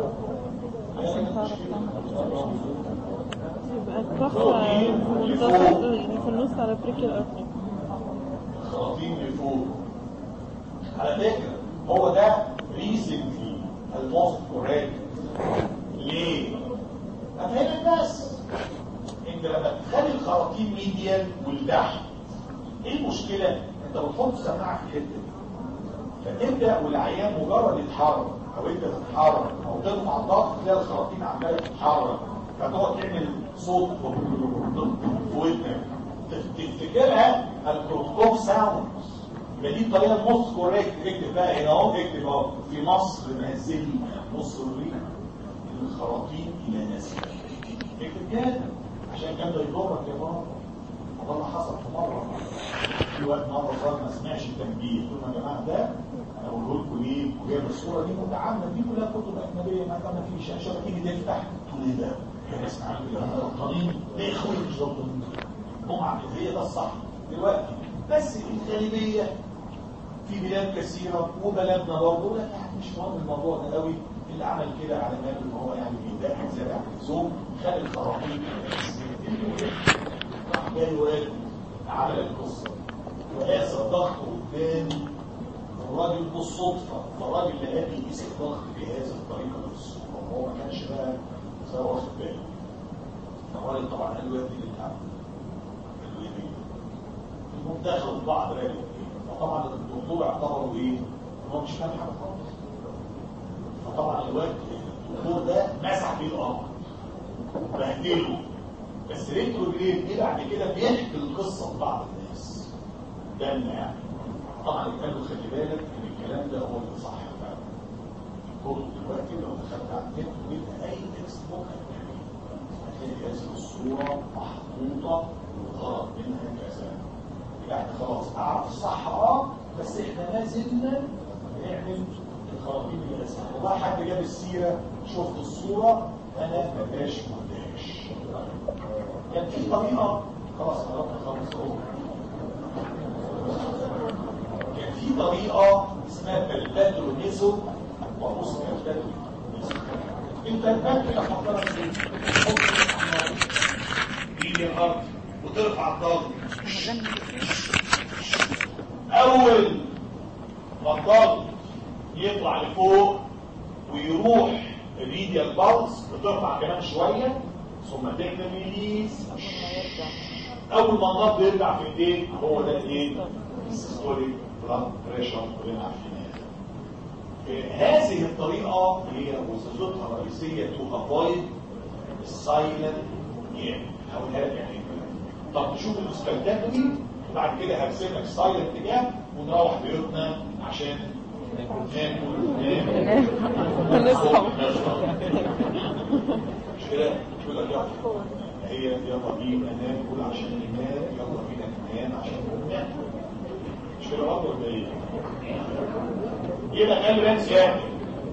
يبقى الكف في منتصف يعني في النص على بريكيال ارتري الخراطيم لفوق على فكرة هو ده ريسنتلي الموست كوريكت ليه؟ افهمك بس انت لما تخلي الخراطيم ميديال ولتحت ايه المشكلة؟ انت بتحط سماعة في الحتة دي فتبدأ والعيان مجرد يتحرك او انت تتحرك او ترفع الضغط تلاقي الخراطيم عمالة تتحرك فتقعد تعمل صوت في ودنك تفتكرها الكروتوف ساوند يبقى دي الطريقه الموست كوريكت اكتب بقى هنا اهو اكتب اهو في مصر نازل مصرين الخراطيم الى نازل اكتب كده عشان كان ده يضرك يا ماما وده اللي حصل في مره في وقت مره صار ما سمعش التنبيه قلت لهم يا جماعه ده انا بقول لكم ليه وجايب الصوره دي متعامله دي كلها كتب اجنبيه ما ما في شاشه تيجي تفتح تقول ايه ده؟ يا ناس معانا غلطانين ليه يا اخويا مش غلطانين؟ هم عاملين هي ده الصح دلوقتي بس الغالبيه في بلاد كثيره وبلدنا برضه لا يعني مش مهم الموضوع ده قوي اللي عمل كده على مال ان هو يعني بيدافع زياده عن اللزوم خد الخراطيم راح جاي واد عمل القصه وقاس الضغط قدامي الراجل بالصدفه فالراجل لقاه بيقيس الضغط بهذه الطريقه بالصدفه وهو ما كانش بقى سواء واخد باله فالراجل طبعا قال له يا ابني اللي انت عامله قال له ايه دي؟ المهم دخلوا بعض راجل فطبعا الدكتور اعتبروا ايه؟ ان هو مش فاهم حاجه خالص فطبعا الواد الدكتور ده مسح بيه الارض بهدله بس ريت رجلين ايه بعد كده بيحكي القصه لبعض الناس ده يعني طبعا قال له خلي بالك ان الكلام ده هو اللي صح فعلا الكتب دلوقتي لو دخلت على النت وجبت اي تكست بوك هتلاقي هذه الصوره محطوطه والغرض منها كذا يعني خلاص اعرف الصح اه بس احنا ما زلنا بنعمل الخراطيم الاساسيه والله حد جاب السيره شفت الصوره انا ما باش ما قلتهاش كان في طريقه خلاص قربنا خلاص اهو كان في طريقه اسمها بلباترونيزو وبص بلباترونيزو البلبات كده فكرت في تحط ايدي الارض وترفع الضغط اول ما الضغط يطلع لفوق ويروح الريديال بالز بترفع كمان شويه ثم تعمل ريليز اول ما النبض يرجع في ايديك هو ده الايه السيستوليك بلاد بريشر كلنا عارفينها هذه الطريقه هي وظيفتها الرئيسيه تو افويد السايلنت جيم هقولها لك يعني طب تشوف الاسبكتاكلي وبعد كده هرسمك سايلنت جام ونروح بيوتنا عشان ناكل وننام هنصحى. مش كده تقول لك يلا هي يلا بينا ناكل عشان ننام يلا بينا ننام عشان ننام مش كده برضه ولا ايه؟ يبقى خلي بالك سيادة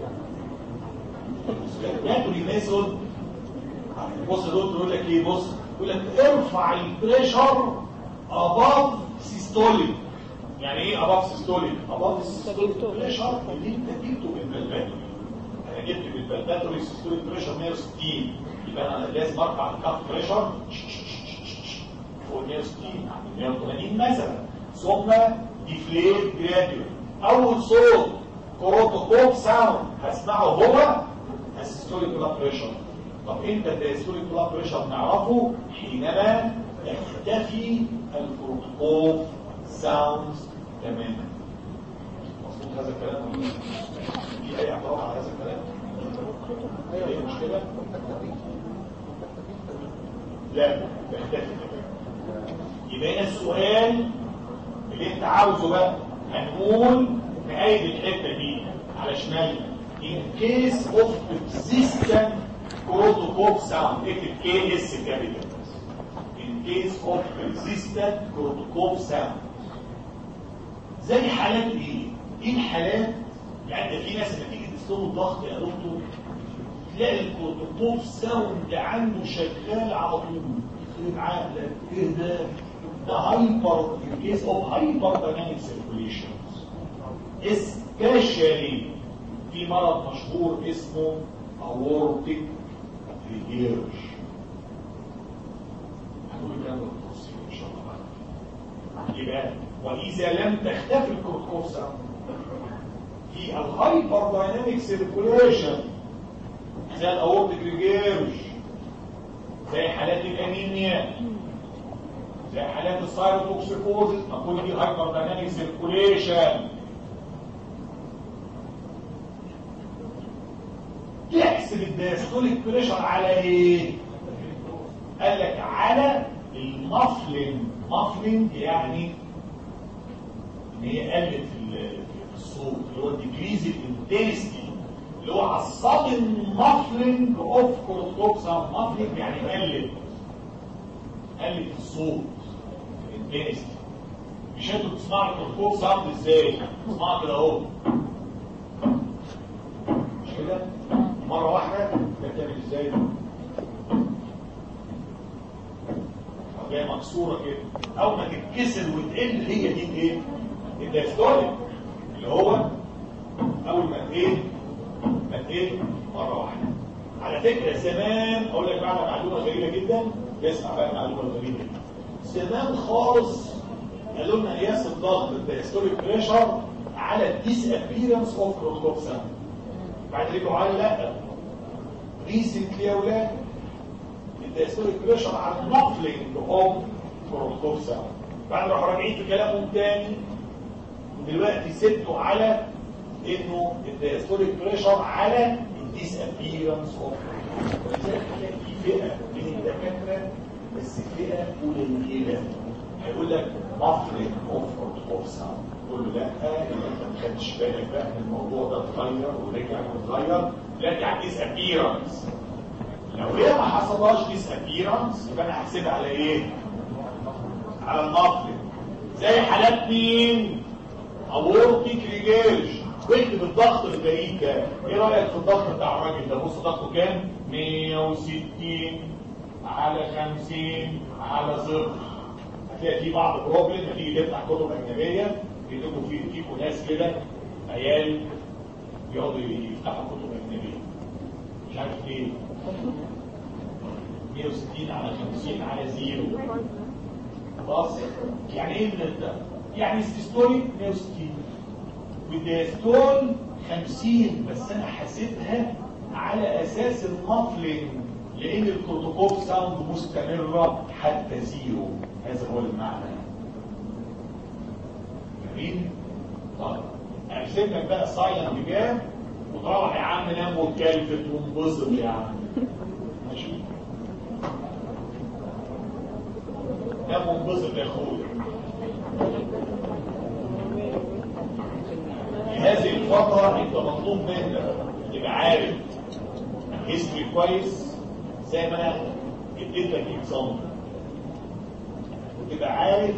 ياكل يميزون بص يا دكتور يقول لك ايه بص يقول لك ارفع البريشر اباف سيستوليك يعني ايه اباف سيستوليك اباف سيستوليك بريشر اللي انت جبته بالبلباتوري انا جبت بالبلباتوري سيستوليك بريشر 160 يبقى انا لازم ارفع الكف بريشر فوق 160 180 مثلا ثم ديفليت جراديوال اول صوت كوروتوكوب ساوند هسمعه هو السيستوليك بلاد بريشر طب امتى الدايستوليك بلاد بريشر نعرفه حينما يختفي الكوروتوكوب ساوندز تماما مظبوط هذا الكلام ولا لا؟ في اي اعتراض على هذا الكلام ايه مشكله لا تختفي يبقى هنا السؤال اللي انت عاوزه بقى هنقول نقايد الحته دي على شمالنا in case of persistent protocope sound اكتب كي اس كابيتال in case of persistent protocope sound زي حالات ايه؟ ايه الحالات؟ يعني ده في ناس لما تيجي تستوي الضغط يا دكتور تلاقي البروتوكوب ساوند عنده شغال على طول يخرب عقلك ايه ده؟ ده هايبر in case of hyperdynamic circulations especially في مرض مشهور اسمه aortic regurg هنقول الكلام ده بالتفصيل ان شاء الله بعد يبقى واذا لم تختفي الكورتيكوف ساوند في الهايبر دايناميك سيركوليشن زي الاورتيك ريجيرج زي حالات الانيميا زي حالات السايروتوكسيكوزيس نقول دي هايبر دايناميك سيركوليشن تحسب الدايستوليك بريشر على ايه قال لك على المفلنج مفلنج يعني ان هي قلت في ال- في الصوت اللي هو الديكريز الانتنسيتي اللي هو على الصدم مفلنج اوف كورتوكس مفلنج يعني قلت قلت الصوت الانتنسيتي مش انتوا بتسمعوا الكورتوكس ساوند ازاي؟ بتسمعوا كده اهو مش كده؟ مرة واحدة ده بتعمل ازاي؟ جاية مكسورة كده أول ما تتكسر وتقل هي دي الايه؟ الدايستوليك اللي هو أول ما تقل ما تقل مرة واحدة على فكرة زمان أقول لك بقى على معلومة غريبة جدا اسمع بقى المعلومة الغريبة دي زمان خالص قالوا لنا قياس الضغط الدايستوليك بريشر على الديس ابيرنس اوف كروتوكسان بعد كده قال لا ريسنتلي يا اولاد الدايستوليك بريشر على المفلنج اوف كروتوكسان بعد راحوا راجعين في كلامهم تاني ودلوقتي سبتوا على انه الدايستوليك بريشر على الديس ابيرنس اوف ولذلك هتلاقي في فئه من الدكاتره بس فئه قليله هيقول لك مفرق اوف كروتوكسان تقول له لا انت ما خدتش بالك بقى ان الموضوع ده اتغير ورجع واتغير رجع ديس ابيرنس لو هي ما حصلهاش ديس ابيرنس يبقى انا هحسبها على ايه؟ على المفرق زي حالات مين؟ اورتيك ريجيرج واكتب الضغط البعيد ده ايه رايك في الضغط بتاع الراجل ده بص ضغطه كام 160 على 50 على صفر هتلاقي في بعض بروبلم لما تيجي تفتح كتب اجنبيه يكتبوا في فيكم ناس كده عيال يقعدوا يفتحوا كتب اجنبيه مش عارف ليه 160 على 50 على زيرو خلاص يعني ايه من ده يعني السيستوليك 160 والديستول 50 بس انا حاسبها على اساس المافلين لان البروتوكول ساوند مستمره حتى زيرو هذا هو المعنى جميل طيب ارسم لك بقى سايلنت جام وتروح يا عم نام واتكلفت وانبسط يا عم ماشي نام وانبسط يا اخويا في هذه الفترة انت مطلوب منك تبقى عارف هيستوري كويس زي ما انا اديت لك اكزامبل وتبقى عارف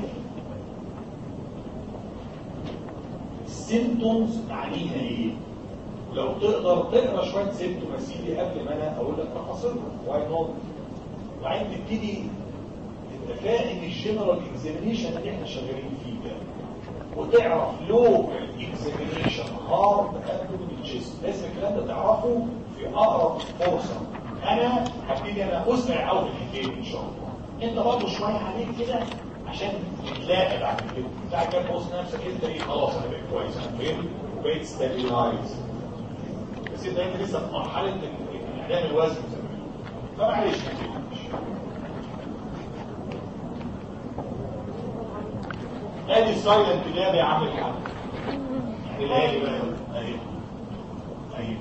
السيمتومز معنيها ايه ولو تقدر تقرا شويه سيمتوم يا سيدي قبل ما انا اقول لك تفاصيلهم واي نوت وبعدين تبتدي انت فاهم الجنرال اكزامينيشن اللي احنا شغالين فيه ده وتعرف لوكال اكزامينيشن هارد ابدومين تشيست لازم الكلام ده تعرفه في اقرب فرصه انا هبتدي انا اسرع قوي في الحكايه ان شاء الله انت برضه شويه عليك كده عشان تتلاقى بعد كده بعد كده تبص نفسك انت ايه خلاص انا بقيت كويس انا فهمت وبقيت ستابيلايز بس انت انت لسه في مرحله اعلام الوزن زي ما بيقولوا فمعلش ما تقلقش ادي السايلنت جاب يا عم الحاج الهادي بقى اهي اهي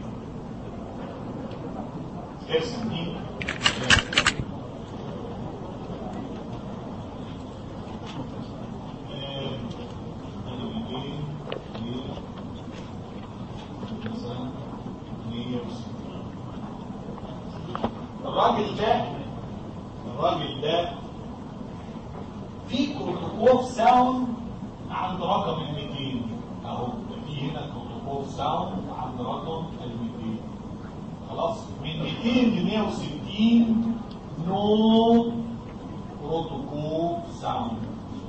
ارسم دي الراجل ده الراجل ده في كروتوكوف ساوند عند رقم ال 200 اهو في هنا كروتوكوف ساوند عند رقم ال 200 خلاص من 200 ل 160 نو بروتوكول ساوند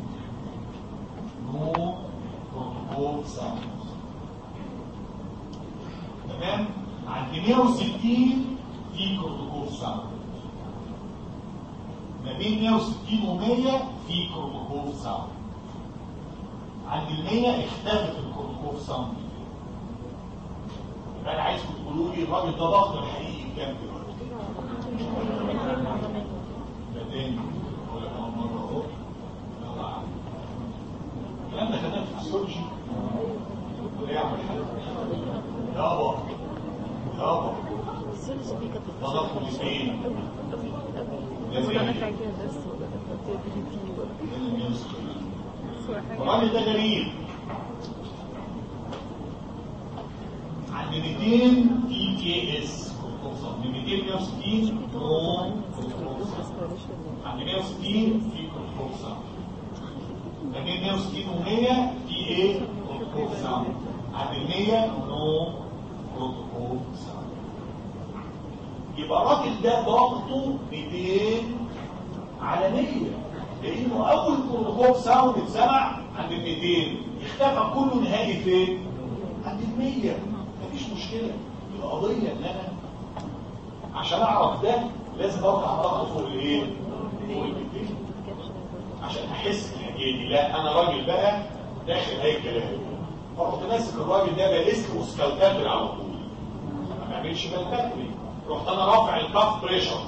نو بروتوكول ساوند تمام عند 160 في بروتوكول ساوند ما بين 160 و100 في بروتوكول ساوند عند ال 100 اختفت البروتوكول ساوند يبقى انا عايزكم تقولوا لي الراجل ده ضغط الحقيقي كام دلوقتي؟ ده تاني ولا كمان مره اهو يلا يا عم الكلام ده خدناه في الفسيولوجي ولا يعمل حاجه يابا يابا ده ضغط الاثنين لازم ولا يعمل. حاجة بس ولا لازم يمسك. حاجة الراجل ده غريب عند 200 في كي اس من 260 نون عند 160 في كورتوكسا ما بين 160 و100 في ايه كورتوكسا عند 100 نو كورتوكسا يبقى الراجل ده ضغطه 200 على 100 لانه اول بروتوكول ساوند اتسمع عند ال 200 اختفى كله نهائي فين؟ عند ال 100 مفيش مشكله القضيه ان انا عشان اعرف ده لازم ارفع ضغطه فوق الايه؟ فوق ال 200 عشان احس بالحكايه دي لا انا راجل بقى داخل اي كلام فرحت ماسك الراجل ده بقيس له سكالتاتري على طول ما بعملش بالتاتري رحت انا رافع الكاف بريشر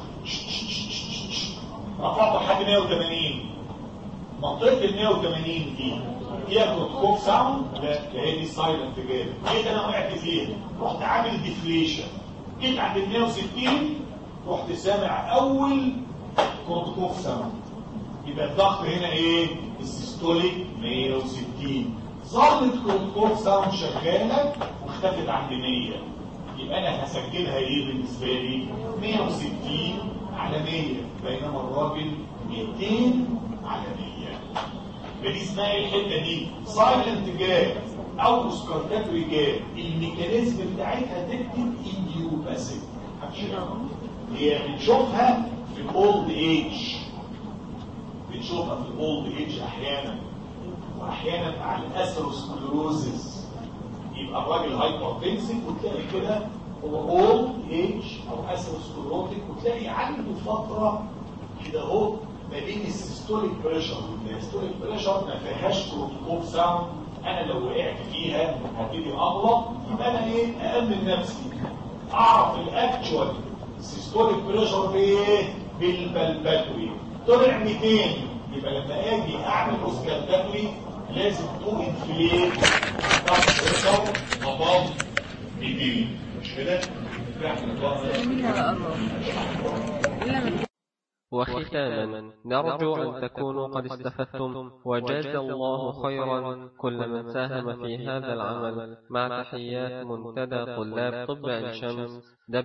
رفعته لحد 180 منطقه ال 180 دي فيها كوف ساوند لا ده هي دي سايلنت جاب جيت انا وقعت فيها رحت عامل ديفليشن جيت عند ال 160 رحت سامع اول كوف ساوند يبقى الضغط هنا ايه السيستوليك 160 ظلت كوف ساوند شغاله واختفت عند 100 يبقى انا هسجلها ايه بالنسبه لي 160 على 100 بينما الراجل 200 على 100 دي اسمها ايه الحته دي سايلنت جاب او سكارتاتوري جاب الميكانيزم بتاعتها تكتب انديوباسيك هي بنشوفها في الاولد ايج بنشوفها في الاولد ايج احيانا واحيانا مع الاثيروسكلروزس يبقى الراجل هايبرتنسيف وتلاقي كده هو اولد ايج او اثيروسكلروتيك وتلاقي عنده فتره كده اهو ما بين السيستوليك بريشر والدايستوليك بريشر ما فيهاش بروتوكول ساوند انا لو وقعت فيها هبتدي اغلط يبقى انا ايه اامن نفسي اعرف الاكتوال سيستوليك بريشر بايه بالبلباتوري طلع 200 يبقى لما اجي اعمل اوسكالتاتوري لازم تو انفليت ضغط بريشر اباف 200 مش كده؟ احنا مين على الله إلا من وختاما نرجو أن تكونوا قد استفدتم وجاز الله خيرا كل من ساهم في هذا العمل مع تحيات منتدى طلاب طب عين شمس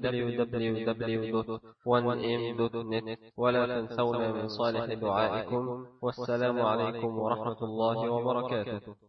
www.1m.net ولا تنسونا من صالح دعائكم والسلام عليكم ورحمة الله وبركاته